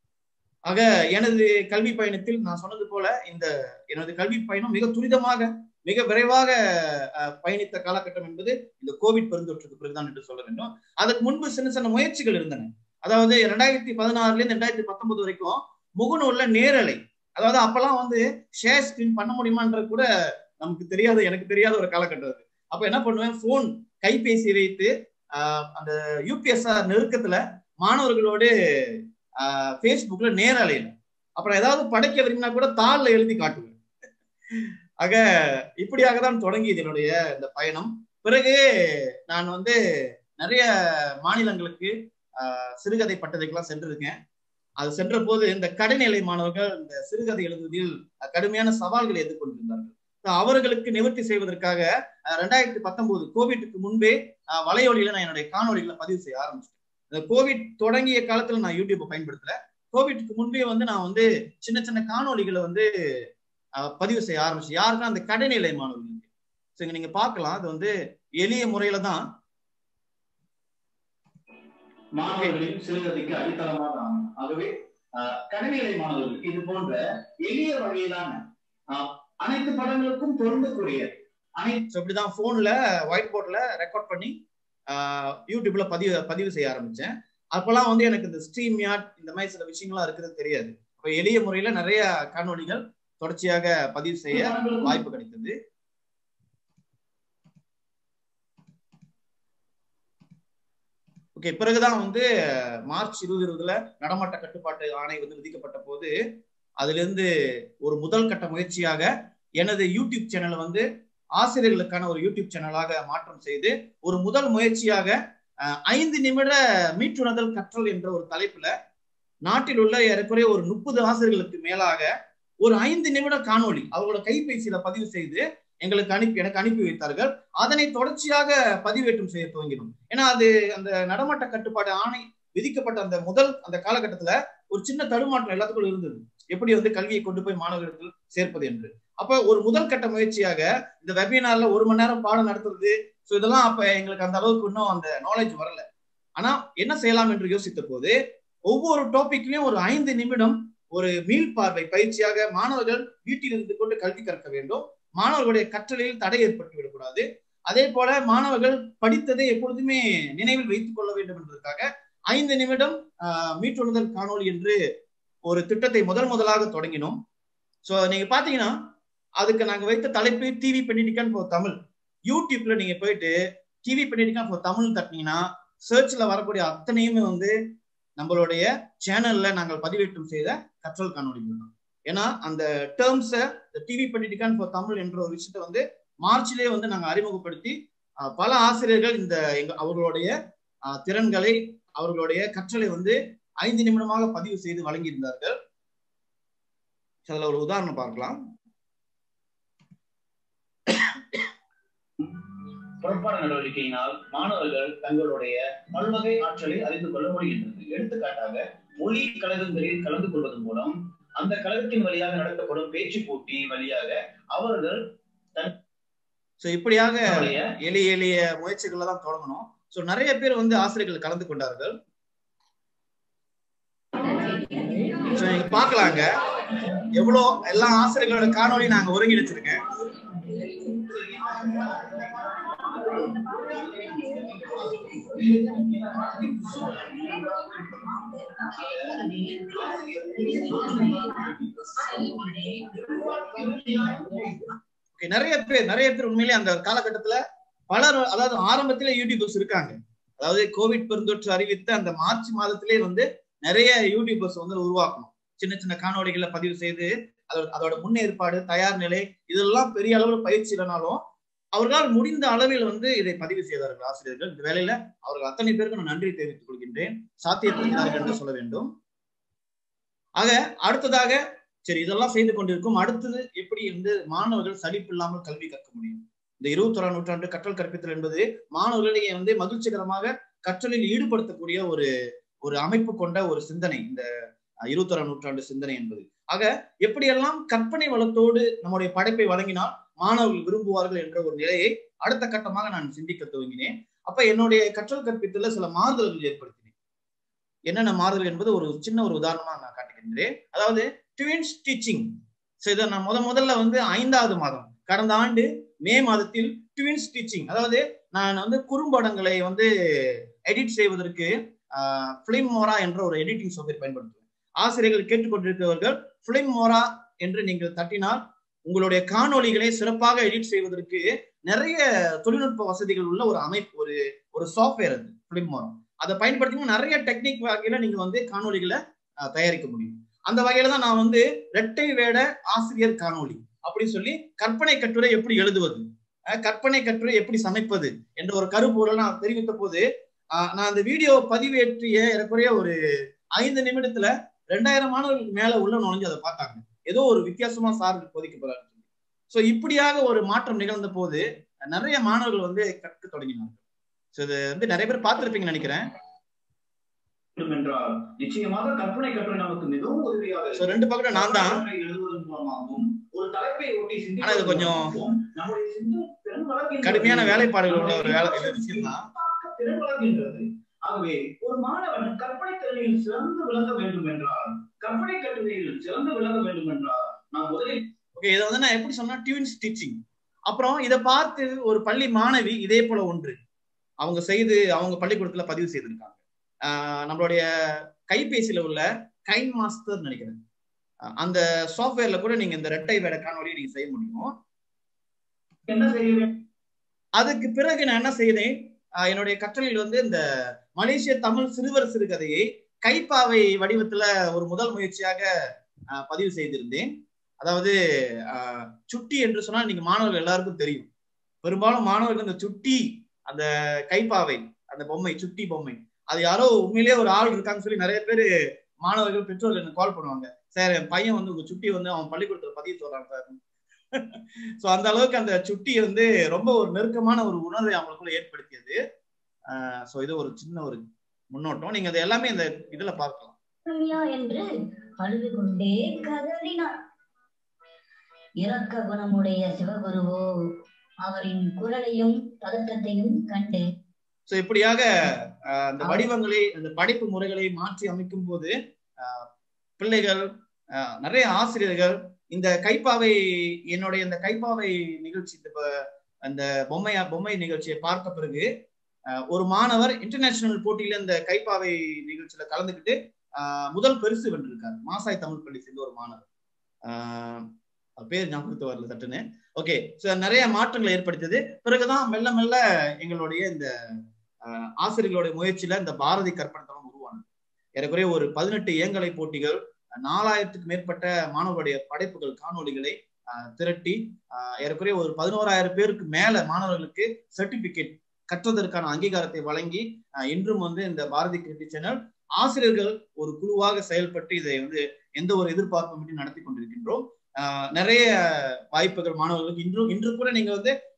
ஆக எனது கல்வி பயணத்தில் நான் சொன்னது போல இந்த எனது கல்வி பயணம் மிக துரிதமாக மிக விரைவாக பயணித்த காலகட்டம் என்பது இந்த கோவிட் பெருந்தொற்றுக்கு பிறகுதான் என்று சொல்ல வேண்டும் அதற்கு முன்பு சின்ன சின்ன முயற்சிகள் இருந்தன அதாவது ரெண்டாயிரத்தி பதினாறுல இருந்து ரெண்டாயிரத்தி பத்தொன்பது வரைக்கும் முகநூல்ல நேரலை அதாவது அப்பெல்லாம் வந்து ஷேர் ஸ்கிரீன் பண்ண முடியுமான்றது கூட நமக்கு தெரியாத எனக்கு தெரியாத ஒரு காலகட்டம் அது அப்ப என்ன பண்ணுவேன் போன் கைபேசி வைத்து அந்த யூபிஎஸ்ஆர் நெருக்கத்துல மாணவர்களோடு ஃபேஸ்புக்ல நேரலையில அப்புறம் ஏதாவது படைக்க விரும்பினா கூட தாள்ல எழுதி காட்டுவேன் ஆக இப்படியாக தான் தொடங்கியது என்னுடைய இந்த பயணம் பிறகு நான் வந்து நிறைய மாநிலங்களுக்கு சிறுகதை பட்டதைக்கெல்லாம் சென்றிருக்கேன் அது சென்ற போது இந்த கடைநிலை மாணவர்கள் இந்த சிறுகதை எழுதுவதில் கடுமையான சவால்களை எதிர்கொண்டிருந்தார்கள் அவர்களுக்கு நிவர்த்தி செய்வதற்காக ரெண்டாயிரத்தி பத்தொன்பது கோவிட்டுக்கு முன்பே வலையொலியில நான் என்னுடைய காணொலிகளை பதிவு செய்ய ஆரம்பிச்சிட்டேன் இந்த கோவிட் தொடங்கிய காலத்துல நான் யூடியூப்பை பயன்படுத்தல கோவிட்க்கு முன்பே வந்து நான் வந்து சின்ன சின்ன காணொலிகளை வந்து பதிவு செய்ய ஆரம்பிச்சேன் யாருன்னா அந்த கடைநிலை மாணவர்களுக்கு ஸோ நீங்க பார்க்கலாம் அது வந்து எளிய முறையில தான் மாணவர்களின் சிறுகதைக்கு அடித்தளமாக ஆகும் ஆகவே கடைநிலை மாணவர்களுக்கு இது போன்ற எளிய வகையிலான அனைத்து படங்களுக்கும் பொருந்தக்கூடிய அனைத்து இப்படிதான் போன்ல ஒயிட் போர்ட்ல ரெக்கார்ட் பண்ணி யூடியூப்ல பதிவு பதிவு செய்ய ஆரம்பிச்சேன் அப்பெல்லாம் வந்து எனக்கு இந்த ஸ்ட்ரீம் யாட் இந்த மாதிரி சில விஷயங்கள்லாம் இருக்கிறது தெரியாது இப்போ எளிய முறையில நிறைய காணொலிகள் தொடர்ச்சியாக பதிவு செய்ய வாய்ப்பு கிடைத்தது ஓகே பிறகுதான் வந்து மார்ச் இருபது இருபதுல நடமாட்ட கட்டுப்பாட்டு ஆணை வந்து விதிக்கப்பட்ட போது அதுல இருந்து ஒரு முதல் கட்ட முயற்சியாக எனது யூடியூப் சேனலை வந்து ஆசிரியர்களுக்கான ஒரு யூடியூப் சேனலாக மாற்றம் செய்து ஒரு முதல் முயற்சியாக ஐந்து நிமிட மீட்டுணர்தல் கற்றல் என்ற ஒரு தலைப்புல நாட்டில் உள்ள ஏறக்குறைய ஒரு முப்பது ஆசிரியர்களுக்கு மேலாக ஒரு ஐந்து நிமிட காணொளி அவர்களோட கைபேசியில பதிவு செய்து எங்களுக்கு அனுப்பி எனக்கு அனுப்பி வைத்தார்கள் அதனை தொடர்ச்சியாக பதிவேற்றம் செய்ய துவங்கினோம் ஏன்னா அது அந்த நடமாட்ட கட்டுப்பாடு ஆணை விதிக்கப்பட்ட அந்த முதல் அந்த காலகட்டத்துல ஒரு சின்ன தடுமாற்றம் எல்லாத்துக்கும் இருந்தது எப்படி வந்து கல்வியை கொண்டு போய் மாணவர்களுக்கு சேர்ப்பது என்று அப்ப ஒரு முதல் கட்ட முயற்சியாக இந்த வெபினார்ல ஒரு மணி நேரம் பாடம் நடத்துறது ஸோ இதெல்லாம் அப்ப எங்களுக்கு அந்த அளவுக்கு இன்னும் அந்த நாலேஜ் வரல ஆனா என்ன செய்யலாம் என்று யோசித்த போது ஒவ்வொரு டாபிக்லயும் ஒரு ஐந்து நிமிடம் ஒரு மீள் பார்வை பயிற்சியாக மாணவர்கள் வீட்டில் இருந்து கொண்டு கல்வி கற்க வேண்டும் மாணவர்களுடைய கற்றலில் தடை ஏற்பட்டு விடக்கூடாது அதே போல மாணவர்கள் படித்ததை எப்பொழுதுமே நினைவில் வைத்துக் கொள்ள வேண்டும் என்பதற்காக ஐந்து நிமிடம் மீட்டுணர்தல் காணொலி என்று ஒரு திட்டத்தை முதல் முதலாக தொடங்கினோம் ஸோ நீங்க பாத்தீங்கன்னா அதுக்கு நாங்க வைத்த தலைப்பு டிவி பெண்டிடிகான் ஃபார் தமிழ் யூடியூப்ல நீங்க போயிட்டு டிவி பெண்டிடிகான் ஃபார் தமிழ் தட்டினீங்கன்னா சர்ச்ல வரக்கூடிய அத்தனையுமே வந்து நம்மளுடைய சேனல்ல நாங்கள் பதிவேற்றம் செய்த கற்றல் காணொலிகள் தான் ஏன்னா அந்த டேர்ம்ஸை டிவி பெண்டிடிகான் ஃபார் தமிழ் என்ற ஒரு விஷயத்த வந்து மார்ச்லயே வந்து நாங்க அறிமுகப்படுத்தி பல ஆசிரியர்கள் இந்த எங்க அவர்களுடைய திறன்களை அவர்களுடைய கற்றலை வந்து ஐந்து நிமிடமாக பதிவு செய்து வழங்கியிருந்தார்கள் அதுல ஒரு உதாரணம் பார்க்கலாம் புறப்பாட நடவடிக்கையினால் மாணவர்கள் தங்களுடைய பல்வகை ஆற்றலை அறிந்து கொள்ள முடிகின்றது எடுத்துக்காட்டாக மொழி கழகங்களில் கலந்து கொள்வதன் மூலம் அந்த கழகத்தின் வழியாக நடத்தப்படும் பேச்சு போட்டி வழியாக அவர்கள் சோ இப்படியாக தன்னுடைய எளிய எளிய முயற்சிகளை தான் தொடங்கணும் சோ நிறைய பேர் வந்து ஆசிரியர்கள் கலந்து கொண்டார்கள் சோ நீங்க பாக்கலாங்க எவ்வளவு எல்லா ஆசிரியர்களோட காணொளி நாங்க ஒருங்கிணைச்சிருக்கேன் Okay, நிறைய பேர் நிறைய பேர் உண்மையிலேயே அந்த காலகட்டத்துல பலர் அதாவது ஆரம்பத்திலே யூடியூபர்ஸ் இருக்காங்க அதாவது கோவிட் பெருந்தொற்று அறிவித்த அந்த மார்ச் மாதத்திலே வந்து நிறைய யூடியூபர்ஸ் வந்து உருவாக்கணும் சின்ன சின்ன காணொளிகளை பதிவு செய்து அதோட அதோட முன்னேற்பாடு தயார் நிலை இதெல்லாம் பெரிய அளவில் பயிற்சி இல்லைனாலும் அவர்களால் முடிந்த அளவில் வந்து இதை பதிவு செய்தார்கள் ஆசிரியர்கள் இந்த வேலையில அவர்கள் அத்தனை பேருக்கு நான் நன்றி தெரிவித்துக் கொள்கின்றேன் சாத்தியப்படுத்தினார்கள் என்று சொல்ல வேண்டும் ஆக அடுத்ததாக சரி இதெல்லாம் செய்து கொண்டிருக்கும் அடுத்தது எப்படி வந்து மாணவர்கள் சலிப்பு இல்லாமல் கல்வி கற்க முடியும் இந்த இருபத்தொராம் நூற்றாண்டு கற்றல் கற்பித்தல் என்பது மாணவர்களிடையே வந்து மகிழ்ச்சிகரமாக கற்றலில் ஈடுபடுத்தக்கூடிய ஒரு ஒரு அமைப்பு கொண்ட ஒரு சிந்தனை இந்த இருபத்தொராம் நூற்றாண்டு சிந்தனை என்பது ஆக எப்படியெல்லாம் கற்பனை வளத்தோடு நம்முடைய படைப்பை வழங்கினால் மாணவர்கள் விரும்புவார்கள் என்ற ஒரு நிலையை அடுத்த கட்டமாக நான் சிந்திக்க துவங்கினேன் அப்ப என்னுடைய கற்றல் கற்பித்தல சில மாறுதல்கள் ஏற்படுத்தினேன் என்னென்ன மாறுதல் என்பது ஒரு சின்ன ஒரு உதாரணமா நான் காட்டுகின்றேன் அதாவது ட்வின்ஸ் டீச்சிங் ஸோ இதை நான் முத முதல்ல வந்து ஐந்தாவது மாதம் கடந்த ஆண்டு மே மாதத்தில் ட்வின்ஸ் டீச்சிங் அதாவது நான் வந்து குறும்படங்களை வந்து எடிட் செய்வதற்கு பிலிம் மோரா என்ற ஒரு எடிட்டிங் சாஃப்ட்வேர் பயன்படுத்துவேன் ஆசிரியர்கள் கேட்டுக்கொண்டிருக்கிறவர்கள் பிலிம் மோரா என்று நீங்கள் தட்டினால் உங்களுடைய காணொளிகளை சிறப்பாக எடிட் செய்வதற்கு நிறைய தொழில்நுட்ப வசதிகள் உள்ள ஒரு அமைப்பு ஒரு ஒரு சாஃப்ட்வேர் அது பிலிம் மோரா அதை பயன்படுத்தி நிறைய டெக்னிக் வகையில நீங்க வந்து காணொளிகளை தயாரிக்க முடியும் அந்த வகையில தான் நான் வந்து இரட்டை வேட ஆசிரியர் காணொளி அப்படின்னு சொல்லி கற்பனை கட்டுரை எப்படி எழுதுவது கற்பனை கட்டுரை எப்படி சமைப்பது என்ற ஒரு கருப்பொருள் நான் தெரிவித்த போது நான் அந்த வீடியோ பதிவேற்றிய ஏறக்குறைய ஒரு ஐந்து நிமிடத்துல ரெண்டாயிரம் மாணவர்களுக்கு மேல உள்ள நுழைஞ்சு அதை பார்த்தாங்க ஏதோ ஒரு வித்தியாசமா சார் போதிக்க போறாரு சோ இப்படியாக ஒரு மாற்றம் நிகழ்ந்த போது நிறைய மாணவர்கள் வந்து கற்க தொடங்கினார்கள் சோ இது வந்து நிறைய பேர் பார்த்திருப்பீங்கன்னு நினைக்கிறேன் என்றால் நிச்சயமாக கற்பனை கட்டுரை நமக்கு மிகவும் உதவியாக சோ ரெண்டு பக்கம் நான் தான் எழுதுவதன் மூலமாகவும் ஒரு தலைப்பை ஒட்டி ஆனா இது கொஞ்சம் நம்முடைய சிந்தனை திறன் வளர்க்கின்றது. கடுமையான வேலைப்பாடுகள் உள்ள ஒரு வேலை இது விஷயம் தான் திறன் வளர்க்கின்றது ஆகவே ஒரு மாணவன் கற்பனை திறனில் சிறந்து விளங்க வேண்டும் என்றால் கற்பனை கட்டுரையில் சிறந்து விளங்க வேண்டும் என்றால் நாம் முதலில் ஓகே இதை வந்து நான் எப்படி சொன்னா டியூன் ஸ்டிச்சிங் அப்புறம் இதை பார்த்து ஒரு பள்ளி மாணவி இதே போல ஒன்று அவங்க செய்து அவங்க பள்ளிக்கூடத்துல பதிவு செய்திருக்காங்க ஆஹ் நம்மளுடைய கைபேசியில உள்ள கைன் மாஸ்டர் நினைக்கிறேன் அந்த சாஃப்ட்வேர்ல கூட நீங்க இந்த ரெட்டை வேட காணொலியை நீங்க செய்ய முடியும் என்ன செய்ய வேண்டும் அதுக்கு பிறகு நான் என்ன செய்தேன் என்னுடைய கற்றலில் வந்து இந்த மலேசிய தமிழ் சிறுவர் சிறுகதையை கைப்பாவை வடிவத்துல ஒரு முதல் முயற்சியாக பதிவு செய்திருந்தேன் அதாவது சுட்டி என்று சொன்னால் நீங்க மாணவர்கள் எல்லாருக்கும் தெரியும் பெரும்பாலும் மாணவர்கள் இந்த சுட்டி அந்த கைப்பாவை அந்த பொம்மை சுட்டி பொம்மை அது யாரோ உண்மையிலேயே ஒரு ஆள் இருக்கான்னு சொல்லி நிறைய பேர் மாணவர்கள் பெற்றோர்கள் எனக்கு கால் பண்ணுவாங்க சார் என் பையன் வந்து உங்க சுட்டி வந்து அவன் பள்ளிக்கூடத்துல பதிவு சொல்றான் சார் சோ அந்த அளவுக்கு அந்த சுட்டி வந்து ரொம்ப ஒரு நெருக்கமான ஒரு உணர்வை அவங்களுக்குள்ள ஏற்படுத்தியது சோ இது ஒரு சின்ன ஒரு முன்னோட்டம் நீங்க அதை எல்லாமே இந்த இதுல பார்க்கலாம் என்று அழுது கொண்டே கதறினார் இரக்க குணமுடைய சிவகுருவோ அவரின் குரலையும் பதற்றத்தையும் கண்டு சோ இப்படியாக அந்த வடிவங்களை அந்த படைப்பு முறைகளை மாற்றி அமைக்கும் போது பிள்ளைகள் நிறைய ஆசிரியர்கள் இந்த கைப்பாவை என்னுடைய இந்த கைப்பாவை நிகழ்ச்சி அந்த பொம்மையா பொம்மை நிகழ்ச்சியை பார்த்த பிறகு ஒரு மாணவர் இன்டர்நேஷனல் போட்டியில இந்த கைப்பாவை நிகழ்ச்சியில கலந்துக்கிட்டு முதல் பரிசு வென்றிருக்காரு மாசாய் தமிழ் பள்ளி சேர்ந்த ஒரு மாணவர் பேர் ஞாபகத்து வரல சட்டுன்னு ஓகே ஸோ நிறைய மாற்றங்களை ஏற்படுத்தியது பிறகுதான் மெல்ல மெல்ல எங்களுடைய இந்த ஆசிரியர்களுடைய முயற்சியில இந்த பாரதி கற்பனை உருவானது ஏறக்குறைய ஒரு பதினெட்டு ஏங்கலை போட்டிகள் நாலாயிரத்துக்கு மேற்பட்ட மாணவர்களுடைய படைப்புகள் காணொலிகளை திரட்டி ஏறக்குறைய ஒரு பதினோராயிரம் பேருக்கு மேல மாணவர்களுக்கு சர்டிபிகேட் கற்றதற்கான அங்கீகாரத்தை வழங்கி இன்றும் வந்து இந்த பாரதி கிருதி சேனல் ஆசிரியர்கள் ஒரு குழுவாக செயல்பட்டு இதை வந்து எந்த ஒரு எதிர்பார்ப்புமின்றி நடத்தி கொண்டிருக்கின்றோம் நிறைய வாய்ப்புகள் மாணவர்களுக்கு இன்றும் இன்று கூட நீங்க வந்து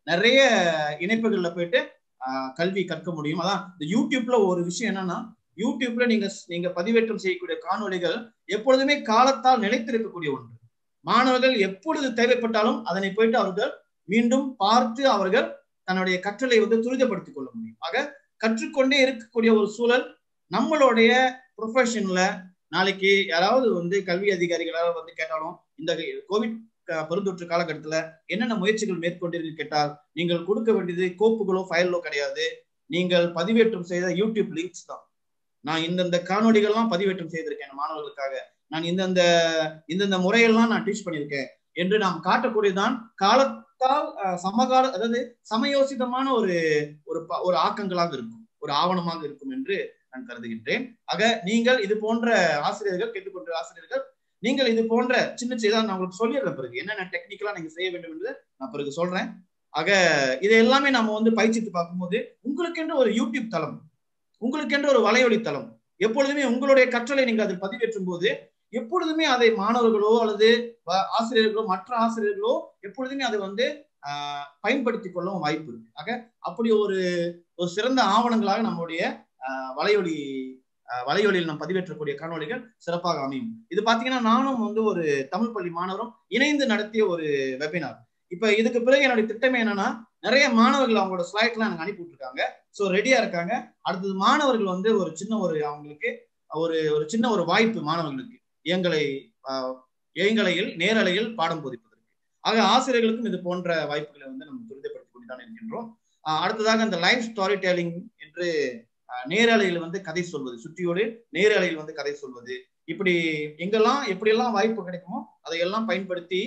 நிறைய இணைப்புகள்ல போயிட்டு ஆஹ் கல்வி கற்க முடியும் அதான் இந்த யூடியூப்ல ஒரு விஷயம் என்னன்னா யூடியூப்ல நீங்க நீங்க பதிவேற்றம் செய்யக்கூடிய காணொளிகள் எப்பொழுதுமே காலத்தால் நிலைத்திருக்கக்கூடிய ஒன்று மாணவர்கள் எப்பொழுது தேவைப்பட்டாலும் அதனை போயிட்டு அவர்கள் மீண்டும் பார்த்து அவர்கள் தன்னுடைய கற்றலை வந்து துரிதப்படுத்திக் கொள்ள முடியும் ஆக கற்றுக்கொண்டே இருக்கக்கூடிய ஒரு சூழல் நம்மளுடைய ப்ரொஃபஷன்ல நாளைக்கு யாராவது வந்து கல்வி அதிகாரிகளால் வந்து கேட்டாலும் இந்த கோவிட் பெருந்தொற்று காலகட்டத்துல என்னென்ன முயற்சிகள் மேற்கொண்டீர்கள் கேட்டால் நீங்கள் கொடுக்க வேண்டியது கோப்புகளோ ஃபைலோ கிடையாது நீங்கள் பதிவேற்றம் செய்த யூடியூப் லிங்க்ஸ் தான் நான் இந்தந்த காணொலிகள்லாம் பதிவேற்றம் செய்திருக்கேன் மாணவர்களுக்காக நான் இந்தந்த இந்தந்த முறையெல்லாம் நான் டீச் பண்ணியிருக்கேன் என்று நாம் காட்டக்கூடியதான் காலத்தால் சமகால அதாவது சமயோசிதமான ஒரு ஒரு ஒரு ஆக்கங்களாக இருக்கும் ஒரு ஆவணமாக இருக்கும் என்று நான் கருதுகின்றேன் ஆக நீங்கள் இது போன்ற ஆசிரியர்கள் கேட்டுக்கொண்ட ஆசிரியர்கள் நீங்கள் இது போன்ற சின்ன சின்னதா நான் உங்களுக்கு சொல்லிடுறேன் பிறகு என்னென்ன டெக்னிக்கலா நீங்க செய்ய வேண்டும் என்று நான் பிறகு சொல்றேன் ஆக இதை எல்லாமே நம்ம வந்து பயிற்சித்து பார்க்கும்போது உங்களுக்கென்று ஒரு யூடியூப் தளம் உங்களுக்கென்று ஒரு வலையொலி தளம் எப்பொழுதுமே உங்களுடைய கற்றலை நீங்கள் அதில் பதிவேற்றும் போது எப்பொழுதுமே அதை மாணவர்களோ அல்லது ஆசிரியர்களோ மற்ற ஆசிரியர்களோ எப்பொழுதுமே அதை வந்து பயன்படுத்திக் கொள்ளவும் வாய்ப்பு இருக்கு ஆக அப்படி ஒரு ஒரு சிறந்த ஆவணங்களாக நம்முடைய வலையொலி வலையொலியில் நாம் பதிவேற்றக்கூடிய காணொலிகள் சிறப்பாக அமையும் இது பாத்தீங்கன்னா நானும் வந்து ஒரு தமிழ் பள்ளி மாணவரும் இணைந்து நடத்திய ஒரு வெபினார் இப்ப இதுக்கு பிறகு என்னுடைய திட்டமே என்னன்னா நிறைய மாணவர்கள் அவங்களோட ஸ்லைட் எல்லாம் எனக்கு அனுப்பி விட்டுருக்காங்க ஸோ ரெடியா இருக்காங்க அடுத்தது மாணவர்கள் வந்து ஒரு சின்ன ஒரு அவங்களுக்கு ஒரு ஒரு சின்ன ஒரு வாய்ப்பு மாணவர்களுக்கு இயங்கலை இயங்கலையில் நேரலையில் பாடம் போதிப்பதற்கு ஆக ஆசிரியர்களுக்கும் இது போன்ற வாய்ப்புகளை வந்து நம்ம துரிதப்படுத்திக் கொண்டுதான் இருக்கின்றோம் அடுத்ததாக அந்த லைவ் ஸ்டாரி டெல்லிங் என்று நேரலையில் வந்து கதை சொல்வது சுற்றியோடு நேரலையில் வந்து கதை சொல்வது இப்படி எங்கெல்லாம் எப்படியெல்லாம் வாய்ப்பு கிடைக்குமோ அதையெல்லாம் பயன்படுத்தி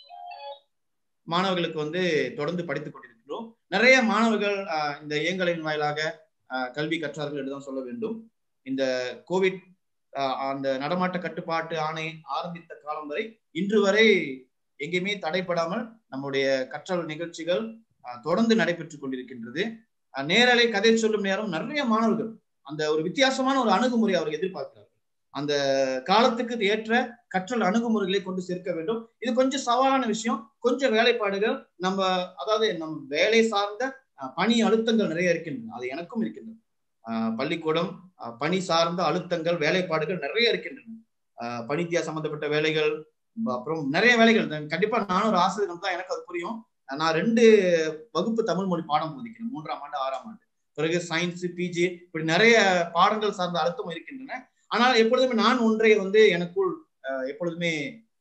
மாணவர்களுக்கு வந்து தொடர்ந்து படித்துக் கொண்டிருக்கிறோம் நிறைய மாணவர்கள் இந்த இயங்கலின் வாயிலாக கல்வி கற்றார்கள் என்றுதான் சொல்ல வேண்டும் இந்த கோவிட் அந்த நடமாட்ட கட்டுப்பாட்டு ஆணை ஆரம்பித்த காலம் வரை இன்று வரை எங்கேயுமே தடைப்படாமல் நம்முடைய கற்றல் நிகழ்ச்சிகள் தொடர்ந்து நடைபெற்றுக் கொண்டிருக்கின்றது நேரலை கதை சொல்லும் நேரம் நிறைய மாணவர்கள் அந்த ஒரு வித்தியாசமான ஒரு அணுகுமுறை அவர்கள் எதிர்பார்க்கிறார்கள் அந்த காலத்துக்கு ஏற்ற கற்றல் அணுகுமுறைகளை கொண்டு சேர்க்க வேண்டும் இது கொஞ்சம் சவாலான விஷயம் கொஞ்சம் வேலைப்பாடுகள் நம்ம அதாவது நம்ம வேலை சார்ந்த பணி அழுத்தங்கள் நிறைய இருக்கின்றன அது எனக்கும் இருக்கின்றன பள்ளிக்கூடம் பணி சார்ந்த அழுத்தங்கள் வேலைப்பாடுகள் நிறைய இருக்கின்றன பணித்தியா சம்பந்தப்பட்ட வேலைகள் அப்புறம் நிறைய வேலைகள் கண்டிப்பா நானும் ஒரு ஆசிரியர் தான் எனக்கு அது புரியும் நான் ரெண்டு வகுப்பு தமிழ் மொழி பாடம் போதிக்கிறேன் மூன்றாம் ஆண்டு ஆறாம் ஆண்டு பிறகு சயின்ஸ் பிஜி இப்படி நிறைய பாடங்கள் சார்ந்த அழுத்தம் இருக்கின்றன ஆனால் எப்பொழுதுமே நான் ஒன்றை வந்து எனக்குள் எப்பொழுதுமே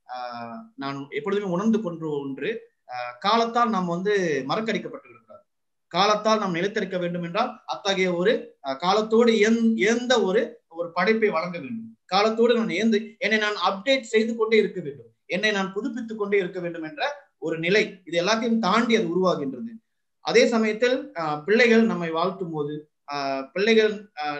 நான் எப்பொழுதுமே உணர்ந்து கொண்டு ஒன்று காலத்தால் நாம் வந்து மறக்கடிக்கப்பட்டிருக்கிறார் காலத்தால் நாம் நிலைத்திருக்க வேண்டும் என்றால் அத்தகைய ஒரு காலத்தோடு இயந்த ஒரு ஒரு படைப்பை வழங்க வேண்டும் காலத்தோடு நான் ஏந்து என்னை நான் அப்டேட் செய்து கொண்டே இருக்க வேண்டும் என்னை நான் புதுப்பித்துக் கொண்டே இருக்க வேண்டும் என்ற ஒரு நிலை இது எல்லாத்தையும் தாண்டி அது உருவாகின்றது அதே சமயத்தில் பிள்ளைகள் நம்மை வாழ்த்தும் போது பிள்ளைகள்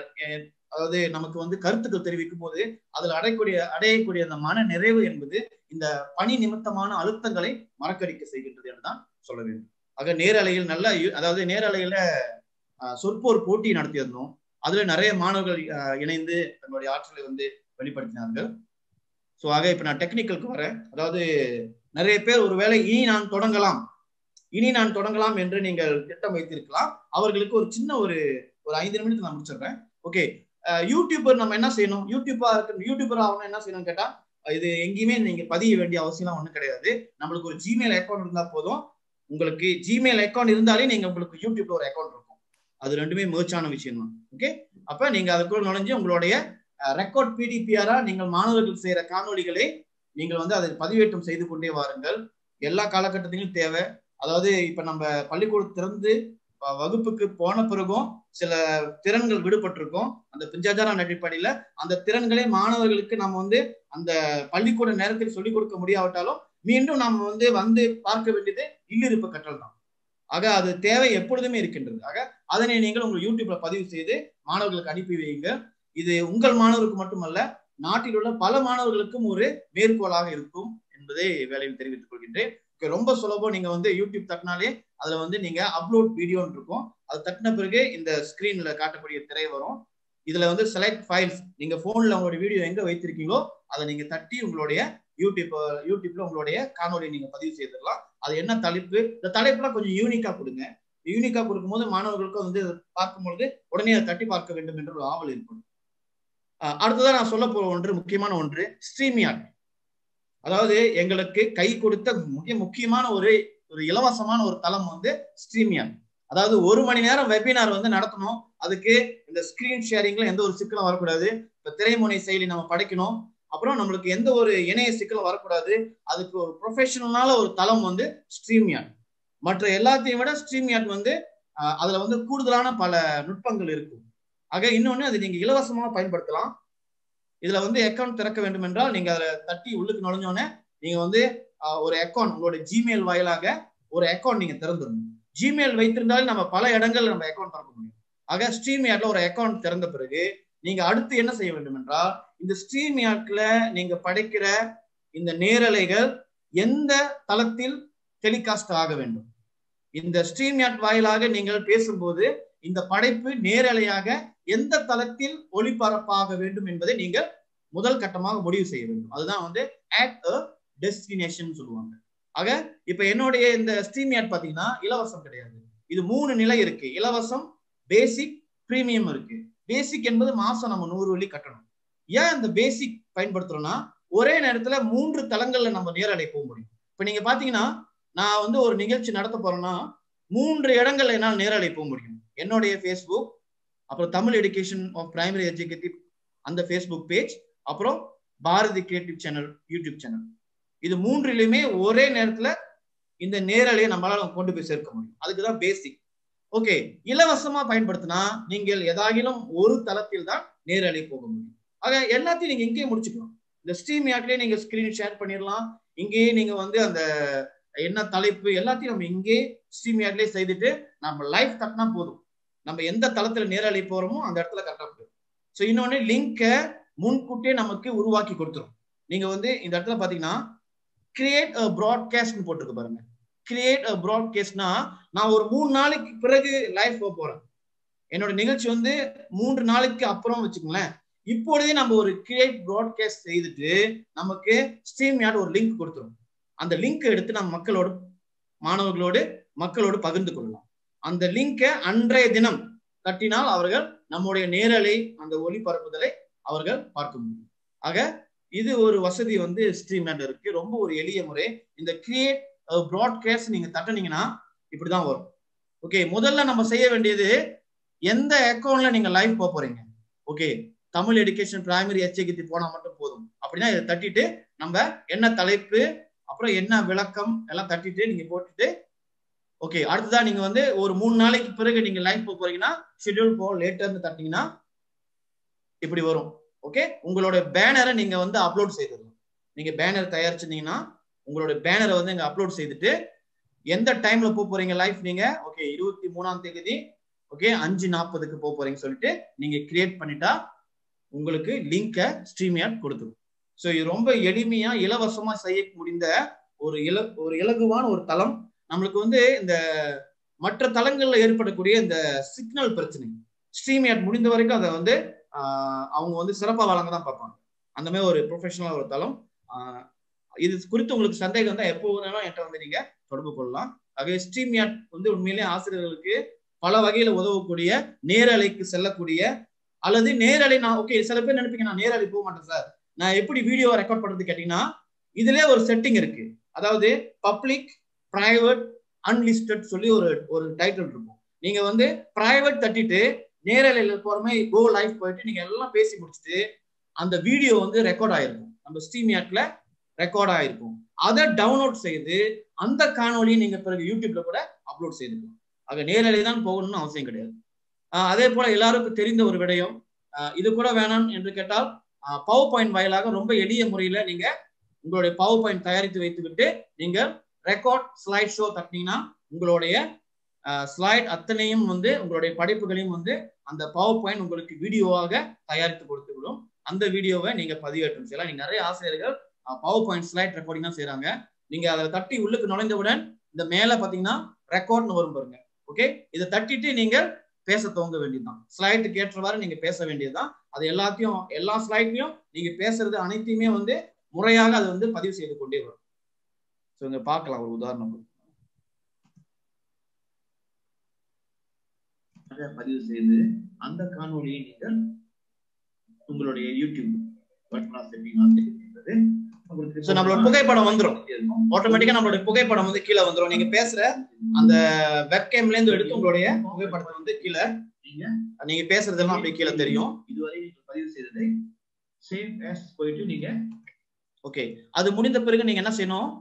அதாவது நமக்கு வந்து கருத்துக்கள் தெரிவிக்கும் போது அதில் அடையக்கூடிய அடையக்கூடிய அந்த மன நிறைவு என்பது இந்த பணி நிமித்தமான அழுத்தங்களை மறக்கடிக்க செய்கின்றது என்றுதான் சொல்ல வேண்டும் ஆக நேரலையில் நல்ல அதாவது நேரலையில சொற்போர் போட்டி நடத்தியிருந்தோம் அதுல நிறைய மாணவர்கள் இணைந்து தங்களுடைய ஆற்றலை வந்து வெளிப்படுத்தினார்கள் ஸோ ஆக இப்ப நான் டெக்னிக்கலுக்கு வரேன் அதாவது நிறைய பேர் ஒருவேளை இனி நான் தொடங்கலாம் இனி நான் தொடங்கலாம் என்று நீங்கள் திட்டம் வைத்திருக்கலாம் அவர்களுக்கு ஒரு சின்ன ஒரு ஒரு ஐந்து நிமிடத்தில் நான் முடிச்சிடுறேன் ஓகே யூடியூபர் நம்ம என்ன செய்யணும் யூடியூபா இருக்கு யூடியூபர் ஆகணும் என்ன செய்யணும் கேட்டா இது எங்கேயுமே நீங்க பதிய வேண்டிய அவசியம் ஒன்றும் கிடையாது நம்மளுக்கு ஒரு ஜிமெயில் அக்கௌண்ட் இருந்தா போதும் உங்களுக்கு ஜிமெயில் அக்கௌண்ட் இருந்தாலே நீங்க உங்களுக்கு யூடியூப்ல ஒரு அக்கௌண்ட் இருக்கும் அது ரெண்டுமே மேர்ச்சான விஷயம் தான் ஓகே அப்ப நீங்க அதுக்குள்ள நுழைஞ்சு உங்களுடைய ரெக்கார்ட் பிடிபிஆரா நீங்கள் மாணவர்கள் செய்யற காணொலிகளை நீங்கள் வந்து அதை பதிவேற்றம் செய்து கொண்டே வாருங்கள் எல்லா காலகட்டத்திலும் தேவை அதாவது இப்ப நம்ம பள்ளிக்கூடம் திறந்து வகுப்புக்கு போன பிறகும் சில திறன்கள் விடுபட்டிருக்கும் அந்த பிஞ்சாச்சாரம் அடிப்படையில அந்த திறன்களை மாணவர்களுக்கு நம்ம வந்து அந்த பள்ளிக்கூட நேரத்தில் சொல்லிக் கொடுக்க முடியாவிட்டாலும் மீண்டும் நம்ம வந்து வந்து பார்க்க வேண்டியது இல்லிருப்பு கற்றல் தான் ஆக அது தேவை எப்பொழுதுமே இருக்கின்றது ஆக அதனை நீங்கள் உங்கள் யூடியூப்ல பதிவு செய்து மாணவர்களுக்கு அனுப்பி வையுங்க இது உங்கள் மாணவருக்கு மட்டுமல்ல நாட்டில் உள்ள பல மாணவர்களுக்கும் ஒரு மேற்கோளாக இருக்கும் என்பதை வேலையில் தெரிவித்துக் கொள்கின்றேன் ரொம்ப சுலபம் நீங்க வந்து யூடியூப் தட்டினாலே அதுல வந்து நீங்க அப்லோட் வீடியோன்னு இருக்கும் அது தட்டின பிறகு இந்த ஸ்கிரீன்ல காட்டக்கூடிய திரை வரும் இதுல வந்து செலக்ட் ஃபைல்ஸ் நீங்க போன்ல உங்களுடைய வீடியோ எங்க வைத்திருக்கீங்களோ அதை நீங்க தட்டி உங்களுடைய யூடியூப் யூடியூப்ல உங்களுடைய காணொலி நீங்க பதிவு செய்திடலாம் அது என்ன தலைப்பு இந்த தலைப்புலாம் கொஞ்சம் யூனிக்கா கொடுங்க யூனிக்கா கொடுக்கும்போது மாணவர்களுக்கும் வந்து பார்க்கும்பொழுது உடனே அதை தட்டி பார்க்க வேண்டும் என்ற ஒரு ஆவல் ஏற்படும் அடுத்ததான் நான் சொல்ல போற ஒன்று முக்கியமான ஒன்று ஸ்ட்ரீமியாட் அதாவது எங்களுக்கு கை கொடுத்த மிக முக்கியமான ஒரு ஒரு இலவசமான ஒரு தளம் வந்து ஸ்ட்ரீமியாட் அதாவது ஒரு மணி நேரம் வெபினார் வந்து நடத்தணும் அதுக்கு இந்த ஸ்கிரீன் ஷேரிங்ல எந்த ஒரு சிக்கலும் வரக்கூடாது இப்ப திரைமுனை செயலி நம்ம படைக்கணும் அப்புறம் நம்மளுக்கு எந்த ஒரு இணைய சிக்கலும் வரக்கூடாது அதுக்கு ஒரு ப்ரொஃபஷனலான ஒரு தளம் வந்து ஸ்ட்ரீம்யாட் மற்ற எல்லாத்தையும் விட ஸ்ட்ரீம்யாட் வந்து அதுல வந்து கூடுதலான பல நுட்பங்கள் இருக்கும் ஆக இன்னொன்னு அது நீங்க இலவசமா பயன்படுத்தலாம் இதுல வந்து அக்கௌண்ட் திறக்க வேண்டும் என்றால் நீங்க அதுல தட்டி உள்ளுக்கு நுழைஞ்சோடனே நீங்க வந்து ஒரு அக்கௌண்ட் உங்களுடைய ஜிமெயில் வாயிலாக ஒரு அக்கௌண்ட் நீங்க திறந்துடணும் ஜிமெயில் வைத்திருந்தாலே நம்ம பல இடங்கள் நம்ம அக்கௌண்ட் திறக்க முடியும் ஆக ஸ்ட்ரீம்யாட்ல ஒரு அக்கௌண்ட் திறந்த பிறகு நீங்க அடுத்து என்ன செய்ய வேண்டும் என்றால் இந்த ஸ்ட்ரீம்யாட்ல நீங்க படைக்கிற இந்த நேரலைகள் எந்த தளத்தில் டெலிகாஸ்ட் ஆக வேண்டும் இந்த ஸ்ட்ரீம்யாட் வாயிலாக நீங்கள் பேசும்போது இந்த படைப்பு நேரலையாக எந்த தளத்தில் ஒளிபரப்பாக வேண்டும் என்பதை நீங்கள் முதல் கட்டமாக முடிவு செய்ய வேண்டும் அதுதான் வந்து அட் அ டெஸ்டினேஷன் சொல்லுவாங்க ஆக இப்ப என்னுடைய இந்த ஸ்ட்ரீம்யாட் பாத்தீங்கன்னா இலவசம் கிடையாது இது மூணு நிலை இருக்கு இலவசம் பேசிக் பிரீமியம் இருக்கு பேசிக் என்பது மாசம் நம்ம நூறு வழி கட்டணும் ஏன் இந்த பேசிக் பயன்படுத்துறோம்னா ஒரே நேரத்துல மூன்று தளங்கள்ல நம்ம நேரலை போக முடியும் இப்ப நீங்க பாத்தீங்கன்னா நான் வந்து ஒரு நிகழ்ச்சி நடத்த போறேன்னா மூன்று இடங்கள்ல என்னால் நேரலை போக முடியும் என்னுடைய ஃபேஸ்புக் அப்புறம் Tamil education of primary educative அந்த ஃபேஸ்புக் பேஜ் அப்புறம் Bharathi creative channel YouTube channel இது மூன்றிலுமே ஒரே நேரத்துல இந்த நேரலையை நம்மளால கொண்டு போய் சேர்க்க முடியும் அதுக்குதான் பேசிக் ஓகே இலவசமா பயன்படுத்தினா நீங்கள் எதாகிலும் ஒரு தளத்தில் தான் நேரலை போக முடியும் ஆக எல்லாத்தையும் நீங்க இங்கேயே முடிச்சுக்கலாம் இந்த ஸ்ட்ரீம் யாட்லயே நீங்க ஸ்கிரீன் ஷேர் பண்ணிடலாம் இங்கேயே நீங்க வந்து அந்த என்ன தலைப்பு எல்லாத்தையும் நம்ம இங்கே ஸ்ட்ரீம் யாட்லயே செய்துட்டு நம்ம லைஃப் தட்டினா போதும் நம்ம எந்த தளத்துல நேரலை போறோமோ அந்த இடத்துல கரெக்டா போயிடும் ஸோ இன்னொன்னு லிங்கை முன்கூட்டியே நமக்கு உருவாக்கி கொடுத்துரும் நீங்க வந்து இந்த இடத்துல பாத்தீங்கன்னா கிரியேட் அ ப்ராட்காஸ்ட்னு போட்டிருக்கு பாருங்க கிரியேட் அ ப்ராட்காஸ்ட்னா நான் ஒரு மூணு நாளைக்கு பிறகு லைவ் போக போறேன் என்னோட நிகழ்ச்சி வந்து மூன்று நாளைக்கு அப்புறம் வச்சுக்கோங்களேன் இப்பொழுதே நம்ம ஒரு கிரியேட் ப்ராட்காஸ்ட் செய்துட்டு நமக்கு ஸ்ட்ரீம் யார்டு ஒரு லிங்க் கொடுத்துரும் அந்த லிங்க் எடுத்து நம்ம மக்களோடு மாணவர்களோடு மக்களோடு பகிர்ந்து கொள்ளலாம் அந்த லிங்கை அன்றைய தினம் தட்டினால் அவர்கள் நம்முடைய நேரலை அந்த ஒளிபரப்புதலை அவர்கள் பார்க்க முடியும் ஆக இது ஒரு வசதி வந்து ஸ்ட்ரீம்லேண்ட் இருக்கு ரொம்ப ஒரு எளிய முறை இந்த கிரியேட் ப்ராட்காஸ்ட் நீங்க தட்டினீங்கன்னா இப்படிதான் வரும் ஓகே முதல்ல நம்ம செய்ய வேண்டியது எந்த அக்கௌண்ட்ல நீங்க லைவ் போக போறீங்க ஓகே தமிழ் எடுகேஷன் பிரைமரி எச்சரிக்கை போனா மட்டும் போதும் அப்படின்னா இதை தட்டிட்டு நம்ம என்ன தலைப்பு அப்புறம் என்ன விளக்கம் எல்லாம் தட்டிட்டு நீங்க போட்டுட்டு ஓகே அடுத்ததான் நீங்க வந்து ஒரு மூணு நாளைக்கு பிறகு நீங்க லைவ் போக போறீங்கன்னா ஷெட்யூல் போ லேட்டர்னு தட்டிங்கன்னா இப்படி வரும் ஓகே உங்களோட பேனரை நீங்க வந்து அப்லோட் செய்திடலாம் நீங்க பேனர் தயாரிச்சிருந்தீங்கன்னா உங்களோட பேனரை வந்து இங்க அப்லோட் செய்துட்டு எந்த டைம்ல போக போறீங்க லைஃப் நீங்க ஓகே இருபத்தி மூணாம் தேதி ஓகே அஞ்சு நாற்பதுக்கு போக போறீங்க சொல்லிட்டு நீங்க கிரியேட் பண்ணிட்டா உங்களுக்கு லிங்கை ஸ்ட்ரீம்யாட் கொடுத்துரும் ஸோ இது ரொம்ப எளிமையா இலவசமா செய்ய முடிந்த ஒரு இல ஒரு இலகுவான ஒரு தளம் நம்மளுக்கு வந்து இந்த மற்ற தளங்கள்ல ஏற்படக்கூடிய இந்த சிக்னல் பிரச்சனை ஸ்ட்ரீம்யாட் முடிந்த வரைக்கும் அதை வந்து அவங்க வந்து சிறப்பாக வழங்க தான் பார்ப்பாங்க அந்த மாதிரி ஒரு ப்ரொஃபஷனல் ஒரு தளம் இது குறித்து உங்களுக்கு சந்தேகம் தான் எப்போ வேணாலும் என்கிட்ட வந்து நீங்க தொடர்பு கொள்ளலாம் ஆகவே ஸ்ட்ரீம்யாட் வந்து உண்மையிலேயே ஆசிரியர்களுக்கு பல வகையில உதவக்கூடிய நேரலைக்கு செல்லக்கூடிய அல்லது நேரலை நான் ஓகே சில பேர் நினைப்பீங்க நான் நேரலை போக மாட்டேன் சார் நான் எப்படி வீடியோ ரெக்கார்ட் பண்றது கேட்டீங்கன்னா இதுல ஒரு செட்டிங் இருக்கு அதாவது பப்ளிக் பிரைவேட் அன்லிஸ்டட் சொல்லி ஒரு ஒரு டைட்டில் இருக்கும் நீங்க வந்து பிரைவேட் தட்டிட்டு நேரலையில போற மாதிரி கோ லைவ் போயிட்டு நீங்க எல்லாம் பேசி முடிச்சுட்டு அந்த வீடியோ வந்து ரெக்கார்ட் ஆயிருக்கும் நம்ம ஸ்ட்ரீம்யாட்ல ரெக்கார்ட் ஆயிருக்கும் அதை டவுன்லோட் செய்து அந்த காணொலியை நீங்க பிறகு யூடியூப்ல கூட அப்லோட் செய்துக்கலாம் ஆக நேரலை தான் போகணும்னு அவசியம் கிடையாது அதே போல எல்லாருக்கும் தெரிந்த ஒரு விடயம் இது கூட வேணாம் என்று கேட்டால் பவர் பாயிண்ட் வாயிலாக ரொம்ப எளிய முறையில நீங்க உங்களுடைய பவர் பாயிண்ட் தயாரித்து வைத்துவிட்டு நீங்க ரெக்கார்ட் ஸ்லைட் ஷோ தட்டினீங்கன்னா உங்களுடைய ஸ்லைட் அத்தனையும் வந்து உங்களுடைய படைப்புகளையும் வந்து அந்த பவர் பாயிண்ட் உங்களுக்கு வீடியோவாக தயாரித்து கொடுத்து விடும் அந்த வீடியோவை நீங்க பதிவேற்றம் செய்யலாம் நீங்க நிறைய ஆசிரியர்கள் பவர் பாயிண்ட் ஸ்லைட் ரெக்கார்டிங் தான் செய்யறாங்க நீங்க அதை தட்டி உள்ளுக்கு நுழைந்தவுடன் இந்த மேல பாத்தீங்கன்னா ரெக்கார்ட்னு வரும் பாருங்க ஓகே இதை தட்டிட்டு நீங்க பேச துவங்க வேண்டியதுதான் ஸ்லைட்டுக்கு ஏற்றவாறு நீங்க பேச வேண்டியதுதான் அது எல்லாத்தையும் எல்லா ஸ்லைட்லயும் நீங்க பேசுறது அனைத்தையுமே வந்து முறையாக அது வந்து பதிவு செய்து கொண்டே வரும் ஸோ இங்க பார்க்கலாம் ஒரு உதாரணம் அதை பதிவு செய்து அந்த காணொலியை நீங்கள் உங்களுடைய யூடியூப் பட்டனா செட்டிங் தெரிவிக்கிறது ஸோ நம்மளோட புகைப்படம் வந்துரும் ஆட்டோமேட்டிக்கா நம்மளுடைய புகைப்படம் வந்து கீழே வந்துரும் நீங்க பேசுற அந்த வெப்கேம்ல இருந்து எடுத்து உங்களுடைய புகைப்படத்தை வந்து கீழே நீங்க நீங்க பேசுறதெல்லாம் அப்படியே கீழே தெரியும் இதுவரை நீங்கள் பதிவு செய்ததை சேவ் as போயிட்டு நீங்க ஓகே அது முடிந்த பிறகு நீங்க என்ன செய்யணும்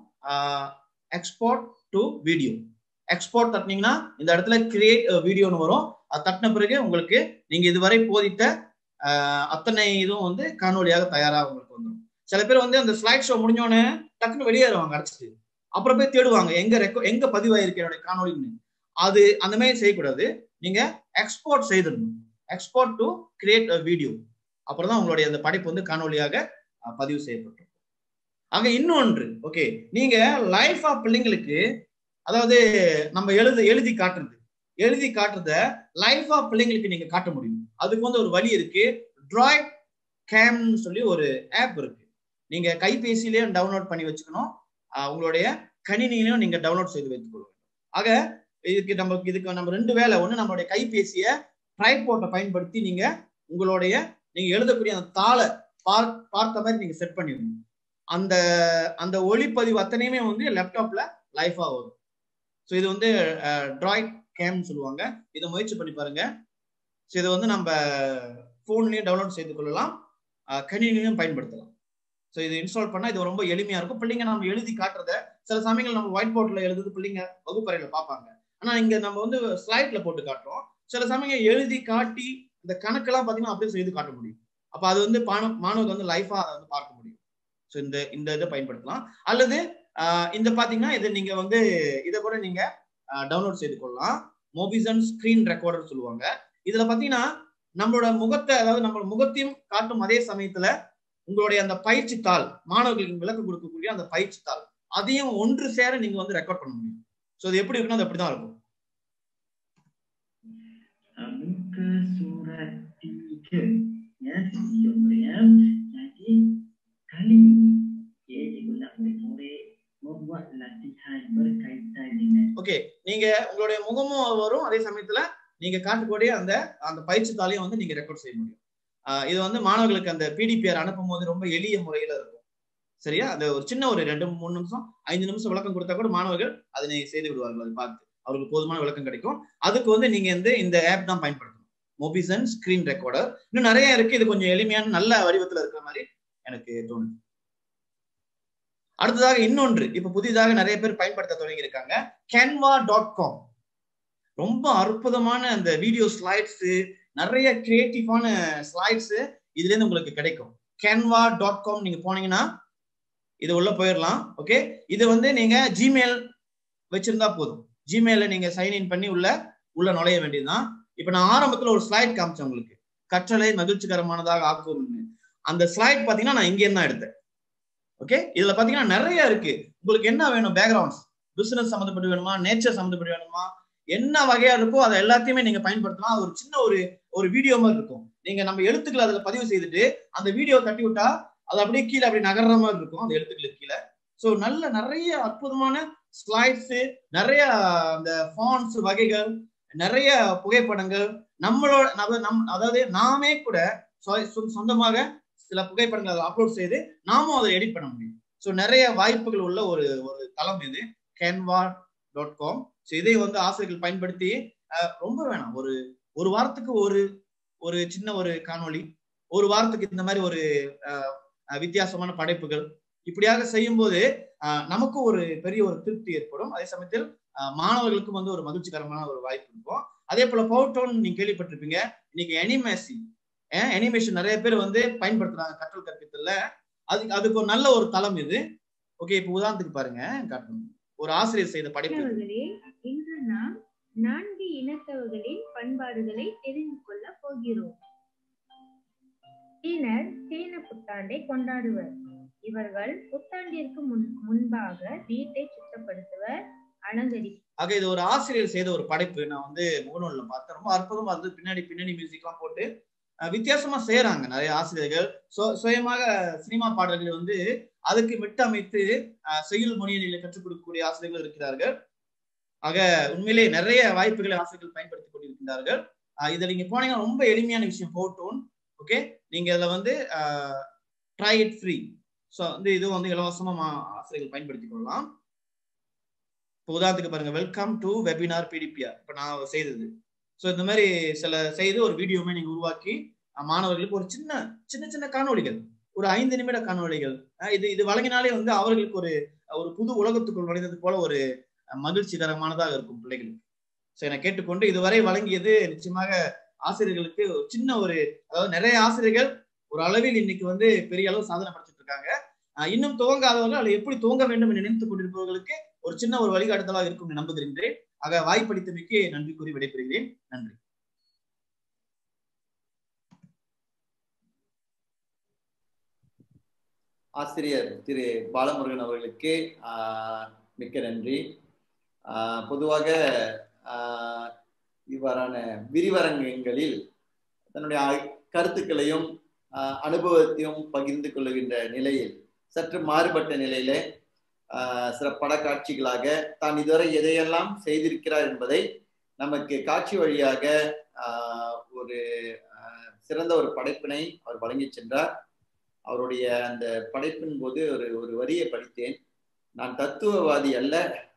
எக்ஸ்போர்ட் டு வீடியோ எக்ஸ்போர்ட் தட்டினீங்கன்னா இந்த இடத்துல கிரியேட் வீடியோன்னு வரும் அது தட்டின பிறகு உங்களுக்கு நீங்க இதுவரை போதித்த ஆஹ், அத்தனை இதுவும் வந்து காணொலியாக தயாரா உங்களுக்கு வந்துடும் சில பேர் வந்து அந்த ஸ்லைட் ஷோ முடிஞ்சோடனே டக்குன்னு வெளியேறுவாங்க அடிச்சுட்டு அப்புறம் போய் தேடுவாங்க எங்க ரெக்கோ எங்க பதிவாயிருக்கு என்னுடைய காணொலின்னு அது அந்த மாதிரி செய்யக்கூடாது நீங்க எக்ஸ்போர்ட் செய்திடணும் எக்ஸ்போர்ட் டு கிரியேட் வீடியோ அப்புறம் தான் உங்களுடைய அந்த படைப்பு வந்து காணொலியாக அஹ், பதிவு செய்யப்பட்டிருக்கும் அங்க இன்னொன்று ஓகே நீங்க லைஃப் ஆஃப் பிள்ளைங்களுக்கு அதாவது நம்ம எழுது எழுதி காட்டுறது எழுதி காட்டுறத லைஃப் ஆஃப் பிள்ளைங்களுக்கு நீங்க காட்ட முடியும் அதுக்கு வந்து ஒரு வழி இருக்கு ட்ராய்ட் கேம்னு சொல்லி ஒரு ஆப் இருக்கு நீங்க கைபேசியிலேயே டவுன்லோட் பண்ணி வச்சுக்கணும் அஹ், உங்களுடைய கணினியிலையும் நீங்க டவுன்லோட் செய்து வைத்துக் கொள்ள வேண்டும் ஆக இதுக்கு நம்ம இதுக்கு நம்ம ரெண்டு வேலை ஒண்ணு நம்மளுடைய கைபேசியை ட்ரைபோர்ட்டை பயன்படுத்தி நீங்க உங்களுடைய நீங்க எழுதக்கூடிய அந்த தாளை பார் பார்த்த மாதிரி நீங்க செட் பண்ணிடணும் அந்த அந்த ஒளிப்பதிவு அத்தனையுமே வந்து லேப்டாப்ல லைஃபா வரும் ஸோ இது வந்து ட்ராய்ட் கேம்னு சொல்லுவாங்க இதை முயற்சி பண்ணி பாருங்க ஸோ இதை வந்து நம்ம ஃபோன்லயும் டவுன்லோட் செய்து கொள்ளலாம் அஹ், கணினிலையும் பயன்படுத்தலாம் ஸோ இது இன்ஸ்டால் பண்ணா இது ரொம்ப எளிமையா இருக்கும் பிள்ளைங்க நம்ம எழுதி காட்டுறத சில சமயங்கள் நம்ம ஒயிட் போர்ட்ல எழுதுறது பிள்ளைங்க வகுப்பறையில பார்ப்பாங்க ஆனா இங்க நம்ம வந்து ஸ்லைட்ல போட்டு காட்டுறோம் சில சமயம் எழுதி காட்டி இந்த கணக்கெல்லாம் பாத்தீங்கன்னா அப்படியே செய்து காட்ட முடியும் அப்ப அது வந்து மாணவ மாணவர்கள் வந்து லைஃபா அதை வந்து பார்க்க முடியும் ஸோ இந்த இந்த இதை பயன்படுத்தலாம் அல்லது ஆஹ் இந்த பாத்தீங்கன்னா இது நீங்க வந்து இதை கூட நீங்க டவுன்லோட் செய்து கொள்ளலாம் மொபிசன் ஸ்கிரீன் ரெக்கார்டர் சொல்லுவாங்க இதுல பாத்தீங்கன்னா நம்மளோட முகத்தை அதாவது நம்மளோட முகத்தையும் காட்டும் அதே சமயத்துல உங்களுடைய அந்த பயிற்சி தாள் மாணவர்களுக்கு விளக்கம் கொடுக்கக்கூடிய அந்த பயிற்சி தாள் அதையும் ஒன்று சேர நீங்க வந்து ரெக்கார்ட் பண்ண முடியும் ஸோ அது எப்படி இருக்குன்னா அது அப்படிதான் இருக்கும் muka surat tiga ya contohnya jadi kali ini ia digunakan oleh murid membuat latihan berkaitan dengan okay நீங்க உங்களுடைய முகமும் வரும் அதே சமயத்துல நீங்க காட்டக்கூடிய அந்த அந்த பயிற்சி தாளையும் வந்து நீங்க ரெக்கார்ட் செய்ய முடியும் ஆஹ் இது வந்து மாணவர்களுக்கு அந்த பிடிபிஆர் அனுப்பும் போது ரொம்ப எளிய முறையில இருக்கும் சரியா அந்த ஒரு சின்ன ஒரு ரெண்டு மூணு நிமிஷம் ஐந்து நிமிஷம் விளக்கம் கொடுத்தா கூட மாணவர்கள் அதனை செய்து விடுவார்கள் அதை பார்த்து அவர்களுக்கு போதுமான விளக்கம் கிடைக்கும் அதுக்கு வந்து நீங்க வந்து இந்த ஆப் தான் பயன்படுத்தணும் மொபிசன் ஸ்கிரீன் ரெக்கார்டர் இன்னும் நிறைய இருக்கு இது கொஞ்சம் எளிமையான நல்ல வடிவத்துல இருக்கிற மாதிரி எனக்கு தோணுது அடுத்ததாக இன்னொன்று இப்ப புதிதாக நிறைய பேர் பயன்படுத்த தொடங்கி இருக்காங்க கேன்வா டாட் காம் ரொம்ப அற்புதமான அந்த வீடியோ ஸ்லைட்ஸ் நிறைய கிரியேட்டிவான ஸ்லைட்ஸ் இதுல இருந்து உங்களுக்கு கிடைக்கும் கேன்வா டாட் காம் நீங்க போனீங்கன்னா இது உள்ள போயிடலாம் ஓகே இது வந்து நீங்க ஜிமெயில் வச்சிருந்தா போதும் ஜிமெயில நீங்க சைன் இன் பண்ணி உள்ள உள்ள நுழைய வேண்டியதுதான் இப்ப நான் ஆரம்பத்துல ஒரு ஸ்லைட் காமிச்சேன் உங்களுக்கு கற்றலை மகிழ்ச்சிகரமானதாக ஆக்குவோம்னு அந்த ஸ்லைட் பாத்தீங்கன்னா நான் இங்கே தான் எடுத்தேன் ஓகே இதுல பாத்தீங்கன்னா நிறைய இருக்கு உங்களுக்கு என்ன வேணும் பேக்ரவுண்ட்ஸ் பிசினஸ் சம்மந்தப்பட்டு வேணுமா நேச்சர் சம்மந்தப்பட்டு வேணுமா என்ன வகையா இருக்கோ அதை எல்லாத்தையுமே நீங்க பயன்படுத்தலாம் அது ஒரு சின்ன ஒரு ஒரு வீடியோ மாதிரி இருக்கும் நீங்க நம்ம எழுத்துக்களை அதுல பதிவு செய்துட்டு அந்த வீடியோ தட்டி விட்டா அது அப்படியே கீழே அப்படி நகர்ற மாதிரி இருக்கும் அந்த எழுத்துக்களுக்கு கீழே ஸோ நல்ல நிறைய அற்புதமான ஸ்லைட்ஸ் நிறைய அந்த ஃபான்ஸ் வகைகள் நிறைய புகைப்படங்கள் நம்மளோட நம்ம- நம் அதாவது நாமே கூட சொ- சொ- சொந்தமாக சில புகைப்படங்களை அதில் அப்லோட் செய்து நாமும் அதை எடிட் பண்ண முடியும் ஸோ நிறைய வாய்ப்புகள் உள்ள ஒரு ஒரு தளம் இது கேன்வா டாட் காம் ஸோ இதை வந்து ஆசிரியர்கள் பயன்படுத்தி அஹ், ரொம்ப வேணாம் ஒரு ஒரு வாரத்துக்கு ஒரு ஒரு சின்ன ஒரு காணொளி ஒரு வாரத்துக்கு இந்த மாதிரி ஒரு அஹ், அஹ், வித்தியாசமான படைப்புகள் இப்படியாக செய்யும்போது அஹ், நமக்கும் ஒரு பெரிய ஒரு திருப்தி ஏற்படும் அதே சமயத்தில் அஹ், மாணவர்களுக்கும் வந்து ஒரு மகிழ்ச்சிகரமான ஒரு வாய்ப்பு இருக்கும் அதே போல பவர் டோன் நீங்க கேள்விப்பட்டிருப்பீங்க இன்னைக்கு அனிமேசி அனிமேஷன் நிறைய பேர் வந்து பயன்படுத்துறாங்க கற்றல் கற்பித்தல்ல அதுக்கு அதுக்கு ஒரு நல்ல ஒரு தளம் இது ஓகே இப்போ உதாரணத்துக்கு பாருங்க காட்டணும் ஒரு ஆசிரியர் செய்த படைப்பு இது. மாணவர்களே இன்று நாம் நான்கு இனத்தவர்களின் பண்பாடுகளை தெரிந்து கொள்ள போகிறோம் சீனர் சீன புத்தாண்டை கொண்டாடுவர் இவர்கள் புத்தாண்டிற்கு முன் முன்பாக வீட்டை சுத்தப்படுத்துவர் அலங்கரி ஆக இது ஒரு ஆசிரியர் செய்த ஒரு படைப்பு நான் வந்து முகநூல்ல பார்த்தேன் ரொம்ப அற்புதமா இருந்து பின்னாடி பின்னணி மியூசிக்லாம் போட்டு அஹ், வித்தியாசமா செய்யறாங்க நிறைய ஆசிரியர்கள் சு- சுயமாக சினிமா பாடல்கள் வந்து அதுக்கு மெட்டமைத்து ஆஹ் செய்யுள் மொழியில கற்றுக் கொடுக்கக்கூடிய ஆசிரியர்கள் இருக்கிறார்கள் ஆக உண்மையிலே நிறைய வாய்ப்புகளை ஆசிரியர்கள் பயன்படுத்திக் கொண்டிருக்கிறார்கள் ஆஹ் இதுல நீங்க போனீங்கன்னா ரொம்ப எளிமையான விஷயம் போட்டோன் ஓகே நீங்க இதுல வந்து ட்ரை இட் ஃப்ரீ ஸோ வந்து இது வந்து இலவசமா மா- ஆசிரியர்கள் பயன்படுத்திக் கொள்ளலாம் இப்போ உதாரணத்துக்கு பாருங்க வெல்கம் டு வெபினார் பிடிபிஆர் இப்போ நான் செய்தது ஸோ இந்த மாதிரி சில செய்து ஒரு வீடியோமே நீங்க உருவாக்கி அஹ், மாணவர்களுக்கு ஒரு சின்ன சின்ன சின்ன காணொளிகள் ஒரு ஐந்து நிமிட காணொளிகள் அஹ், இது இது வழங்கினாலே வந்து அவர்களுக்கு ஒரு ஒரு புது உலகத்துக்குள் நுழைந்தது போல ஒரு அஹ், மகிழ்ச்சிகரமானதாக இருக்கும் பிள்ளைகளுக்கு ஸோ என கேட்டுக்கொண்டு இதுவரை வழங்கியது நிச்சயமாக ஆசிரியர்களுக்கு ஒரு சின்ன ஒரு அதாவது நிறைய ஆசிரியர்கள் ஒரு அளவில் இன்னைக்கு வந்து பெரிய அளவு சாதனை படைச்சிட்டு இருக்காங்க அஹ், இன்னும் துவங்காதவர்கள் அதை எப்படி துவங்க வேண்டும் என்று நினைத்துக் கொண்டிருப்பவர்களுக்கு ஒரு சின்ன ஒரு வழிகாட்டுதலாக இருக்கும் என்று நம்புகின்றேன் ஆக வாய்ப்பளித்தமைக்கு நன்றி கூறி விடைபெறுகிறேன் நன்றி ஆசிரியர் திரு பாலமுருகன் அவர்களுக்கு ஆஹ், மிக்க நன்றி ஆஹ், பொதுவாக ஆஹ், இவ்வாறான விரிவரங்கங்களில் தன்னுடைய ஆ- கருத்துக்களையும் ஆஹ், அனுபவத்தையும் பகிர்ந்து கொள்ளுகின்ற நிலையில் சற்று மாறுபட்ட நிலையில ஆஹ், சில படக்காட்சிகளாக தான் இதுவரை எதையெல்லாம் செய்திருக்கிறார் என்பதை நமக்கு காட்சி வழியாக ஆஹ், ஒரு ஆஹ், சிறந்த ஒரு படைப்பினை அவர் வழங்கி சென்றார் அவருடைய அந்த படைப்பின் போது ஒரு ஒரு வரியை படித்தேன் நான் தத்துவவாதி அல்ல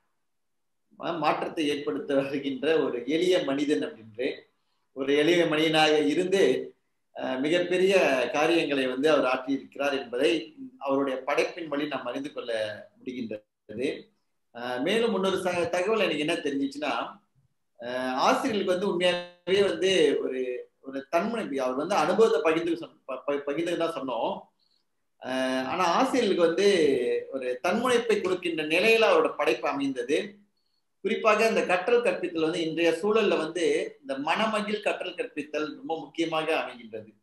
மா- மாற்றத்தை ஏற்படுத்த வருகின்ற ஒரு எளிய மனிதன் அப்படின்று ஒரு எளிய மனிதனாக இருந்து அஹ், மிகப்பெரிய காரியங்களை வந்து அவர் ஆற்றியிருக்கிறார் என்பதை அவருடைய படைப்பின் வழி நாம் அறிந்து கொள்ள முடிகின்றது அஹ், மேலும் இன்னொரு ச- தகவல் எனக்கு என்ன தெரிஞ்சிச்சுன்னா அஹ், ஆசிரியர்களுக்கு வந்து உண்மையாகவே வந்து ஒரு ஒரு தன்முனை அவர் வந்து அனுபவத்தை பகிர்ந்து சொன்ன- ப- ப- பகிர்ந்தது தான் சொன்னோம் அஹ் ஆனா ஆசிரியர்களுக்கு வந்து ஒரு தன்முனைப்பை கொடுக்கின்ற நிலையில அவரோட படைப்பு அமைந்தது குறிப்பாக இந்த கற்றல் கற்பித்தல் வந்து இன்றைய சூழல்ல வந்து இந்த மனமகிழ் கற்றல் கற்பித்தல் ரொம்ப முக்கியமாக அமைகின்றது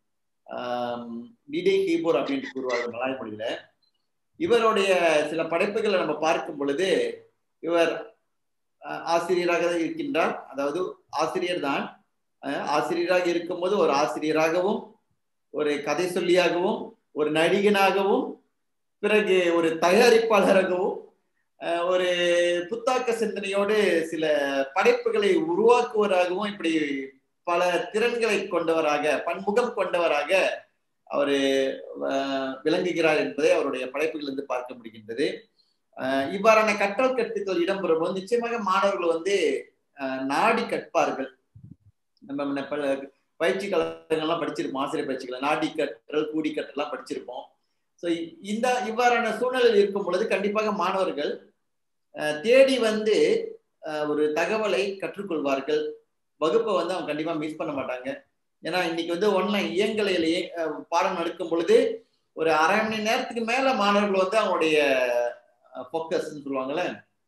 டிடே கீபோர்ட் அப்படின்னு கூறுவார்கள் மலாய் மொழியில இவருடைய சில படைப்புகளை நம்ம பார்க்கும் பொழுது இவர் அஹ், ஆசிரியராக தான் இருக்கின்றார் அதாவது ஆசிரியர் தான் அஹ், ஆசிரியராக இருக்கும்போது ஒரு ஆசிரியராகவும் ஒரு கதை சொல்லியாகவும் ஒரு நடிகனாகவும் பிறகு ஒரு தயாரிப்பாளராகவும் அஹ், ஒரு புத்தாக்க சிந்தனையோடு சில படைப்புகளை உருவாக்குவராகவும் இப்படி பல திறன்களை கொண்டவராக பன்முகம் கொண்டவராக அவர் விளங்குகிறார் என்பதை அவருடைய படைப்புகளிலிருந்து பார்க்க முடிகின்றது அஹ், இவ்வாறான கற்றல் கற்பித்தல் இடம்பெறும் போது நிச்சயமாக மாணவர்கள் வந்து அஹ், நாடி கற்பார்கள் நம்ம முன்ன பல பயிற்சி கழகங்கள்லாம் படிச்சிருப்போம் ஆசிரியர் பயிற்சிகளை நாடி கற்றல் கூடி கற்றல்லாம் படிச்சிருப்போம் ஸோ இந்த இவ்வாறான சூழ்நிலையில் இருக்கும் பொழுது கண்டிப்பாக மாணவர்கள் அஹ், தேடி வந்து அஹ், ஒரு தகவலை கற்றுக்கொள்வார்கள் வகுப்பை வந்து அவங்க கண்டிப்பா மிஸ் பண்ண மாட்டாங்க ஏன்னா இன்னைக்கு வந்து ஒன்லைன் இயங்கலையிலேயே அஹ், பாடம் நடக்கும் பொழுது ஒரு அரை மணி நேரத்துக்கு மேல மாணவர்கள் வந்து அவங்களுடைய ஃபோக்கஸ்ன்னு சொல்லுவாங்கல்ல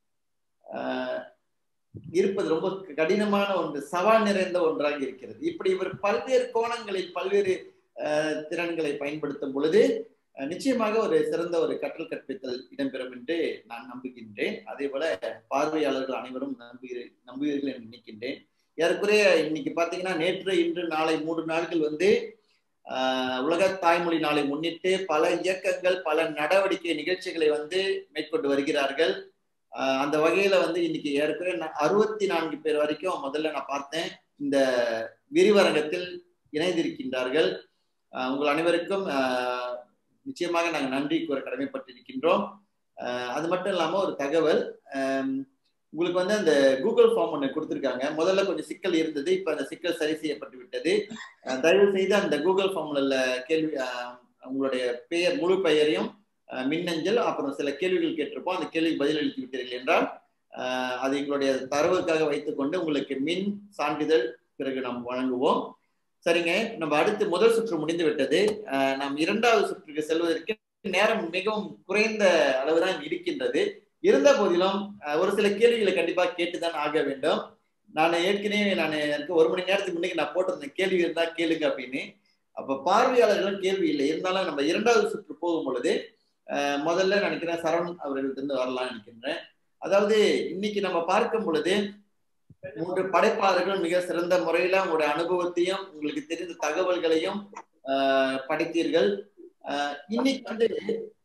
அஹ், இருப்பது ரொம்ப கடினமான ஒன்று சவால் நிறைந்த ஒன்றாக இருக்கிறது இப்படி இவர் பல்வேறு கோணங்களில் பல்வேறு அஹ், திறன்களை பயன்படுத்தும் பொழுது அஹ், நிச்சயமாக ஒரு சிறந்த ஒரு கற்றல் கற்பித்தல் இடம்பெறும் என்று நான் நம்புகின்றேன் அதே போல பார்வையாளர்கள் அனைவரும் நம்புகிற நம்புவீர்கள் என்று நினைக்கின்றேன் ஏறக்குறைய இன்னைக்கு பாத்தீங்கன்னா நேற்று இன்று நாளை மூன்று நாட்கள் வந்து ஆஹ், உலக தாய்மொழி நாளை முன்னிட்டு பல இயக்கங்கள் பல நடவடிக்கை நிகழ்ச்சிகளை வந்து மேற்கொண்டு வருகிறார்கள் ஆஹ், அந்த வகையில வந்து இன்னைக்கு ஏறக்குறைய நா- அறுபத்தி நான்கு பேர் வரைக்கும் முதல்ல நான் பார்த்தேன் இந்த விரிவரங்கத்தில் இணைந்திருக்கின்றார்கள் ஆஹ், உங்கள் அனைவருக்கும் ஆஹ், நிச்சயமாக நாங்கள் நன்றி கூற கடமைப்பட்டிருக்கின்றோம் ஆஹ், அது மட்டும் இல்லாம ஒரு தகவல் ஆம், உங்களுக்கு வந்து அந்த கூகுள் ஃபார்ம் ஒன்று கொடுத்துருக்காங்க முதல்ல கொஞ்சம் சிக்கல் இருந்தது இப்போ அந்த சிக்கல் சரி செய்யப்பட்டு விட்டது அஹ் தயவு செய்து அந்த கூகுள் ஃபார்ம்ல உள்ள கேள்வி அஹ், உங்களுடைய பெயர் முழு பெயரையும் அஹ், மின்னஞ்சல் அப்புறம் சில கேள்விகள் கேட்டிருப்போம் அந்த கேள்விக்கு பதில் அளித்து விட்டீர்கள் என்றால் அஹ், அது எங்களுடைய தரவுக்காக வைத்துக்கொண்டு உங்களுக்கு மின் சான்றிதழ் பிறகு நாம் வழங்குவோம் சரிங்க நம்ம அடுத்து முதல் சுற்று முடிந்து விட்டது அஹ், நாம் இரண்டாவது சுற்றுக்கு செல்வதற்கு நேரம் மிகவும் குறைந்த அளவுதான் இருக்கின்றது இருந்த போதிலும் அஹ், ஒரு சில கேள்விகளை கண்டிப்பா கேட்டுதான் ஆக வேண்டும் நான் ஏற்கனவே நான் எனக்கு ஒரு மணி நேரத்துக்கு முன்னாடி நான் போட்டிருந்தேன் கேள்வி இருந்தா கேளுங்க அப்படின்னு அப்ப பார்வையாளர்களும் கேள்வி இல்லை இருந்தாலும் நம்ம இரண்டாவது சுற்று போகும் பொழுது அஹ், முதல்ல நினைக்கிறேன் சரவணன் அவர்களிருந்து வரலாம்னு நினைக்கின்றேன் அதாவது இன்னைக்கு நம்ம பார்க்கும் பொழுது மூன்று படைப்பாளர்கள் மிக சிறந்த முறையில உங்களுடைய அனுபவத்தையும் உங்களுக்கு தெரிந்த தகவல்களையும் ஆஹ், படைத்தீர்கள் ஆஹ், இன்னைக்கு வந்து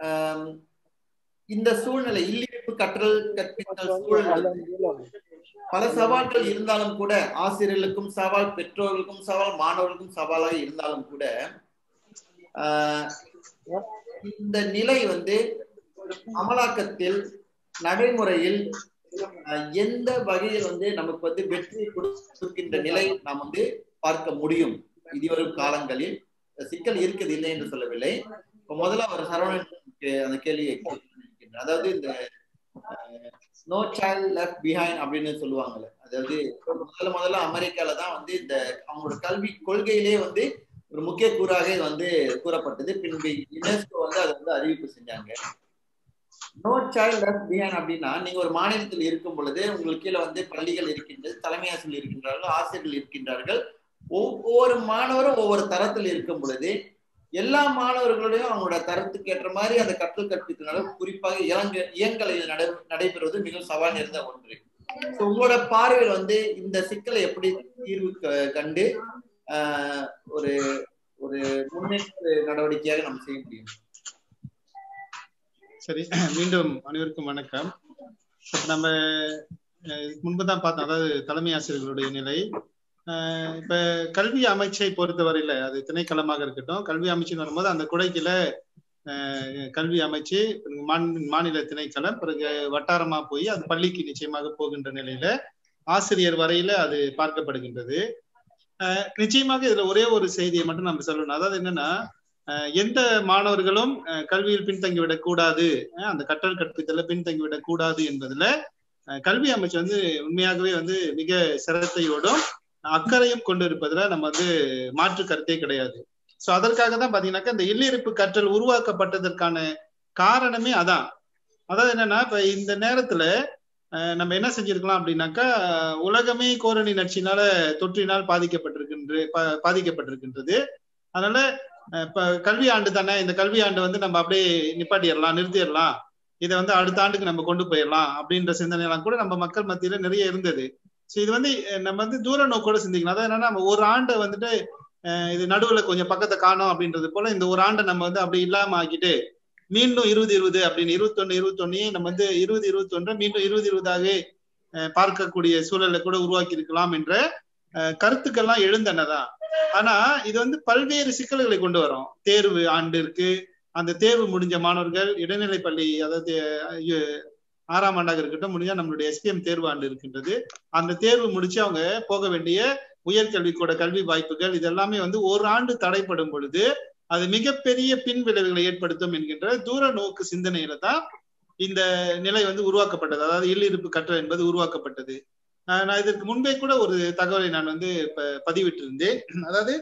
ஆம், இந்த சூழ்நிலை இல்லிருப்பு கற்றல் கற்பித்தல் சூழல் வந்து பல சவால்கள் இருந்தாலும் கூட ஆசிரியர்களுக்கும் சவால் பெற்றோர்களுக்கும் சவால் மாணவர்களுக்கும் சவாலாக இருந்தாலும் கூட ஆஹ், இந்த நிலை வந்து அமலாக்கத்தில் நடைமுறையில் ஆஹ், எந்த வகையில் வந்து நமக்கு வந்து வெற்றி கொடுக்கின்ற நிலை நாம் வந்து பார்க்க முடியும் இதுவரும் காலங்களில் சிக்கல் இருக்குது இல்லை என்று சொல்லவில்லை இப்ப முதல்ல ஒரு சரவணனுக்கு அந்த கேள்வியை கேட்கிறேன். அதாவது இந்த நோ சைல்ட் லெஃப்ட் பிஹைண்ட் அப்படின்னு சொல்லுவாங்கல்ல அதாவது முதல்ல முதல்ல அமெரிக்கால தான் வந்து இந்த அவங்களோட கல்வி கொள்கையிலே வந்து ஒரு முக்கிய கூறாக இது வந்து கூறப்பட்டது பின்பு யுனெஸ்கோ வந்து அதை வந்து அறிவிப்பு செஞ்சாங்க நோ சைல்ட் லெஃப்ட் பிஹைண்ட் அப்படின்னா நீங்க ஒரு மாநிலத்தில் இருக்கும் பொழுது உங்களுக்கு கீழே வந்து பள்ளிகள் இருக்கின்றது தலைமை ஆசிரியர் இருக்கின்றார்கள் ஆசிரியர்கள் இருக்கின்றார்கள் ஒவ்வொரு மாணவரும் ஒவ்வொரு தரத்தில் இருக்கும் பொழுது எல்லா மாணவர்களையும் அவங்களோட தரத்துக்கு ஏற்ற மாதிரி அந்த கற்றல் கற்பித்தல் குறிப்பாக இளங்க இயங்கலையில் நடை நடைபெறுவது மிகவும் சவால் நிறைந்த ஒன்று So, உங்களோட பார்வையில் வந்து இந்த சிக்கலை எப்படி தீர்வு க- கண்டு ஆஹ், ஒரு ஒரு முன்னேற்ற நடவடிக்கையாக நம்ம செய்ய முடியும் சரி மீண்டும் அனைவருக்கும் வணக்கம் இப்ப நம்ம அஹ், இதுக்கு முன்புதான் பார்த்தோம் அதாவது தலைமை ஆசிரியர்களுடைய நிலை அஹ், இப்ப கல்வி அமைச்சை பொறுத்தவரையில அது திணைக்களமாக இருக்கட்டும் கல்வி அமைச்சுன்னு வரும்போது அந்த குடைக்கில அஹ், கல்வி அமைச்சு மாநில மாநில திணைக்களம் பிறகு வட்டாரமா போய் அது பள்ளிக்கு நிச்சயமாக போகின்ற நிலையில ஆசிரியர் வரையில அது பார்க்கப்படுகின்றது அஹ், நிச்சயமாக இதுல ஒரே ஒரு செய்தியை மட்டும் நம்ம சொல்லணும் அதாவது என்னன்னா அஹ், எந்த மாணவர்களும் அஹ், கல்வியில் பின்தங்கிவிடக் கூடாது அஹ், அந்த கற்றல் கற்பித்தல பின்தங்கிவிடக் கூடாது என்பதுல அஹ், கல்வி அமைச்சு வந்து உண்மையாகவே வந்து மிக சிரத்தையோடும் அக்கறையும் கொண்டு இருப்பதுல நம்ம வந்து மாற்று கருத்தே கிடையாது சோ அதற்காக தான் பாத்தீங்கன்னாக்கா இந்த இல்லிருப்பு கற்றல் உருவாக்கப்பட்டதற்கான காரணமே அதான் அதாவது என்னன்னா இப்ப இந்த நேரத்துல அஹ், நம்ம என்ன செஞ்சிருக்கலாம் அப்படின்னாக்கா அஹ், உலகமே கோரணி நச்சுனால தொற்றினால் பாதிக்கப்பட்டிருக்கின்ற பா- பாதிக்கப்பட்டிருக்கின்றது அதனால அஹ், இப்ப கல்வி ஆண்டு தானே இந்த கல்வி ஆண்டு வந்து நம்ம அப்படியே நிப்பாட்டிடலாம் நிறுத்திடலாம் இதை வந்து அடுத்த ஆண்டுக்கு நம்ம கொண்டு போயிடலாம் அப்படின்ற சிந்தனைலாம் கூட நம்ம மக்கள் மத்தியில நிறைய இருந்தது ஸோ இது வந்து அஹ், நம்ம வந்து தூர நோக்கோட சிந்திக்கணும் அதாவது என்னன்னா நம்ம ஒரு ஆண்டை வந்துட்டு அஹ், இது நடுவுல கொஞ்சம் பக்கத்தை காணோம் அப்படின்றது போல இந்த ஒரு ஆண்டை நம்ம வந்து அப்படி இல்லாம ஆக்கிட்டு மீண்டும் இருபது இருபது அப்படின்னு இருபத்தொன்னு இருபத்தொன்னையே நம்ம வந்து இருபது இருபத்தொன்றை மீண்டும் இருபது இருபதாக அஹ், பார்க்கக்கூடிய சூழலை கூட உருவாக்கி இருக்கலாம் என்ற அஹ், கருத்துக்கள்லாம் எழுந்தனதான் ஆனா இது வந்து பல்வேறு சிக்கல்களை கொண்டு வரும் தேர்வு ஆண்டு இருக்கு அந்த தேர்வு முடிஞ்ச மாணவர்கள் இடைநிலை பள்ளி அதாவது அஹ், ஆறாம் ஆண்டாக இருக்கட்டும் முடிஞ்சா நம்மளுடைய எஸ்பிஎம் தேர்வு ஆண்டு இருக்கின்றது அந்த தேர்வு முடிச்சு அவங்க போக வேண்டிய உயர்கல்விக்கூட கல்வி வாய்ப்புகள் இதெல்லாமே வந்து ஒரு ஆண்டு தடைப்படும் பொழுது அது மிகப்பெரிய பின் விளைவுகளை ஏற்படுத்தும் என்கின்ற தூர நோக்கு சிந்தனையில தான் இந்த நிலை வந்து உருவாக்கப்பட்டது அதாவது இல்லிருப்பு கற்றல் என்பது உருவாக்கப்பட்டது ஆஹ் நான் இதற்கு முன்பே கூட ஒரு தகவலை நான் வந்து இப்ப பதிவிட்டிருந்தேன் அதாவது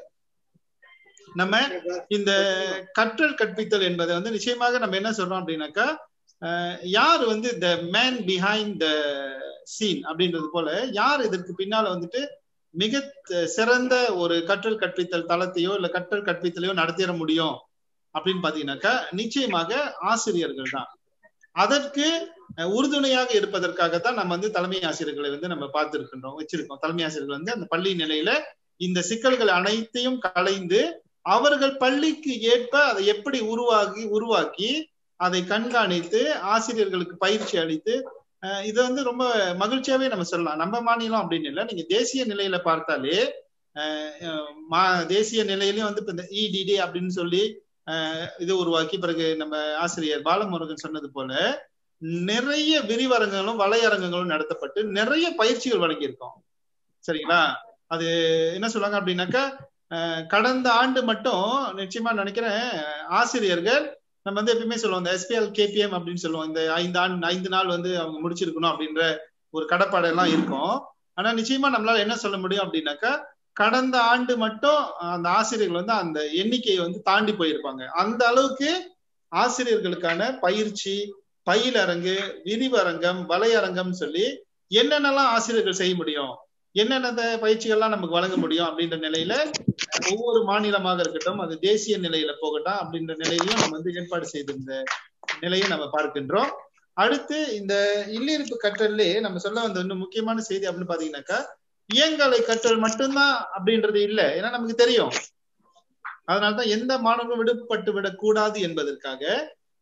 நம்ம இந்த கற்றல் கற்பித்தல் என்பதை வந்து நிச்சயமாக நம்ம என்ன சொல்றோம் அப்படின்னாக்கா அஹ் யார் வந்து the man behind the scene அப்படின்றது போல யார் இதற்கு பின்னால வந்துட்டு மிக த- சிறந்த ஒரு கற்றல் கற்பித்தல் தளத்தையோ இல்ல கற்றல் கற்பித்தலையோ நடத்திட முடியும் அப்படின்னு பாத்தீங்கன்னாக்கா நிச்சயமாக ஆசிரியர்கள் தான் அதற்கு அஹ், உறுதுணையாக இருப்பதற்காகத்தான் நம்ம வந்து தலைமை ஆசிரியர்களை வந்து நம்ம பார்த்திருக்கின்றோம் வச்சிருக்கோம் தலைமை ஆசிரியர்கள் வந்து அந்த பள்ளி நிலையில இந்த சிக்கல்கள் அனைத்தையும் களைந்து அவர்கள் பள்ளிக்கு ஏற்ப அதை எப்படி உருவாக்கி உருவாக்கி அதை கண்காணித்து ஆசிரியர்களுக்கு பயிற்சி அளித்து அஹ், இது வந்து ரொம்ப மகிழ்ச்சியாவே நம்ம சொல்லலாம் நம்ம மாநிலம் அப்படின்னு இல்லை நீங்க தேசிய நிலையில பார்த்தாலே அஹ், அஹ், மா தேசிய நிலையிலயும் வந்து இப்ப இந்த இடிடி அப்படின்னு சொல்லி அஹ், இது உருவாக்கி பிறகு நம்ம ஆசிரியர் பாலமுருகன் சொன்னது போல நிறைய விரிவரங்களும் வலையரங்கங்களும் நடத்தப்பட்டு நிறைய பயிற்சிகள் வழங்கியிருக்கோம் சரிங்களா அது என்ன சொல்லுவாங்க அப்படின்னாக்கா அஹ், கடந்த ஆண்டு மட்டும் நிச்சயமா நினைக்கிறேன் ஆசிரியர்கள் நம்ம வந்து எப்பயுமே சொல்லுவோம் இந்த எஸ்பிஎல் கேபிஎம் அப்படின்னு சொல்லுவோம் இந்த ஐந்து ஆண்டு ஐந்து நாள் வந்து அவங்க முடிச்சிருக்கணும் அப்படின்ற ஒரு கடப்பாடெல்லாம் இருக்கும் ஆனா நிச்சயமா நம்மளால என்ன சொல்ல முடியும் அப்படின்னாக்கா கடந்த ஆண்டு மட்டும் அந்த ஆசிரியர்கள் வந்து அந்த எண்ணிக்கையை வந்து தாண்டி போயிருப்பாங்க அந்த அளவுக்கு ஆசிரியர்களுக்கான பயிற்சி பயிலரங்கு விரிவரங்கம் வலையரங்கம் சொல்லி என்னென்னலாம் ஆசிரியர்கள் செய்ய முடியும் என்னென்ன பயிற்சிகள்லாம் நமக்கு வழங்க முடியும் அப்படின்ற நிலையில ஒவ்வொரு மாநிலமாக இருக்கட்டும் அது தேசிய நிலையில போகட்டும் அப்படின்ற நிலையிலையும் நம்ம வந்து ஏற்பாடு செய்திருந்த நிலையை நம்ம பார்க்கின்றோம் அடுத்து இந்த இல்லிருப்பு கற்றல்லே நம்ம சொல்ல வந்த இன்னும் முக்கியமான செய்தி அப்படின்னு பாத்தீங்கன்னாக்கா இயங்கலை கற்றல் மட்டும்தான் அப்படின்றது இல்லை ஏன்னா நமக்கு தெரியும் அதனால்தான் எந்த மாணவர்களும் விடுபட்டு விடக்கூடாது என்பதற்காக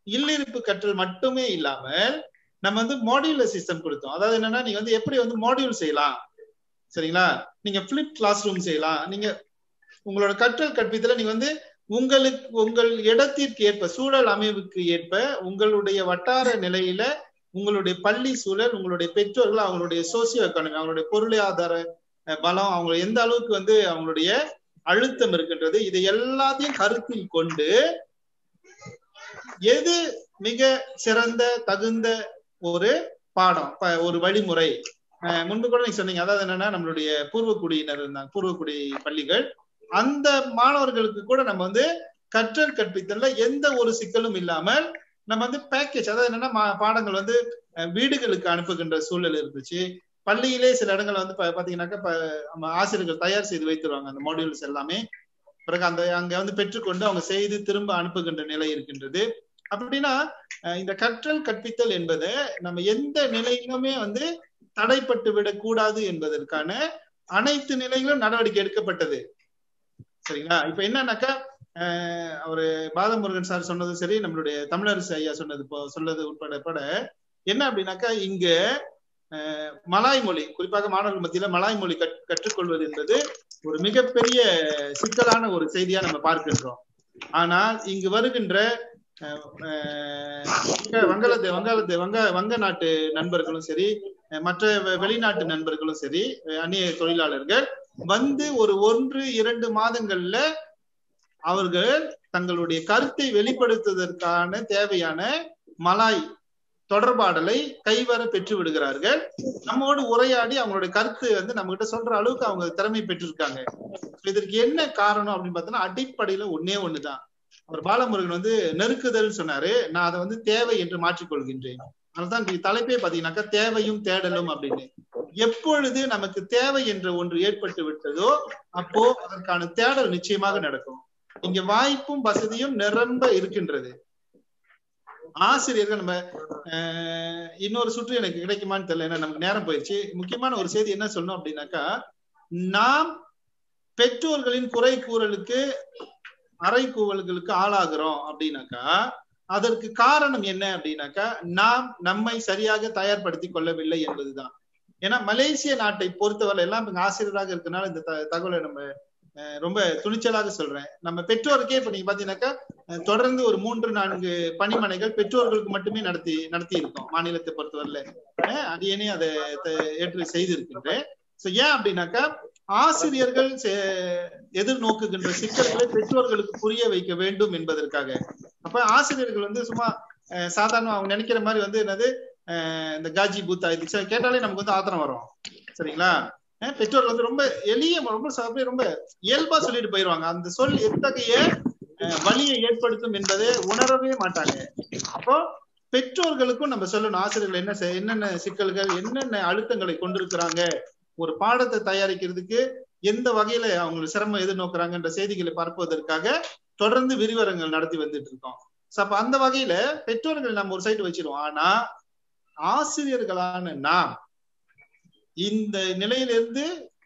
இல்லிருப்பு கற்றல் மட்டுமே இல்லாமல் நம்ம வந்து மாடியூலர் சிஸ்டம் கொடுத்தோம் அதாவது என்னன்னா நீங்க வந்து எப்படி வந்து மாடியூல் செய்யலாம் சரிங்களா நீங்க பிளிப் கிளாஸ் ரூம் செய்யலாம் நீங்க உங்களோட கற்றல் கற்பித்தல நீங்க வந்து உங்களுக்கு உங்கள் இடத்திற்கு ஏற்ப சூழல் அமைவுக்கு ஏற்ப உங்களுடைய வட்டார நிலையில உங்களுடைய பள்ளி சூழல் உங்களுடைய பெற்றோர்கள் அவங்களுடைய சோசியோ எக்கானமி அவங்களுடைய பொருளாதார பலம் அவங்க எந்த அளவுக்கு வந்து அவங்களுடைய அழுத்தம் இருக்கின்றது இதை எல்லாத்தையும் கருத்தில் கொண்டு எது மிக சிறந்த தகுந்த ஒரு பாடம் ஒரு வழிமுறை முன்பு கூட நீங்க சொன்னீங்க அதாவது என்னன்னா நம்மளுடைய பூர்வக்குடியினர் இருந்தாங்க பூர்வக்குடி பள்ளிகள் அந்த மாணவர்களுக்கு கூட நம்ம வந்து கற்றல் கற்பித்தல்ல எந்த ஒரு சிக்கலும் இல்லாமல் நம்ம வந்து பேக்கேஜ் அதாவது என்னன்னா பாடங்கள் வந்து வீடுகளுக்கு அனுப்புகின்ற சூழல் இருந்துச்சு பள்ளியிலே சில இடங்கள் வந்து பாத்தீங்கன்னாக்கா நம்ம ஆசிரியர்கள் தயார் செய்து வைத்துருவாங்க அந்த மாடியூல்ஸ் எல்லாமே பிறகு அந்த அங்க வந்து பெற்றுக்கொண்டு அவங்க செய்து திரும்ப அனுப்புகின்ற நிலை இருக்கின்றது அப்படின்னா இந்த கற்றல் கற்பித்தல் என்பது நம்ம எந்த நிலையிலுமே வந்து தடைப்பட்டு விடக்கூடாது என்பதற்கான அனைத்து நிலைகளும் நடவடிக்கை எடுக்கப்பட்டது சரிங்களா இப்ப என்னன்னாக்கா அவரு பாதமுருகன் சார் சொன்னதும் சரி நம்மளுடைய தமிழரசு ஐயா சொன்னது சொல்லது உட்பட பட என்ன அப்படின்னாக்கா இங்க மலாய் மொழி குறிப்பாக மாணவர்கள் மத்தியில மலாய் மொழி கற்றுக்கொள்வது என்பது ஒரு மிகப்பெரிய சிக்கலான ஒரு செய்தியா நம்ம பார்க்கின்றோம் ஆனால் இங்கு வருகின்ற வங்காளத்து வங்காளத்து வங்க வங்க நாட்டு நண்பர்களும் சரி மற்ற வெளிநாட்டு நண்பர்களும் சரி அந்நிய தொழிலாளர்கள் வந்து ஒரு ஒன்று இரண்டு மாதங்கள்ல அவர்கள் தங்களுடைய கருத்தை வெளிப்படுத்துவதற்கான தேவையான மலாய் தொடர்பாடலை கைவர பெற்று விடுகிறார்கள் நம்மோடு உரையாடி அவங்களுடைய கருத்து வந்து நம்ம கிட்ட சொல்ற அளவுக்கு அவங்க திறமை பெற்றிருக்காங்க இதற்கு என்ன காரணம் அப்படின்னு பார்த்தோம்னா அடிப்படையில ஒன்னே ஒண்ணுதான் அவர் பாலமுருகன் வந்து நெருக்குதல் சொன்னாரு நான் அதை வந்து தேவை என்று மாற்றிக்கொள்கின்றேன் அதனால்தான் தலைப்பே பாத்தீங்கன்னாக்கா தேவையும் தேடலும் அப்படின்னு எப்பொழுது நமக்கு தேவை என்ற ஒன்று ஏற்பட்டு விட்டதோ அப்போ அதற்கான தேடல் நிச்சயமாக நடக்கும் இங்க வாய்ப்பும் வசதியும் நிரம்ப இருக்கின்றது ஆசிரியர்கள் நம்ம இன்னொரு சுற்று எனக்கு கிடைக்குமான்னு தெரியல ஏன்னா நமக்கு நேரம் போயிடுச்சு முக்கியமான ஒரு செய்தி என்ன சொல்லணும் அப்படின்னாக்கா நாம் பெற்றோர்களின் குறை கூறலுக்கு அறை கூவல்களுக்கு ஆளாகிறோம் அப்படின்னாக்கா அதற்கு காரணம் என்ன அப்படின்னாக்கா நாம் நம்மை சரியாக தயார்படுத்தி கொள்ளவில்லை என்பதுதான் ஏன்னா மலேசிய நாட்டை பொறுத்தவரை எல்லாம் இங்க ஆசிரியராக இருக்கனால இந்த தகவலை நம்ம ரொம்ப துணிச்சலாக சொல்றேன் நம்ம பெற்றோருக்கே இப்ப நீங்க பாத்தீங்கன்னாக்கா தொடர்ந்து ஒரு மூன்று நான்கு பணிமனைகள் பெற்றோர்களுக்கு மட்டுமே நடத்தி நடத்தி இருக்கோம் மாநிலத்தை பொறுத்தவரையில அடியனே அதை ஏற்று செய்திருக்கின்றேன் சோ ஏன் அப்படின்னாக்கா ஆசிரியர்கள் எதிர்நோக்குகின்ற சிக்கல்களை பெற்றோர்களுக்கு புரிய வைக்க வேண்டும் என்பதற்காக அப்ப ஆசிரியர்கள் வந்து சும்மா சாதாரண அவங்க நினைக்கிற மாதிரி வந்து என்னது இந்த காஜி பூத்தா இது கேட்டாலே நமக்கு வந்து ஆத்திரம் வரும் சரிங்களா பெற்றோர்கள் வந்து ரொம்ப எளிய ரொம்ப ரொம்ப இயல்பா சொல்லிட்டு போயிருவாங்க அந்த சொல் எத்தகைய வழியை ஏற்படுத்தும் என்பதை உணரவே மாட்டாங்க அப்போ பெற்றோர்களுக்கும் நம்ம சொல்லணும் ஆசிரியர்கள் என்ன என்னென்ன சிக்கல்கள் என்னென்ன அழுத்தங்களை கொண்டிருக்கிறாங்க ஒரு பாடத்தை தயாரிக்கிறதுக்கு எந்த வகையில அவங்களுக்கு சிரமம் எதிர்நோக்குறாங்கன்ற செய்திகளை பார்ப்பதற்காக தொடர்ந்து விரிவரங்கள் நடத்தி வந்துட்டு இருக்கோம் அப்ப அந்த வகையில பெற்றோர்கள் நம்ம ஒரு சைடு வச்சிருவோம் ஆனா ஆசிரியர்களான நாம் இந்த நிலையிலிருந்து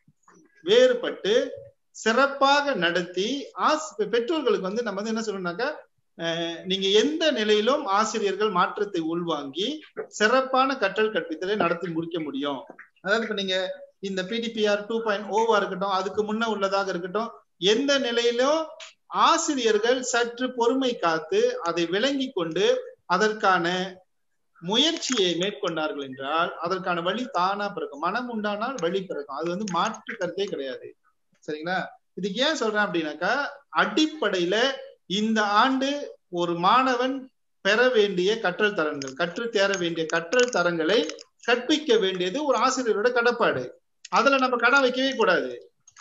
வேறுபட்டு சிறப்பாக நடத்தி ஆஸ் பெற்றோர்களுக்கு வந்து நம்ம வந்து என்ன சொல்லணும்னாக்கா நீங்க எந்த நிலையிலும் ஆசிரியர்கள் மாற்றத்தை உள்வாங்கி சிறப்பான கற்றல் கற்பித்தலை நடத்தி முடிக்க முடியும் அதாவது இப்ப நீங்க இந்த பிடிபிஆர் டூ பாயிண்ட் ஓவா இருக்கட்டும் அதுக்கு முன்ன உள்ளதாக இருக்கட்டும் எந்த நிலையிலும் ஆசிரியர்கள் சற்று பொறுமை காத்து அதை விளங்கி கொண்டு அதற்கான முயற்சியை மேற்கொண்டார்கள் என்றால் அதற்கான வழி தானா பிறக்கும் மனம் உண்டானால் வழி பிறக்கும் அது வந்து மாற்று கருத்தே கிடையாது சரிங்களா இது ஏன் சொல்றேன் அப்படின்னாக்கா அடிப்படையில இந்த ஆண்டு ஒரு மாணவன் பெற வேண்டிய கற்றல் தரங்கள் கற்று தேர வேண்டிய கற்றல் தரங்களை கற்பிக்க வேண்டியது ஒரு ஆசிரியரோட கடப்பாடு அதுல நம்ம கடன் வைக்கவே கூடாது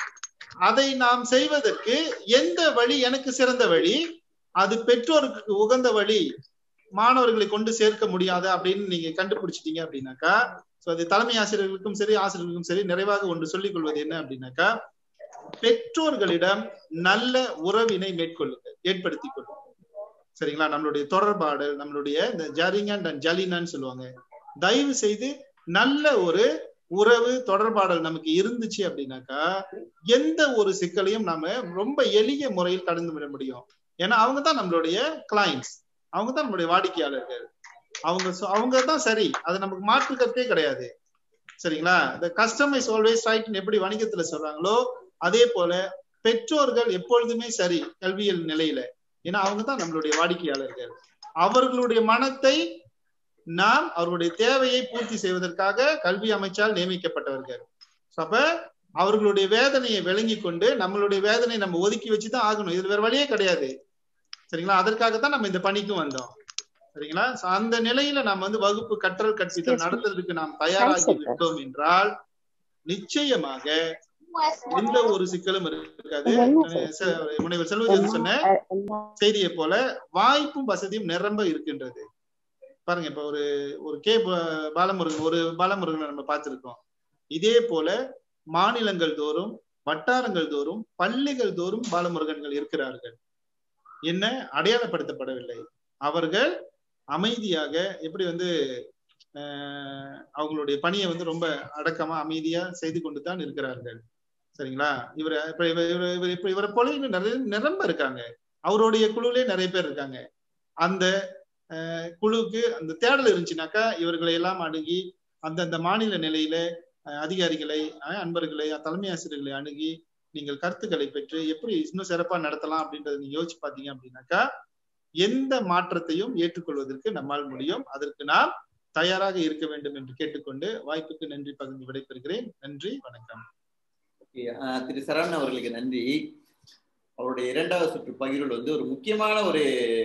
அதை நாம் செய்வதற்கு எந்த வழி எனக்கு சிறந்த வழி அது பெற்றோருக்கு உகந்த வழி மாணவர்களை கொண்டு சேர்க்க முடியாது அப்படின்னு நீங்க கண்டுபிடிச்சிட்டீங்க அப்படின்னாக்கா சோ அது தலைமை ஆசிரியர்களுக்கும் சரி ஆசிரியர்களுக்கும் சரி நிறைவாக ஒன்று சொல்லிக் கொள்வது என்ன அப்படின்னாக்கா பெற்றோர்களிடம் நல்ல உறவினை மேற்கொள்ளுங்க ஏற்படுத்தி கொள்ளுங்க சரிங்களா நம்மளுடைய தொடர்பாடல் நம்மளுடைய இந்த ஜரிங்கன் அண்ட் ஜலினான்னு சொல்லுவாங்க தயவு செய்து நல்ல ஒரு உறவு தொடர்பாடல் நமக்கு இருந்துச்சு அப்படின்னாக்கா எந்த ஒரு சிக்கலையும் நாம ரொம்ப எளிய முறையில் கடந்து விட முடியும் ஏன்னா அவங்க தான் நம்மளுடைய கிளைண்ட்ஸ் அவங்க தான் நம்மளுடைய வாடிக்கையாளர்கள் அவங்க அவங்க தான் சரி அது நமக்கு மாற்று கருத்தே கிடையாது சரிங்களா இந்த கஸ்டமைஸ் ஆல்வேஸ் ரைட் எப்படி வணிகத்துல சொல்றாங்களோ அதே போல பெற்றோர்கள் எப்பொழுதுமே சரி கல்வியல் நிலையில ஏன்னா அவங்க தான் நம்மளுடைய வாடிக்கையாளர்கள் அவர்களுடைய மனத்தை நாம் அவர்களுடைய தேவையை பூர்த்தி செய்வதற்காக கல்வி அமைச்சால் நியமிக்கப்பட்டவர்கள் அப்ப அவர்களுடைய வேதனையை விளங்கி கொண்டு நம்மளுடைய வேதனையை நம்ம ஒதுக்கி வச்சுதான் ஆகணும் இது வேற வழியே கிடையாது சரிங்களா அதற்காகத்தான் நம்ம இந்த பணிக்கும் வந்தோம் சரிங்களா அந்த நிலையில நாம் வந்து வகுப்பு கற்றல் கற்பித்தல் நடத்துறதுக்கு நாம் தயாராகி விட்டோம் என்றால் நிச்சயமாக எந்த ஒரு சிக்கலும் இருக்காது முனைவர் செல்வஜி சொன்ன செய்தியை போல வாய்ப்பும் வசதியும் நிரம்ப இருக்கின்றது பாருங்க இப்ப ஒரு ஒரு கே பாலமுருகன் ஒரு பாலமுருகனை நம்ம பார்த்திருக்கோம் இதே போல மாநிலங்கள் தோறும் வட்டாரங்கள் தோறும் பள்ளிகள் தோறும் பாலமுருகன்கள் இருக்கிறார்கள் என்ன அடையாளப்படுத்தப்படவில்லை அவர்கள் அமைதியாக எப்படி வந்து அவங்களுடைய பணியை வந்து ரொம்ப அடக்கமா அமைதியா செய்து கொண்டு தான் இருக்கிறார்கள் சரிங்களா இவர் இப்ப இவர் இவர் இப்ப இவரை போல இன்னும் நிறைய நிரம்ப இருக்காங்க அவருடைய குழுவிலே நிறைய பேர் இருக்காங்க அந்த குழுவுக்கு அந்த தேடல் இருந்துச்சுனாக்கா இவர்களை எல்லாம் அணுகி அந்தந்த மாநில நிலையில அதிகாரிகளை அன்பர்களை தலைமை ஆசிரியர்களை அணுகி நீங்கள் கருத்துக்களை பெற்று எப்படி இன்னும் சிறப்பா நடத்தலாம் அப்படின்றத நீங்க யோசிச்சு பாத்தீங்க அப்படின்னாக்கா எந்த மாற்றத்தையும் ஏற்றுக்கொள்வதற்கு நம்மால் முடியும் அதற்கு நாம் தயாராக இருக்க வேண்டும் என்று கேட்டுக்கொண்டு வாய்ப்புக்கு நன்றி பகிர்ந்து விடைபெறுகிறேன் நன்றி வணக்கம் திரு சரவணன் அவர்களுக்கு நன்றி அவருடைய இரண்டாவது சுற்று பகிர்வில் வந்து ஒரு முக்கியமான ஒரு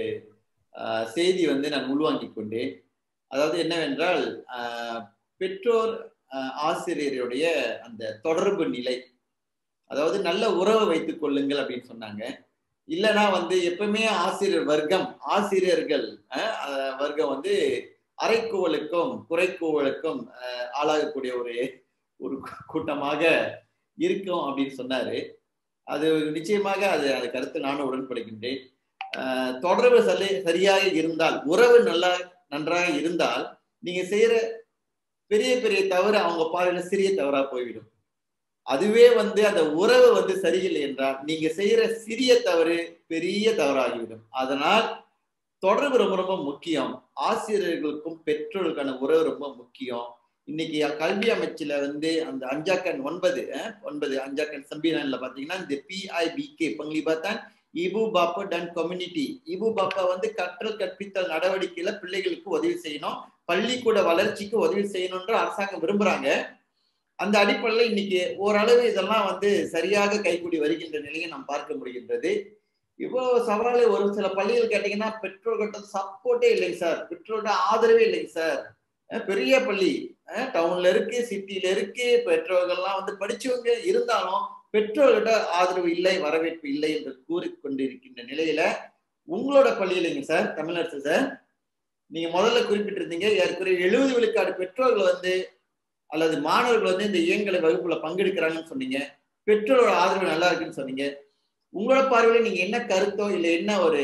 செய்தி வந்து நான் உள்வாங்கிக் கொண்டேன் அதாவது என்னவென்றால் பெற்றோர் ஆசிரியருடைய அந்த தொடர்பு நிலை அதாவது நல்ல உறவை வைத்துக் கொள்ளுங்கள் அப்படின்னு சொன்னாங்க இல்லைன்னா வந்து எப்பவுமே ஆசிரியர் வர்க்கம் ஆசிரியர்கள் வர்க்கம் வந்து அரைக்கூவலுக்கும் குறைக்கூவலுக்கும் ஆளாகக்கூடிய ஒரு ஒரு கூட்டமாக இருக்கும் அப்படின்னு சொன்னாரு அது நிச்சயமாக அது அந்த கருத்து நானும் உடன்படுகின்றேன் தொடர்பு சரி சரியாக இருந்தால் உறவு நல்லா நன்றாக இருந்தால் நீங்க செய்யற பெரிய பெரிய தவறு அவங்க பார்வையில சிறிய தவறா போய்விடும் அதுவே வந்து அந்த உறவு வந்து சரியில்லை என்றால் நீங்க செய்யற சிறிய தவறு பெரிய தவறாகிவிடும் அதனால் தொடர்பு ரொம்ப ரொம்ப முக்கியம் ஆசிரியர்களுக்கும் பெற்றோர்களுக்கான உறவு ரொம்ப முக்கியம் இன்னைக்கு கல்வி அமைச்சுல வந்து அந்த அஞ்சாக்கன் ஒன்பது ஒன்பது அஞ்சாக்கன் சம்பினான்ல பாத்தீங்கன்னா இந்த பிஐபிகே பங்களி பார்த்தான் இபு பாப்பா டன் கம்யூனிட்டி இபு பாப்பா வந்து கற்றல் கற்பித்தல் நடவடிக்கையில பிள்ளைகளுக்கு உதவி செய்யணும் பள்ளிக்கூட வளர்ச்சிக்கு உதவி செய்யணும்ன்ற அரசாங்கம் விரும்புறாங்க அந்த அடிப்படையில் இன்னைக்கு ஓரளவு இதெல்லாம் வந்து சரியாக கைகூடி வருகின்ற நிலையை நாம் பார்க்க முடிகின்றது இவ்வளவு சவால் ஒரு சில பள்ளிகள் கேட்டீங்கன்னா பெற்றோர்கிட்ட சப்போர்ட்டே இல்லைங்க சார் பெற்றோர்கிட்ட ஆதரவே இல்லைங்க சார் பெரிய பள்ளி டவுன்ல இருக்கு சிட்டில இருக்கு பெற்றோர்கள்லாம் வந்து படிச்சவங்க இருந்தாலும் பெற்றோர்கிட்ட ஆதரவு இல்லை வரவேற்பு இல்லை என்று கூறிக்கொண்டிருக்கின்ற நிலையில உங்களோட பள்ளியிலைங்க சார் தமிழரசு சார் நீங்க முதல்ல குறிப்பிட்டிருந்தீங்க ஏற்கனவே எழுபது விழுக்காடு பெற்றோர்கள் வந்து அல்லது மாணவர்கள் வந்து இந்த இயங்கலை வகுப்புல பங்கெடுக்கிறாங்கன்னு சொன்னீங்க பெற்றோரோட ஆதரவு நல்லா இருக்குன்னு சொன்னீங்க உங்களோட பார்வையில நீங்க என்ன கருத்தோ இல்ல என்ன ஒரு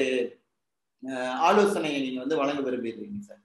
ஆலோசனையை நீங்க வந்து வழங்க விரும்புகிறீங்க சார்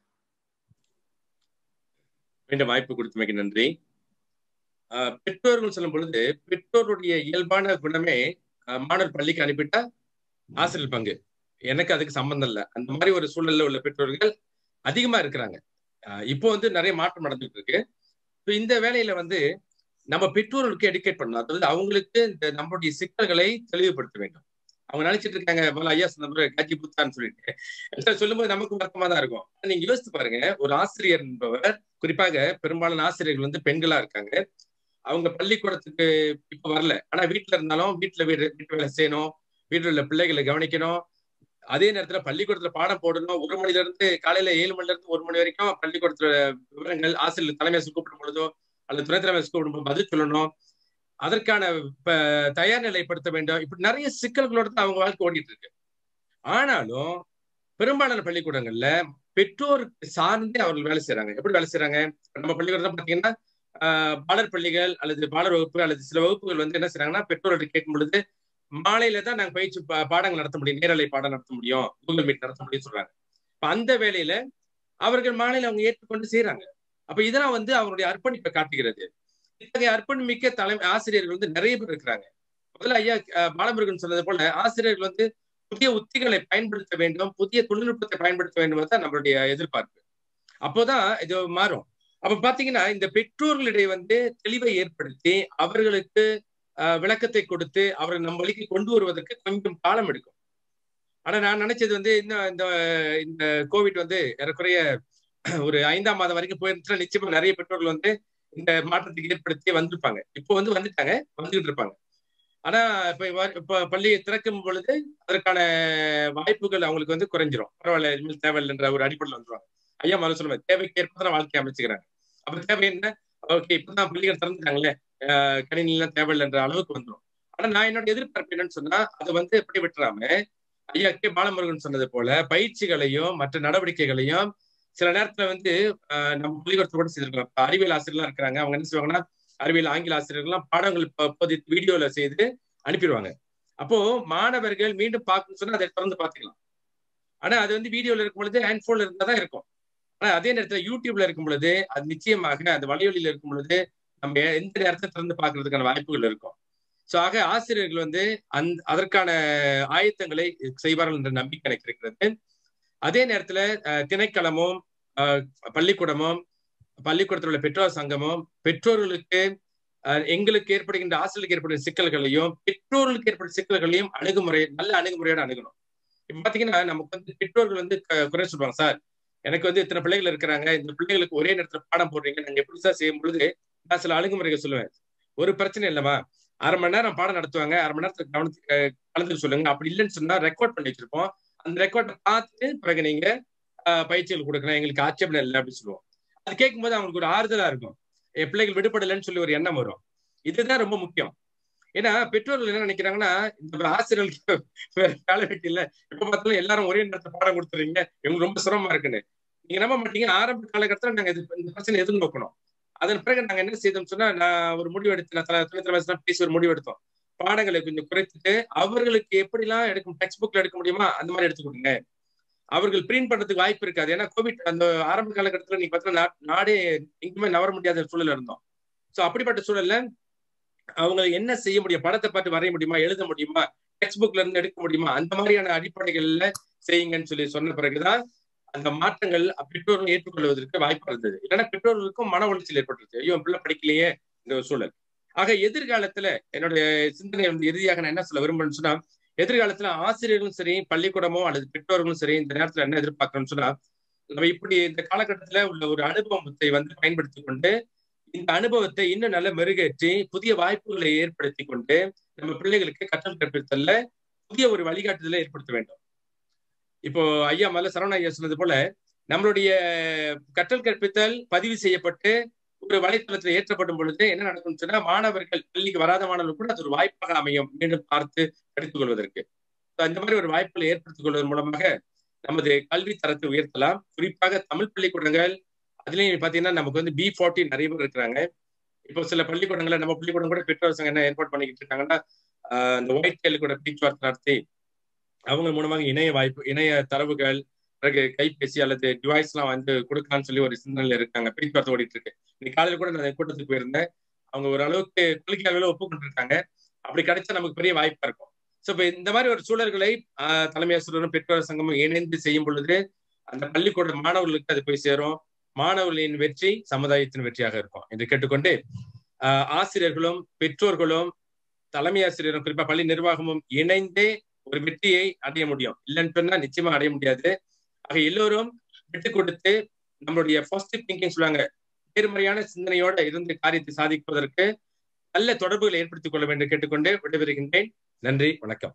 மீண்டும் வாய்ப்பு கொடுத்தமைக்கு நன்றி பெற்றோர்கள் சொல்லும் பொழுது பெற்றோருடைய இயல்பான குணமே மாணவர் பள்ளிக்கு அனுப்பிட்டா ஆசிரியர் பங்கு எனக்கு அதுக்கு சம்பந்தம் இல்லை அந்த மாதிரி ஒரு சூழல்ல உள்ள பெற்றோர்கள் அதிகமா இருக்கிறாங்க இப்போ வந்து நிறைய மாற்றம் நடந்துட்டு இருக்கு இப்போ இந்த வேலையில வந்து நம்ம பெற்றோர்களுக்கு எடுக்கேட் பண்ணணும் அதாவது அவங்களுக்கு இந்த நம்மளுடைய சிக்கல்களை தெளிவுபடுத்த வேண்டும் அவங்க நினைச்சிட்டு இருக்காங்க போல ஐயா சொன்ன காட்சி புத்தான்னு சொல்லிட்டு சொல்லும்போது நமக்கு வருத்தமா தான் இருக்கும் நீங்க யோசித்து பாருங்க ஒரு ஆசிரியர் என்பவர் குறிப்பாக பெரும்பாலான ஆசிரியர்கள் வந்து பெண்களா இருக்காங்க அவங்க பள்ளிக்கூடத்துக்கு இப்ப வரல ஆனா வீட்டுல இருந்தாலும் வீட்டுல வீடு வீட்டு வேலை செய்யணும் வீட்டுல உள்ள பிள்ளைகளை கவனிக்கணும் அதே நேரத்துல பள்ளிக்கூடத்துல பாடம் போடணும் ஒரு மணில இருந்து காலையில ஏழு மணில இருந்து ஒரு மணி வரைக்கும் பள்ளிக்கூடத்துல விவரங்கள் ஆசிரியர் தலைமை கூப்பிடும் பொழுதோ அல்லது துணை தலைமை கூப்பிடும் பதில் சொல்லணும் அதற்கான தயார் நிலைப்படுத்த வேண்டும் இப்படி நிறைய சிக்கல்களோட தான் அவங்க வாழ்க்கை ஓடிட்டு இருக்கு ஆனாலும் பெரும்பாலான பள்ளிக்கூடங்கள்ல பெற்றோருக்கு சார்ந்தே அவர்கள் வேலை செய்யறாங்க எப்படி வேலை செய்யறாங்க நம்ம பள்ளிக்கூடம் பாத்தீங்கன்னா பாலர் பள்ளிகள் அல்லது பாலர் வகுப்பு அல்லது சில வகுப்புகள் வந்து என்ன செய்யறாங்கன்னா பெற்றோர்கிட்ட கேட்கும் பொழுது மாலையில தான் நாங்க பயிற்சி பாடங்கள் நடத்த முடியும் நேரலை பாடம் நடத்த முடியும் கூகுள் மீட் நடத்த முடியும் சொல்றாங்க இப்ப அந்த வேலையில அவர்கள் மாலையில அவங்க ஏற்றுக்கொண்டு செய்யறாங்க அப்ப இதெல்லாம் வந்து அவங்களுடைய அர்ப்பணிப்பை காட்டுகிறது இத்தகைய அர்ப்பணிமிக்க தலைமை ஆசிரியர்கள் வந்து நிறைய பேர் இருக்கிறாங்க முதல்ல ஐயா பாலமுருகன் சொன்னது போல ஆசிரியர்கள் வந்து புதிய உத்திகளை பயன்படுத்த வேண்டும் புதிய தொழில்நுட்பத்தை பயன்படுத்த வேண்டும் தான் நம்மளுடைய எதிர்பார்ப்பு அப்போதான் இது மாறும் அப்ப பாத்தீங்கன்னா இந்த பெற்றோர்களிடையே வந்து தெளிவை ஏற்படுத்தி அவர்களுக்கு விளக்கத்தை கொடுத்து அவரை நம்ம வழிக்கு கொண்டு வருவதற்கு கொஞ்சம் காலம் எடுக்கும் ஆனா நான் நினைச்சது வந்து இன்னும் இந்த இந்த கோவிட் வந்து ஏறக்குறைய ஒரு ஐந்தாம் மாதம் வரைக்கும் போயிருந்துச்சுன்னா நிச்சயமா நிறைய பெற்றோர்கள் வந்து இந்த மாற்றத்துக்கு ஏற்படுத்தி வந்திருப்பாங்க இப்போ வந்து வந்துட்டாங்க வந்துகிட்டு இருப்பாங்க ஆனா இப்ப இப்ப பள்ளியை திறக்கும் பொழுது அதற்கான வாய்ப்புகள் அவங்களுக்கு வந்து குறைஞ்சிரும் பரவாயில்ல இனிமேல் தேவையில்லைன்ற ஒரு அடிப்படையில் வந்துருவாங்க ஐயா மறு சொல்லுவேன் தேவைக்கு ஏற்பதான் வாழ்க்கை அமைச்சுக்கிறாங்க அப்ப தேவை என்ன ஓகே இப்பதான் பள்ளிகள் திறந்துட்டாங்களே கணினி எல்லாம் தேவையில்லைன்ற அளவுக்கு வந்துடும் ஆனா நான் என்னோட எதிர்பார்ப்பு என்னன்னு சொன்னா அதை வந்து எப்படி விட்டுறாம ஐயா கே பாலமுருகன் சொன்னது போல பயிற்சிகளையும் மற்ற நடவடிக்கைகளையும் சில நேரத்துல வந்து நம்ம பள்ளிக்கூடத்தை கூட செய்திருக்கோம் அறிவியல் ஆசிரியர்லாம் இருக்கிறாங்க அவங்க என்ன செய்வாங்கன்னா அறிவியல் ஆங்கில ஆசிரியர்கள்லாம் பாடங்கள் இப்போதைக்கு வீடியோல செய்து அனுப்பிடுவாங்க அப்போ மாணவர்கள் மீண்டும் பார்க்கணும்னு சொன்னா அதை திறந்து பார்த்துக்கலாம் ஆனா அது வந்து வீடியோல இருக்கும் பொழுது ஹேண்ட் போன்ல இருந்தா தான் இருக்கும் ஆனா அதே நேரத்துல யூடியூப்ல இருக்கும் பொழுது அது நிச்சயமாக அந்த வலையொலியில இருக்கும் பொழுது நம்ம எந்த நேரத்தை திறந்து பார்க்கறதுக்கான வாய்ப்புகள் இருக்கும் சோ ஆக ஆசிரியர்கள் வந்து அந் அதற்கான ஆயத்தங்களை செய்வார்கள் என்ற நம்பிக்கை எனக்கு இருக்கிறது அதே நேரத்துல திணைக்களமும் பள்ளிக்கூடமும் பள்ளிக்கூடத்தில் உள்ள பெற்றோர் சங்கமும் பெற்றோர்களுக்கு எங்களுக்கு ஏற்படுகின்ற ஆசிரியர்களுக்கு ஏற்படுகிற சிக்கல்களையும் பெற்றோர்களுக்கு ஏற்படும் சிக்கல்களையும் அணுகுமுறை நல்ல அணுகுமுறையோட அணுகணும் இப்ப பாத்தீங்கன்னா நமக்கு வந்து பெற்றோர்கள் வந்து குறை சொல்லுவாங்க சார் எனக்கு வந்து இத்தனை பிள்ளைகள் இருக்கிறாங்க இந்த பிள்ளைகளுக்கு ஒரே நேரத்துல பாடம் போடுறீங்க நாங்க எப்படி சார் செய்யும் பொழுது நான் சில அணுகுமுறைகள் சொல்லுவேன் ஒரு பிரச்சனை இல்லைம்மா அரை மணி நேரம் பாடம் நடத்துவாங்க அரை மணி நேரத்துக்கு கவனத்துக்கு கலந்துக்க சொல்லுங்க அப்படி இல்லைன்னு சொன்னா ரெக்கார்ட் பண்ணி வச்சிருப்போம் அந்த ரெக்கார்டை பார்த்துட்டு பிறகு நீங்க பயிற்சிகள் கொடுக்கணும் எங்களுக்கு ஆட்சேபனை இல்லை அப்படின்னு சொல்லுவோம் அது கேட்கும்போது அவங்களுக்கு ஒரு ஆறுதலா இருக்கும் என் பிள்ளைகள் விடுபடலைன்னு சொல்லி ஒரு எண்ணம் வரும் இதுதான் ரொம்ப முக்கியம் ஏன்னா பெற்றோர்கள் என்ன நினைக்கிறாங்கன்னா இந்த ஆசிரியர்களுக்கு வேற வேலை வெட்டி இல்ல எப்ப பார்த்தாலும் எல்லாரும் ஒரே நேரத்தை பாடம் கொடுத்துறீங்க எங்களுக்கு ரொம்ப சிரமமா இருக்குன்னு நீங்க நம்ப மாட்டீங்க ஆரம்ப காலகட்டத்தில் நாங்க இந்த பிரச்சனை எதுவும் நோக்கணும் அதன் பிறகு நாங்க என்ன செய்தோம் சொன்னா நான் ஒரு முடிவு எடுத்து நான் தொழில் வயசுல பேசி ஒரு முடிவு எடுத்தோம் பாடங்களை கொஞ்சம் குறைத்துட்டு அவர்களுக்கு எப்படிலாம் எடுக்கும் டெக்ஸ்ட் புக்ல எடுக்க முடியுமா அந்த மாதிரி எடுத்து கொடுங்க அவர்கள் பிரிண்ட் பண்றதுக்கு வாய்ப்பு இருக்காது ஏன்னா கோவிட் அந்த ஆரம்ப காலகட்டத்துல நீங்க பார்த்தீங்கன்னா நாடே எங்குமே நவர முடியாத சூழல் இருந்தோம் சோ அப்படிப்பட்ட சூழல்ல அவங்க என்ன செய்ய முடியும் படத்தை பார்த்து வரைய முடியுமா எழுத முடியுமா டெக்ஸ்ட் புக்ல இருந்து எடுக்க முடியுமா அந்த மாதிரியான அடிப்படைகள்ல செய்யுங்கன்னு சொல்லி சொன்ன பிறகுதான் அந்த மாற்றங்கள் பெற்றோர்கள் ஏற்றுக்கொள்வதற்கு வாய்ப்பு இருந்தது இல்லைன்னா பெற்றோர்களுக்கும் மன உளைச்சல் ஏற்பட்டுருச்சு ஐயோ பிள்ளை படிக்கலையே இந்த ஒரு சூழல் ஆக எதிர்காலத்துல என்னுடைய சிந்தனை வந்து இறுதியாக நான் என்ன சொல்ல விரும்புறேன்னு சொன்னா எதிர்காலத்துல ஆசிரியர்களும் சரி பள்ளிக்கூடமோ அல்லது பெற்றோர்களும் சரி இந்த நேரத்துல என்ன எதிர்பார்க்கணும்னு சொன்னா நம்ம இப்படி இந்த காலகட்டத்துல உள்ள ஒரு அனுபவத்தை வந்து பயன்படுத்தி கொண்டு இந்த அனுபவத்தை இன்னும் நல்ல மெருகேற்றி புதிய வாய்ப்புகளை ஏற்படுத்தி கொண்டு நம்ம பிள்ளைகளுக்கு கற்றல் கற்பித்தல்ல புதிய ஒரு வழிகாட்டுதலை ஏற்படுத்த வேண்டும் இப்போ ஐயா மல்ல சரவண ஐயா சொன்னது போல நம்மளுடைய கற்றல் கற்பித்தல் பதிவு செய்யப்பட்டு ஒரு வலைத்தளத்துல ஏற்றப்படும் பொழுது என்ன நடக்கும்னு சொன்னா மாணவர்கள் பள்ளிக்கு வராத மாணவர்கள் கூட அது ஒரு வாய்ப்பாக அமையும் மீண்டும் பார்த்து படித்துக் கொள்வதற்கு அந்த மாதிரி ஒரு வாய்ப்புகளை ஏற்படுத்திக் கொள்வதன் மூலமாக நமது கல்வி தரத்தை உயர்த்தலாம் குறிப்பாக தமிழ் பள்ளிக்கூடங்கள் அதுலயும் பாத்தீங்கன்னா நமக்கு வந்து பி ஃபார்ட்டி நிறைய பேர் இருக்கிறாங்க இப்போ சில பள்ளிக்கூடங்களை நம்ம பள்ளிக்கூடம் கூட பெற்றோர் சங்கம் என்ன ஏற்பாடு பண்ணிக்கிட்டு இருக்காங்கன்னா இந்த ஒயிட் கேள்வி கூட பேச்சுவார்த்தை நடத்தி அவங்க மூலமாக இணைய வாய்ப்பு இணைய தரவுகள் பிறகு கைபேசி அல்லது டிவைஸ் எல்லாம் வந்து கொடுக்கலாம்னு சொல்லி ஒரு சிந்தனையில இருக்காங்க பேச்சுவார்த்தை ஓடிட்டு இருக்கு இன்னைக்கு காலையில கூட நான் கூட்டத்துக்கு போயிருந்தேன் அவங்க ஓரளவுக்கு கொள்கை அளவில் ஒப்புக்கொண்டு இருக்காங்க அப்படி கிடைச்சா நமக்கு பெரிய வாய்ப்பா இருக்கும் ஸோ இப்போ இந்த மாதிரி ஒரு சூழல்களை தலைமை ஆசிரியரும் பெற்றோர் சங்கமும் இணைந்து செய்யும் பொழுது அந்த பள்ளிக்கூட மாணவர்களுக்கு அது போய் சேரும் மாணவர்களின் வெற்றி சமுதாயத்தின் வெற்றியாக இருக்கும் என்று கேட்டுக்கொண்டு ஆசிரியர்களும் பெற்றோர்களும் தலைமை ஆசிரியரும் குறிப்பா பள்ளி நிர்வாகமும் இணைந்தே ஒரு வெற்றியை அடைய முடியும் இல்லைன்னு சொன்னா நிச்சயமா அடைய முடியாது ஆக எல்லோரும் விட்டு கொடுத்து நம்மளுடைய பாசிட்டிவ் திங்கிங் சொல்லுவாங்க நேர்மறையான சிந்தனையோட இருந்து காரியத்தை சாதிப்பதற்கு நல்ல தொடர்புகளை ஏற்படுத்திக் கொள்ள வேண்டும் கேட்டுக்கொண்டு விடைபெறுகின்றேன் நன்றி வணக்கம்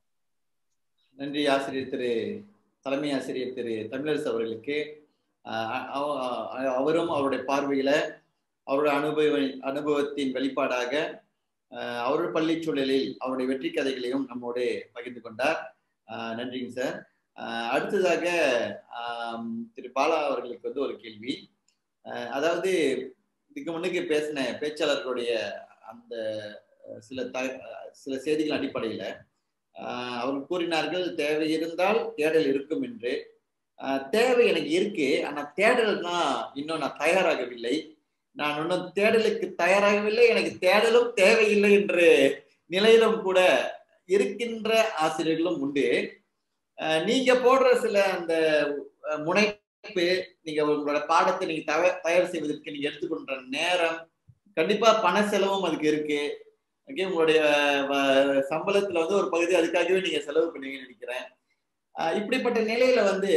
நன்றி ஆசிரியர் திரு தலைமை ஆசிரியர் திரு தமிழரசு அவர்களுக்கு அவரும் அவருடைய பார்வையில அவருடைய அனுபவ அனுபவத்தின் வெளிப்பாடாக அவருடைய பள்ளி சூழலில் அவருடைய வெற்றி கதைகளையும் நம்மோடு பகிர்ந்து கொண்டார் நன்றிங்க சார் அடுத்ததாக திரு பாலா அவர்களுக்கு வந்து ஒரு கேள்வி அதாவது இதுக்கு முன்னுக்கு பேசின பேச்சாளர்களுடைய அந்த சில த சில செய்திகள் அடிப்படையில அவர்கள் கூறினார்கள் தேவை இருந்தால் தேடல் இருக்கும் என்று தேவை எனக்கு இருக்கு ஆனா தேடல்னா இன்னும் நான் தயாராகவில்லை நான் இன்னும் தேடலுக்கு தயாராகவில்லை எனக்கு தேடலும் தேவையில்லை என்ற நிலையிலும் கூட இருக்கின்ற ஆசிரியர்களும் உண்டு அஹ் நீங்க போடுற சில அந்த அஹ், முனைப்பு நீங்க உங்களோட பாடத்தை நீங்க தவ- தயார் செய்வதற்கு நீங்க எடுத்துக்கொண்ட நேரம் கண்டிப்பா பண செலவும் அதுக்கு இருக்கு ஓகே உங்களுடைய வ- சம்பளத்துல வந்து ஒரு பகுதி அதுக்காகவே நீங்க செலவு பண்ணுவீங்கன்னு நினைக்கிறேன் அஹ் இப்படிப்பட்ட நிலையில வந்து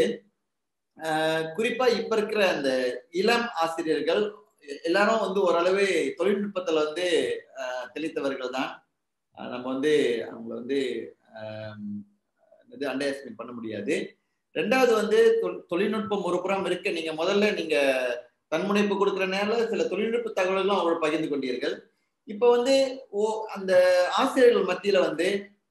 அஹ் குறிப்பா இப்ப இருக்கிற அந்த இளம் ஆசிரியர்கள் எ- எல்லாரும் வந்து ஓரளவு தொழில்நுட்பத்துல வந்து அஹ், தெளித்தவர்கள் தான் அஹ் நம்ம வந்து அவங்கள வந்து ஆம், இது அண்டர் எஸ்டிமேட் பண்ண முடியாது ரெண்டாவது வந்து தொ- தொழில்நுட்பம் ஒரு புறம் இருக்கு நீங்க முதல்ல நீங்க தன்முனைப்பு கொடுக்குற நேரம் சில தொழில்நுட்ப தகவல்களும் அவரோட பகிர்ந்து கொண்டீர்கள் இப்போ வந்து ஓ அந்த ஆசிரியர்கள் மத்தியில வந்து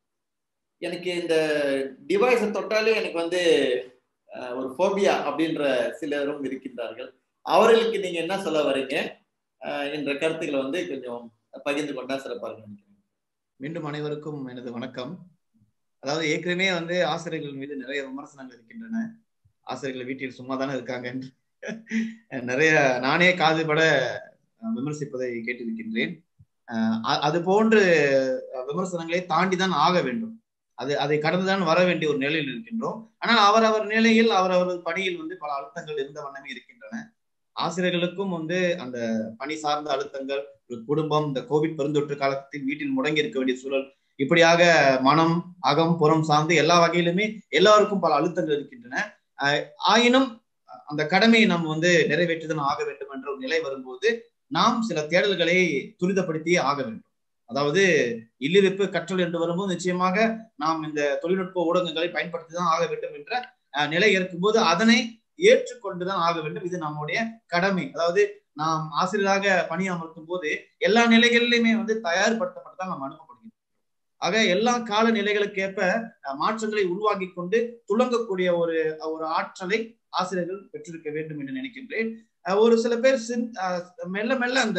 எனக்கு இந்த டிவைஸை தொட்டாலே எனக்கு வந்து அஹ், ஒரு ஃபோபியா அப்படின்ற சிலரும் இருக்கின்றார்கள் அவர்களுக்கு நீங்க என்ன சொல்ல வரீங்க அஹ், என்ற கருத்துக்களை வந்து கொஞ்சம் பகிர்ந்து கொண்டா சிறப்பாக இருக்கும் நினைக்கிறேன் மீண்டும் அனைவருக்கும் எனது வணக்கம் அதாவது ஏற்கனவே வந்து ஆசிரியர்கள் மீது நிறைய விமர்சனங்கள் இருக்கின்றன ஆசிரியர்கள் வீட்டில் சும்மா தானே இருக்காங்க என்று நிறைய நானே காதுபட அஹ், விமர்சிப்பதை கேட்டிருக்கின்றேன் அஹ், அ- அது போன்று அஹ், விமர்சனங்களை தாண்டி தான் ஆக வேண்டும் அது அதை கடந்துதான் வர வேண்டிய ஒரு நிலையில் இருக்கின்றோம் ஆனால் அவரவர் நிலையில் அவரவர் பணியில் வந்து பல அழுத்தங்கள் இருந்த வண்ணமே இருக்கின்றன ஆசிரியர்களுக்கும் வந்து அந்த பணி சார்ந்த அழுத்தங்கள் ஒரு குடும்பம் இந்த கோவிட் பெருந்தொற்று காலத்தில் வீட்டில் முடங்கி இருக்க வேண்டிய சூழல் இப்படியாக மனம் அகம் புறம் சார்ந்து எல்லா வகையிலுமே எல்லாருக்கும் பல அழுத்தங்கள் இருக்கின்றன ஆஹ் ஆயினும் அந்த கடமையை நாம் வந்து நிறைவேற்றுதான் ஆக வேண்டும் என்ற ஒரு நிலை வரும்போது நாம் சில தேடல்களை துரிதப்படுத்தியே ஆக வேண்டும் அதாவது இல்லிருப்பு கற்றல் என்று வரும்போது நிச்சயமாக நாம் இந்த தொழில்நுட்ப ஊடகங்களை பயன்படுத்தி தான் ஆக வேண்டும் என்ற ஆஹ் நிலை இருக்கும்போது அதனை ஏற்றுக்கொண்டுதான் ஆக வேண்டும் இது நம்முடைய கடமை அதாவது நாம் ஆசிரியராக பணி அமர்த்தும் போது எல்லா நிலைகளிலுமே வந்து தயார்படுத்தப்பட்டு தான் நாம் அனுப்பப்படுகிறோம் ஆக எல்லா கால நிலைகளுக்கேற்ப அஹ், மாற்றங்களை உருவாக்கி கொண்டு துளங்கக்கூடிய ஒரு ஒரு ஆற்றலை ஆசிரியர்கள் பெற்றிருக்க வேண்டும் என்று நினைக்கின்றேன் அஹ், ஒரு சில பேர் சின் அஹ், மெல்ல மெல்ல அந்த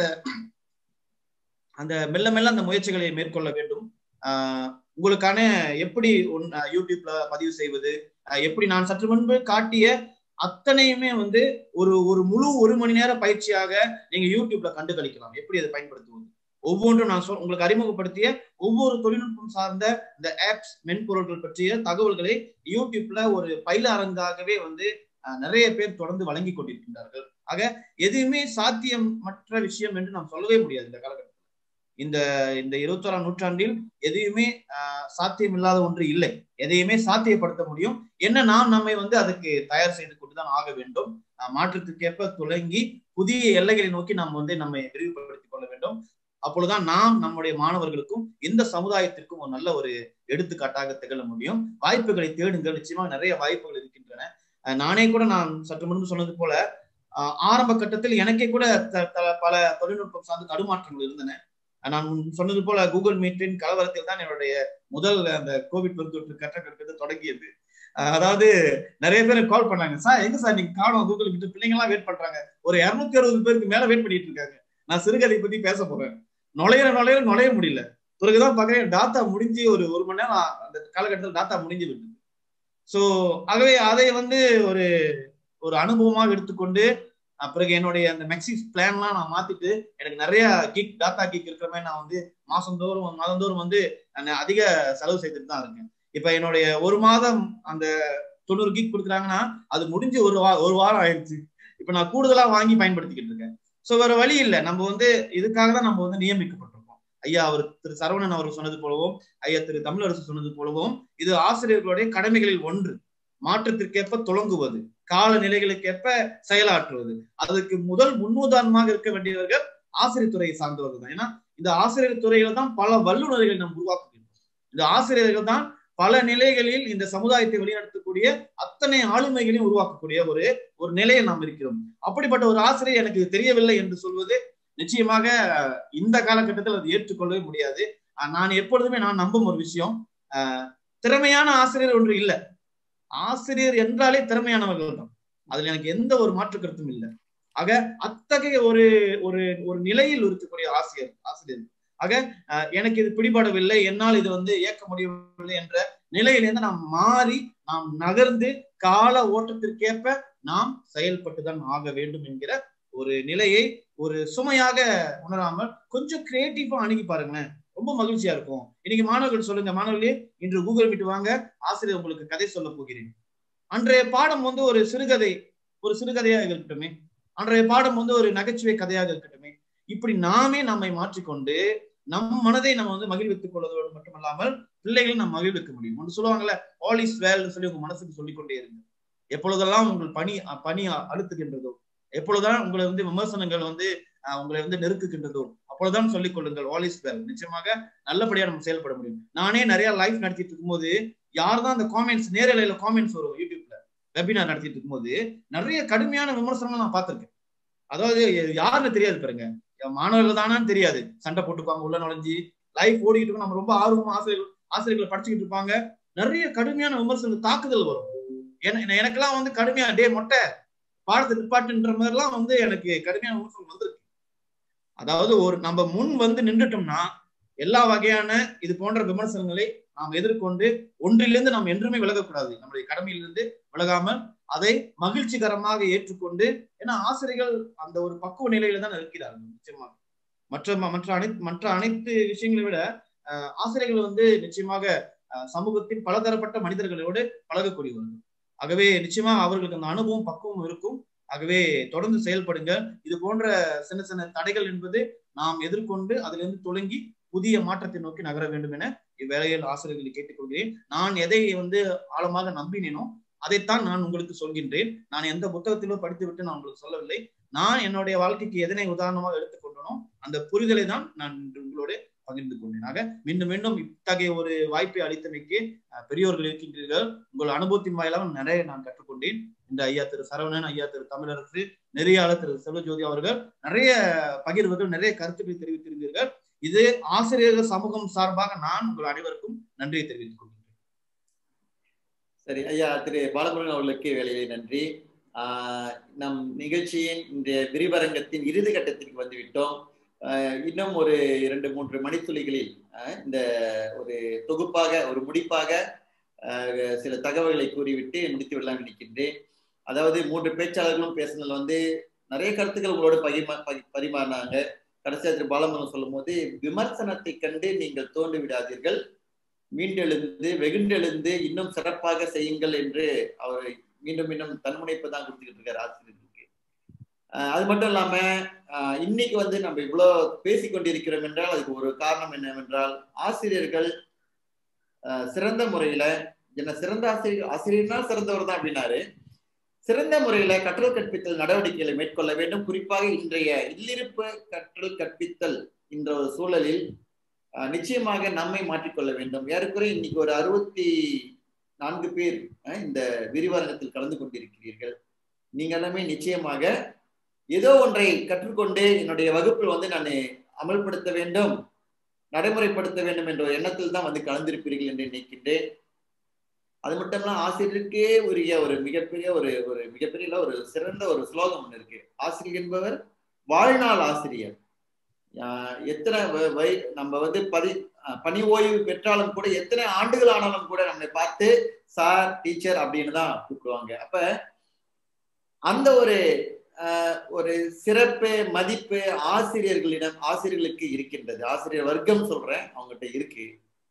அந்த மெல்ல மெல்ல அந்த முயற்சிகளை மேற்கொள்ள வேண்டும் ஆஹ் உங்களுக்கான எப்படி உன்- அஹ், யூடியூப்ல பதிவு செய்வது அஹ், எப்படி நான் சற்று முன்பு காட்டிய அத்தனையுமே வந்து ஒரு ஒரு முழு ஒரு மணி நேர பயிற்சியாக நீங்க யூடியூப்ல கண்டு கழிக்கலாம் எப்படி அதை பயன்படுத்துவது ஒவ்வொன்றும் நான் சொல் உங்களுக்கு அறிமுகப்படுத்திய ஒவ்வொரு தொழில்நுட்பம் சார்ந்த இந்த ஆப்ஸ் மென்பொருட்கள் பற்றிய தகவல்களை யூடியூப்ல ஒரு பயில அரங்காகவே வந்து அஹ், நிறைய பேர் தொடர்ந்து வழங்கி கொண்டிருக்கின்றார்கள் ஆக எதுவுமே சாத்தியமற்ற விஷயம் என்று நாம் சொல்லவே முடியாது இந்த காலகட்டத்தில் இந்த இந்த இருபத்தோராம் நூற்றாண்டில் எதையுமே ஆஹ், சாத்தியமில்லாத ஒன்று இல்லை எதையுமே சாத்தியப்படுத்த முடியும் என்ன நாம் நம்மை வந்து அதுக்கு தயார் செய்து கொண்டுதான் ஆக வேண்டும் ஆஹ், மாற்றத்திற்கேற்ப துலங்கி புதிய எல்லைகளை நோக்கி நாம் வந்து நம்மை விரிவுபடுத்திக் கொள்ள வேண்டும் அப்பொழுதுதான் நாம் நம்முடைய மாணவர்களுக்கும் இந்த சமுதாயத்திற்கும் ஒரு நல்ல ஒரு எடுத்துக்காட்டாக திகழ முடியும் வாய்ப்புகளை தேடுங்கள் நிச்சயமாக நிறைய வாய்ப்புகள் இருக்கின்றன அஹ் நானே கூட நான் சற்று முன்பு சொன்னது போல ஆஹ் ஆரம்ப கட்டத்தில் எனக்கே கூட த- த- பல தொழில்நுட்பம் சார்ந்த தடுமாற்றங்கள் இருந்தன அஹ் நான் சொன்னது போல கூகுள் மீட்டின் கலவரத்தில் தான் என்னுடைய முதல் அந்த கோவிட் பெருந்தொற்று கட்டக்கட்டது தொடங்கியது அஹ் அதாவது நிறைய பேர் கால் பண்ணாங்க சார் எங்க சார் நீங்க காணும் கூகுள் மீட் பிள்ளைங்க எல்லாம் வெயிட் பண்றாங்க ஒரு இருநூத்தி அறுபது பேருக்கு மேல வெயிட் பண்ணிட்டு இருக்காங்க நான் சிறுகதை பத்தி பேச போறேன் நுழையிற நுழையிற நுழைய முடியல பிறகுதான் பாக்குறேன் டாத்தா முடிஞ்சு ஒரு ஒரு மணி நேரம் அந்த காலகட்டத்தில் டாத்தா முடிஞ்சு விட்டது சோ ஆகவே அதை வந்து ஒரு ஒரு அனுபவமாக எடுத்துக்கொண்டு அஹ் பிறகு என்னுடைய அந்த மெக்சிஸ் பிளான்லாம் நான் மாத்திட்டு எனக்கு நிறைய கிக் டாட்டா கிக் இருக்கிற மாதிரி நான் வந்து மாசந்தோறும் மாதந்தோறும் வந்து நான் அதிக செலவு செய்துட்டு தான் இருக்கேன் இப்ப என்னுடைய ஒரு மாதம் அந்த தொண்ணூறு கிக் கொடுக்குறாங்கன்னா அது முடிஞ்சு ஒரு வா ஒரு வாரம் ஆயிடுச்சு இப்ப நான் கூடுதலா வாங்கி பயன்படுத்திக்கிட்டு இருக்கேன் சோ வேற வழி இல்லை நம்ம வந்து இதுக்காக தான் நம்ம வந்து நியமிக்கப்பட்டிருக்கோம் ஐயா அவர் திரு சரவணன் அவர்கள் சொன்னது போலவும் ஐயா திரு தமிழரசு சொன்னது போலவும் இது ஆசிரியர்களுடைய கடமைகளில் ஒன்று மாற்றத்திற்கேற்ப தொடங்குவது கால நிலைகளுக்கேற்ப செயலாற்றுவது அதுக்கு முதல் முன்னுதாரணமாக இருக்க வேண்டியவர்கள் ஆசிரியர் துறையை சார்ந்தவர்கள் தான் ஏன்னா இந்த ஆசிரியர் துறையில தான் பல வல்லுநர்களை நாம் உருவாக்குகின்றோம் இந்த ஆசிரியர்கள் தான் பல நிலைகளில் இந்த சமுதாயத்தை வழிநடத்தக்கூடிய அத்தனை ஆளுமைகளையும் உருவாக்கக்கூடிய ஒரு ஒரு நிலையில் நாம் இருக்கிறோம் அப்படிப்பட்ட ஒரு ஆசிரியர் எனக்கு தெரியவில்லை என்று சொல்வது நிச்சயமாக இந்த காலகட்டத்தில் அது ஏற்றுக்கொள்ளவே முடியாது அஹ் நான் எப்பொழுதுமே நான் நம்பும் ஒரு விஷயம் அஹ் திறமையான ஆசிரியர் ஒன்று இல்லை ஆசிரியர் என்றாலே திறமையானவர்கள் தான் அதுல எனக்கு எந்த ஒரு மாற்று கருத்தும் இல்லை ஆக அத்தகைய ஒரு ஒரு ஒரு நிலையில் இருக்கக்கூடிய ஆசிரியர் ஆசிரியர் ஆக அஹ் எனக்கு இது பிடிபடவில்லை என்னால் இது வந்து இயக்க முடியவில்லை என்ற நிலையிலிருந்து நாம் மாறி நாம் நகர்ந்து கால ஓட்டத்திற்கேற்ப நாம் செயல்பட்டுதான் ஆக வேண்டும் என்கிற ஒரு நிலையை ஒரு சுமையாக உணராமல் கொஞ்சம் கிரியேட்டிவா அணுகி பாருங்களேன் ரொம்ப மகிழ்ச்சியா இருக்கும் இன்னைக்கு மாணவர்கள் சொல்லுங்க மாணவர்களே இன்று கூகுள் மீட் வாங்க ஆசிரியர் உங்களுக்கு கதை சொல்ல போகிறேன் அன்றைய பாடம் வந்து ஒரு சிறுகதை ஒரு சிறுகதையாக இருக்கட்டுமே அன்றைய பாடம் வந்து ஒரு நகைச்சுவை கதையாக இருக்கட்டுமே இப்படி நாமே நம்மை மாற்றிக்கொண்டு நம் மனதை நம்ம வந்து மகிழ்வித்துக் கொள்வதோடு மட்டுமல்லாமல் பிள்ளைகளை நம்ம மகிழ்விக்க முடியும் ஒன்று சொல்லுவாங்கல்ல ஆல் இஸ் வேல் சொல்லி உங்க மனசுக்கு சொல்லிக்கொண்டே இருங்க எப்பொழுதெல்லாம் உங்கள் பணி பணி அழுத்துகின்றதோ எப்பொழுதுதான் உங்களை வந்து விமர்சனங்கள் வந்து உங்களை வந்து நெருக்குகின்றதோ அப்பொழுதுதான் சொல்லிக் கொள்ளுங்கள் ஆல் இஸ் வெல் நிச்சயமாக நல்லபடியா நம்ம செயல்பட முடியும் நானே நிறைய லைஃப் நடத்திட்டு இருக்கும்போது யார் தான் அந்த காமெண்ட்ஸ் நேரலையில காமெண்ட்ஸ் வரும் யூடியூப்ல வெபினார் நடத்திட்டு இருக்கும்போது நிறைய கடுமையான விமர்சனங்கள் நான் பார்த்திருக்கேன் அதாவது யாருன்னு தெரியாது பாருங்க மாணவர்கள் தானான்னு தெரியாது சண்டை போட்டுப்பாங்க உள்ள நுழைஞ்சு லைஃப் ஓடிக்கிட்டு இருக்கும் நம்ம ரொம்ப ஆர்வமா ஆசிரியர்கள் ஆசிரியர்களை படிச்சுக்கிட்டு இருப்பாங்க நிறைய கடுமையான விமர்சனங்கள் தாக்குதல் வரும் எனக்கெல்லாம் வந்து கடுமையா டே மொட்டை பாடத்தை நிப்பாட்டுன்ற மாதிரிலாம் வந்து எனக்கு கடுமையான விமர்சனம் வந்திருக்கு அதாவது ஒரு நம்ம முன் வந்து நின்றுட்டோம்னா எல்லா வகையான இது போன்ற விமர்சனங்களை நாம் எதிர்கொண்டு ஒன்றிலிருந்து நாம் என்றுமே விலகக்கூடாது நம்முடைய கடமையிலிருந்து விலகாமல் அதை மகிழ்ச்சிகரமாக ஏற்றுக்கொண்டு ஏன்னா ஆசிரியர்கள் அந்த ஒரு பக்குவ நிலையில தான் இருக்கிறார்கள் நிச்சயமாக மற்ற மற்ற அனைத்து மற்ற அனைத்து விஷயங்களை விட ஆசிரியர்கள் வந்து நிச்சயமாக சமூகத்தின் பலதரப்பட்ட மனிதர்களோடு பழகக்கூடியவர்கள் ஆகவே நிச்சயமா அவர்களுக்கு அந்த அனுபவம் பக்குவம் இருக்கும் ஆகவே தொடர்ந்து செயல்படுங்க இது போன்ற சின்ன சின்ன தடைகள் என்பது நாம் எதிர்கொண்டு அதிலிருந்து தொடங்கி புதிய மாற்றத்தை நோக்கி நகர வேண்டும் என இவ்வேளையில் ஆசிரியர்களை கேட்டுக்கொள்கிறேன் நான் எதை வந்து ஆழமாக நம்பினேனோ அதைத்தான் நான் உங்களுக்கு சொல்கின்றேன் நான் எந்த புத்தகத்திலோ படித்து விட்டு நான் உங்களுக்கு சொல்லவில்லை நான் என்னுடைய வாழ்க்கைக்கு எதனை உதாரணமாக எடுத்துக்கொண்டனோ அந்த புரிதலை தான் நான் உங்களோட பகிர்ந்து கொண்டேன் ஆக மீண்டும் மீண்டும் இத்தகைய ஒரு வாய்ப்பை அளித்தமைக்கு பெரியோர்கள் இருக்கின்றீர்கள் உங்கள் அனுபவத்தின் வாயிலாக நிறைய நான் கற்றுக்கொண்டேன் இந்த ஐயா திரு சரவணன் ஐயா திரு தமிழரசு நெறியாளர் திரு செல்வஜோதி அவர்கள் நிறைய பகிர்வுகள் நிறைய கருத்துக்களை தெரிவித்திருந்தீர்கள் இது ஆசிரியர்கள் சமூகம் சார்பாக நான் உங்கள் அனைவருக்கும் நன்றியை தெரிவித்துக் கொள்கிறேன் சரி ஐயா திரு பாலமுருகன் அவர்களுக்கு வேலையிலே நன்றி நம் நிகழ்ச்சியின் இந்த விரிவரங்கத்தின் இறுதி கட்டத்திற்கு வந்துவிட்டோம் இன்னும் ஒரு இரண்டு மூன்று மணித்துளிகளில் இந்த ஒரு தொகுப்பாக ஒரு முடிப்பாக சில தகவல்களை கூறிவிட்டு முடித்து விடலாம் நினைக்கின்றேன் அதாவது மூன்று பேச்சாளர்களும் பேசுனதுல வந்து நிறைய கருத்துக்கள் உங்களோட பகிர்மா பரிமாறினாங்க கடைசியா திரு பாலமுருகன் சொல்லும் போது விமர்சனத்தை கண்டு நீங்கள் தோண்டு விடாதீர்கள் மீண்டெழுந்து வெகுண்டெழுந்து இன்னும் சிறப்பாக செய்யுங்கள் என்று அவர் மீண்டும் மீண்டும் தன்முனைப்பு தான் கொடுத்துக்கிட்டு இருக்காரு ஆசிரியர்களுக்கு அது மட்டும் இல்லாம இன்னைக்கு வந்து நம்ம இவ்வளோ பேசி கொண்டிருக்கிறோம் என்றால் அதுக்கு ஒரு காரணம் என்னவென்றால் ஆசிரியர்கள் சிறந்த முறையில என்ன சிறந்த ஆசிரியர் ஆசிரியர்னா சிறந்தவர் தான் அப்படின்னாரு சிறந்த முறையில கற்றல் கற்பித்தல் நடவடிக்கைகளை மேற்கொள்ள வேண்டும் குறிப்பாக இன்றைய இல்லிருப்பு கற்றல் கற்பித்தல் என்ற ஒரு சூழலில் நிச்சயமாக நம்மை மாற்றிக்கொள்ள வேண்டும் ஏறக்குறைய இன்னைக்கு ஒரு அறுபத்தி நான்கு பேர் இந்த விரிவாரணத்தில் கலந்து கொண்டிருக்கிறீர்கள் நீங்க எல்லாமே நிச்சயமாக ஏதோ ஒன்றை கற்றுக்கொண்டு என்னுடைய வகுப்பில் வந்து நான் அமல்படுத்த வேண்டும் நடைமுறைப்படுத்த வேண்டும் என்ற எண்ணத்தில் தான் வந்து கலந்திருப்பீர்கள் என்று நினைக்கின்றேன் அது மட்டும் இல்லாம ஆசிரியருக்கே உரிய ஒரு மிகப்பெரிய ஒரு ஒரு மிகப்பெரிய ஒரு சிறந்த ஒரு ஸ்லோகம் ஒன்று இருக்கு ஆசிரியர் என்பவர் வாழ்நாள் ஆசிரியர் எத்தனை வை நம்ம வந்து பதி பணி ஓய்வு பெற்றாலும் கூட எத்தனை ஆண்டுகள் ஆனாலும் கூட நம்மளை பார்த்து சார் டீச்சர் அப்படின்னு தான் கூப்பிடுவாங்க அப்ப அந்த ஒரு ஒரு சிறப்பு மதிப்பு ஆசிரியர்களிடம் ஆசிரியர்களுக்கு இருக்கின்றது ஆசிரியர் வர்க்கம் சொல்றேன் அவங்ககிட்ட இருக்கு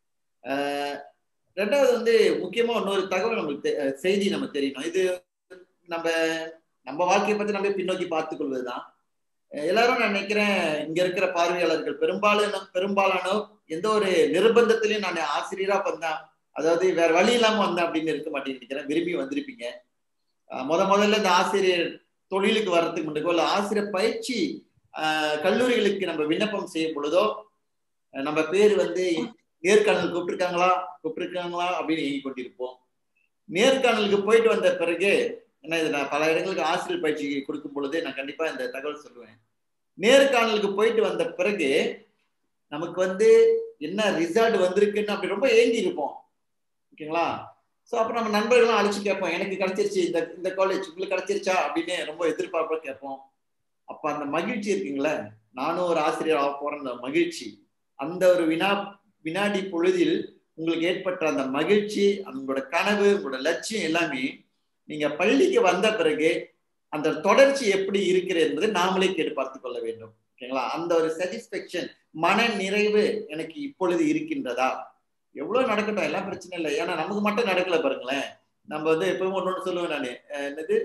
ரெண்டாவது வந்து முக்கியமா இன்னொரு தகவல் நம்மளுக்கு செய்தி நம்ம தெரியணும் இது நம்ம நம்ம வாழ்க்கையை பத்தி நம்ம பின்னோக்கி பார்த்துக் கொள்வதுதான் எல்லாரும் நான் நினைக்கிறேன் இங்க இருக்கிற பார்வையாளர்கள் பெரும்பாலான பெரும்பாலானோ எந்த ஒரு நிர்பந்தத்திலையும் நான் ஆசிரியரா வந்தேன் அதாவது வேற வழி இல்லாம வந்தேன் அப்படின்னு இருக்க மாட்டேன்னு நினைக்கிறேன் விரும்பி வந்திருப்பீங்க முத முதல்ல இந்த ஆசிரியர் தொழிலுக்கு வர்றதுக்கு முன்னாடி இல்ல ஆசிரியர் பயிற்சி கல்லூரிகளுக்கு நம்ம விண்ணப்பம் செய்யும் பொழுதோ நம்ம பேர் வந்து நேர்காணல் கூப்பிட்டுருக்காங்களா கூப்பிட்டுருக்காங்களா அப்படின்னு எங்கி கொண்டிருப்போம் நேர்காணலுக்கு போயிட்டு வந்த பிறகு என்ன இது நான் பல இடங்களுக்கு ஆசிரியர் பயிற்சி கொடுக்கும் பொழுது நான் கண்டிப்பா இந்த தகவல் சொல்லுவேன் நேர்காணலுக்கு போயிட்டு வந்த பிறகு நமக்கு வந்து என்ன ரிசல்ட் வந்திருக்குன்னு அப்படி ரொம்ப ஏங்கி இருப்போம் ஓகேங்களா ஸோ அப்புறம் நம்ம நண்பர்களும் அழைச்சு கேட்போம் எனக்கு கிடைச்சிருச்சு இந்த இந்த காலேஜ் உங்களுக்கு கிடைச்சிருச்சா அப்படின்னு ரொம்ப எதிர்பார்ப்பா கேட்போம் அப்ப அந்த மகிழ்ச்சி இருக்குங்களே நானும் ஒரு ஆசிரியர் ஆக போறேன் அந்த மகிழ்ச்சி அந்த ஒரு வினா வினாடி பொழுதில் உங்களுக்கு ஏற்பட்ட அந்த மகிழ்ச்சி உங்களோட கனவு உங்களோட லட்சியம் எல்லாமே நீங்க பள்ளிக்கு வந்த பிறகு அந்த தொடர்ச்சி எப்படி இருக்கிறது என்பதை நாமளே கேட்டு பார்த்து கொள்ள வேண்டும் ஓகேங்களா அந்த ஒரு சாட்டிஸ்பேக்ஷன் மன நிறைவு எனக்கு இப்பொழுது இருக்கின்றதா எவ்வளவு நடக்கட்டும் எல்லாம் பிரச்சனை இல்லை ஏன்னா நமக்கு மட்டும் நடக்கல பாருங்களேன் நம்ம வந்து எப்பவும் ஒன்னொன்னு சொல்லுவேன் நானு அஹ் என்னது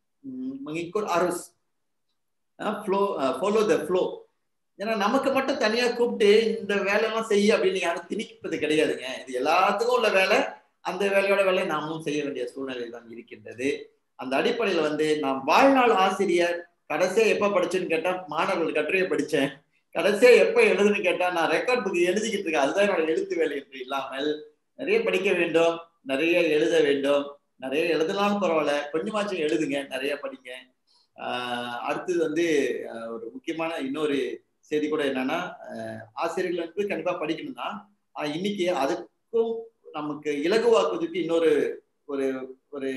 அரஸ் ஃப்ளோ ஃபாலோ த ஃப்ளோ ஏன்னா நமக்கு மட்டும் தனியா கூப்பிட்டு இந்த வேலையெல்லாம் செய்ய அப்படின்னு யாரும் திணிப்பது கிடையாதுங்க இது எல்லாத்துக்கும் உள்ள வேலை அந்த வேலையோட வேலையை நாமும் செய்ய வேண்டிய சூழ்நிலை தான் இருக்கின்றது அந்த அடிப்படையில வந்து நான் வாழ்நாள் ஆசிரியர் கடைசியா எப்ப படிச்சேன்னு கேட்டா மாணவர்கள் கட்டுரையை படிச்சேன் கடைசியா எப்ப எழுதுன்னு கேட்டா நான் ரெக்கார்ட் புக் எழுதிக்கிட்டு இருக்கேன் அதுதான் என்னோட எழுத்து வேலை என்று இல்லாமல் நிறைய படிக்க வேண்டும் நிறைய எழுத வேண்டும் நிறைய எழுதலாம் பரவாயில்ல கொஞ்சமாச்சும் எழுதுங்க நிறைய படிங்க ஆஹ் அடுத்தது வந்து ஆஹ் ஒரு முக்கியமான இன்னொரு செய்தி கூட என்னன்னா ஆஹ் ஆசிரியர்கள் வந்து கண்டிப்பா படிக்கணும் தான் ஆஹ் இன்னைக்கு அதுக்கும் நமக்கு இலகுவாக்குவதற்கு இன்னொரு ஒரு ஒரு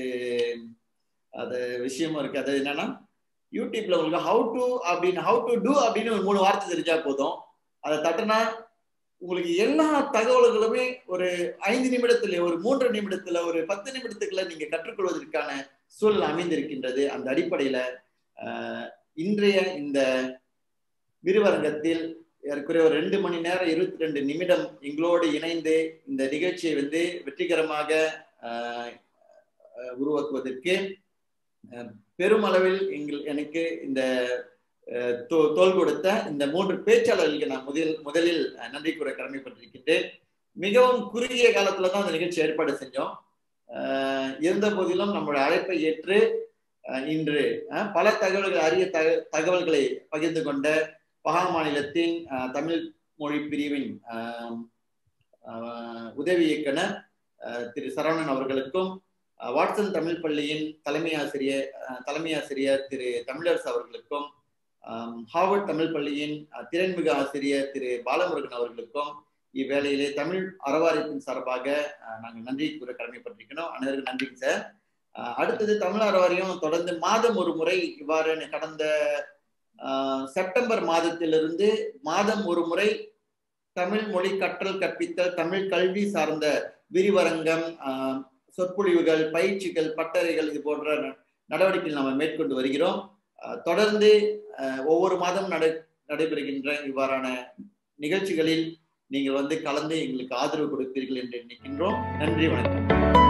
அது விஷயமும் இருக்கு அது என்னன்னா யூடியூப்ல உங்களுக்கு ஹவு டு அப்படின்னு ஹவு டு டூ அப்படின்னு ஒரு மூணு வார்த்தை தெரிஞ்சா போதும் அதை தட்டுனா உங்களுக்கு எல்லா தகவல்களுமே ஒரு ஐந்து நிமிடத்துல ஒரு மூன்று நிமிடத்துல ஒரு பத்து நிமிடத்துக்குள்ள நீங்க கற்றுக்கொள்வதற்கான சூழல் அமைந்திருக்கின்றது அந்த அடிப்படையில ஆஹ் இன்றைய இந்த விரிவரங்கத்தில் ஏறக்குறைய ஒரு ரெண்டு மணி நேரம் இருபத்தி ரெண்டு நிமிடம் எங்களோடு இணைந்து இந்த நிகழ்ச்சியை வந்து வெற்றிகரமாக ஆஹ் ஆஹ் உருவாக்குவதற்கு ஆஹ் பெருமளவில் எங்கள் எனக்கு இந்த ஆஹ் தோ- தோள் கொடுத்த இந்த மூன்று பேச்சாளர்களுக்கு நான் முதல் முதலில் ஆஹ் நன்றி கூற கடமைப்பட்டிருக்கின்றேன் மிகவும் குறுகிய காலத்துல தான் அந்த நிகழ்ச்சி ஏற்பாடு செஞ்சோம் ஆஹ் இருந்த போதிலும் நம்மளுடைய அழைப்பை ஏற்று ஆஹ் இன்று ஆஹ் பல தகவல்கள் அரிய தக- தகவல்களை பகிர்ந்து கொண்ட பகா மாநிலத்தின் ஆஹ் தமிழ் மொழி பிரிவின் ஆஹ் ஆஹ் உதவி இயக்குனர் ஆஹ் திரு சரவணன் அவர்களுக்கும் ஆஹ் வாட்சன் தமிழ் பள்ளியின் தலைமை ஆசிரியர் ஆஹ் தலைமை ஆசிரியர் திரு தமிழரசு அவர்களுக்கும் ஆம், ஹார்வர்ட் தமிழ் பள்ளியின் ஆஹ் திறன்மிகு ஆசிரியர் திரு பாலமுருகன் அவர்களுக்கும் இவ்வேளையிலே தமிழ் அறவாரியத்தின் சார்பாக ஆஹ் நாங்கள் நன்றி கூற கடமைப்பட்டிருக்கிறோம் அனைவருக்கும் நன்றிங்க சார் ஆஹ் அடுத்தது தமிழ் அறவாரியம் தொடர்ந்து மாதம் ஒரு முறை இவ்வாறு கடந்த ஆஹ் செப்டம்பர் மாதத்திலிருந்து மாதம் ஒரு முறை தமிழ் மொழி கற்றல் கற்பித்தல் தமிழ் கல்வி சார்ந்த விரிவரங்கம் ஆஹ் சொற்பொழிவுகள் பயிற்சிகள் பட்டறைகள் இது போன்ற ந- நடவடிக்கைகள் நாம் மேற்கொண்டு வருகிறோம் ஆஹ் தொடர்ந்து ஆஹ் ஒவ்வொரு மாதம் நடை நடைபெறுகின்ற இவ்வாறான நிகழ்ச்சிகளில் நீங்கள் வந்து கலந்து எங்களுக்கு ஆதரவு கொடுப்பீர்கள் என்று நினைக்கின்றோம் நன்றி வணக்கம்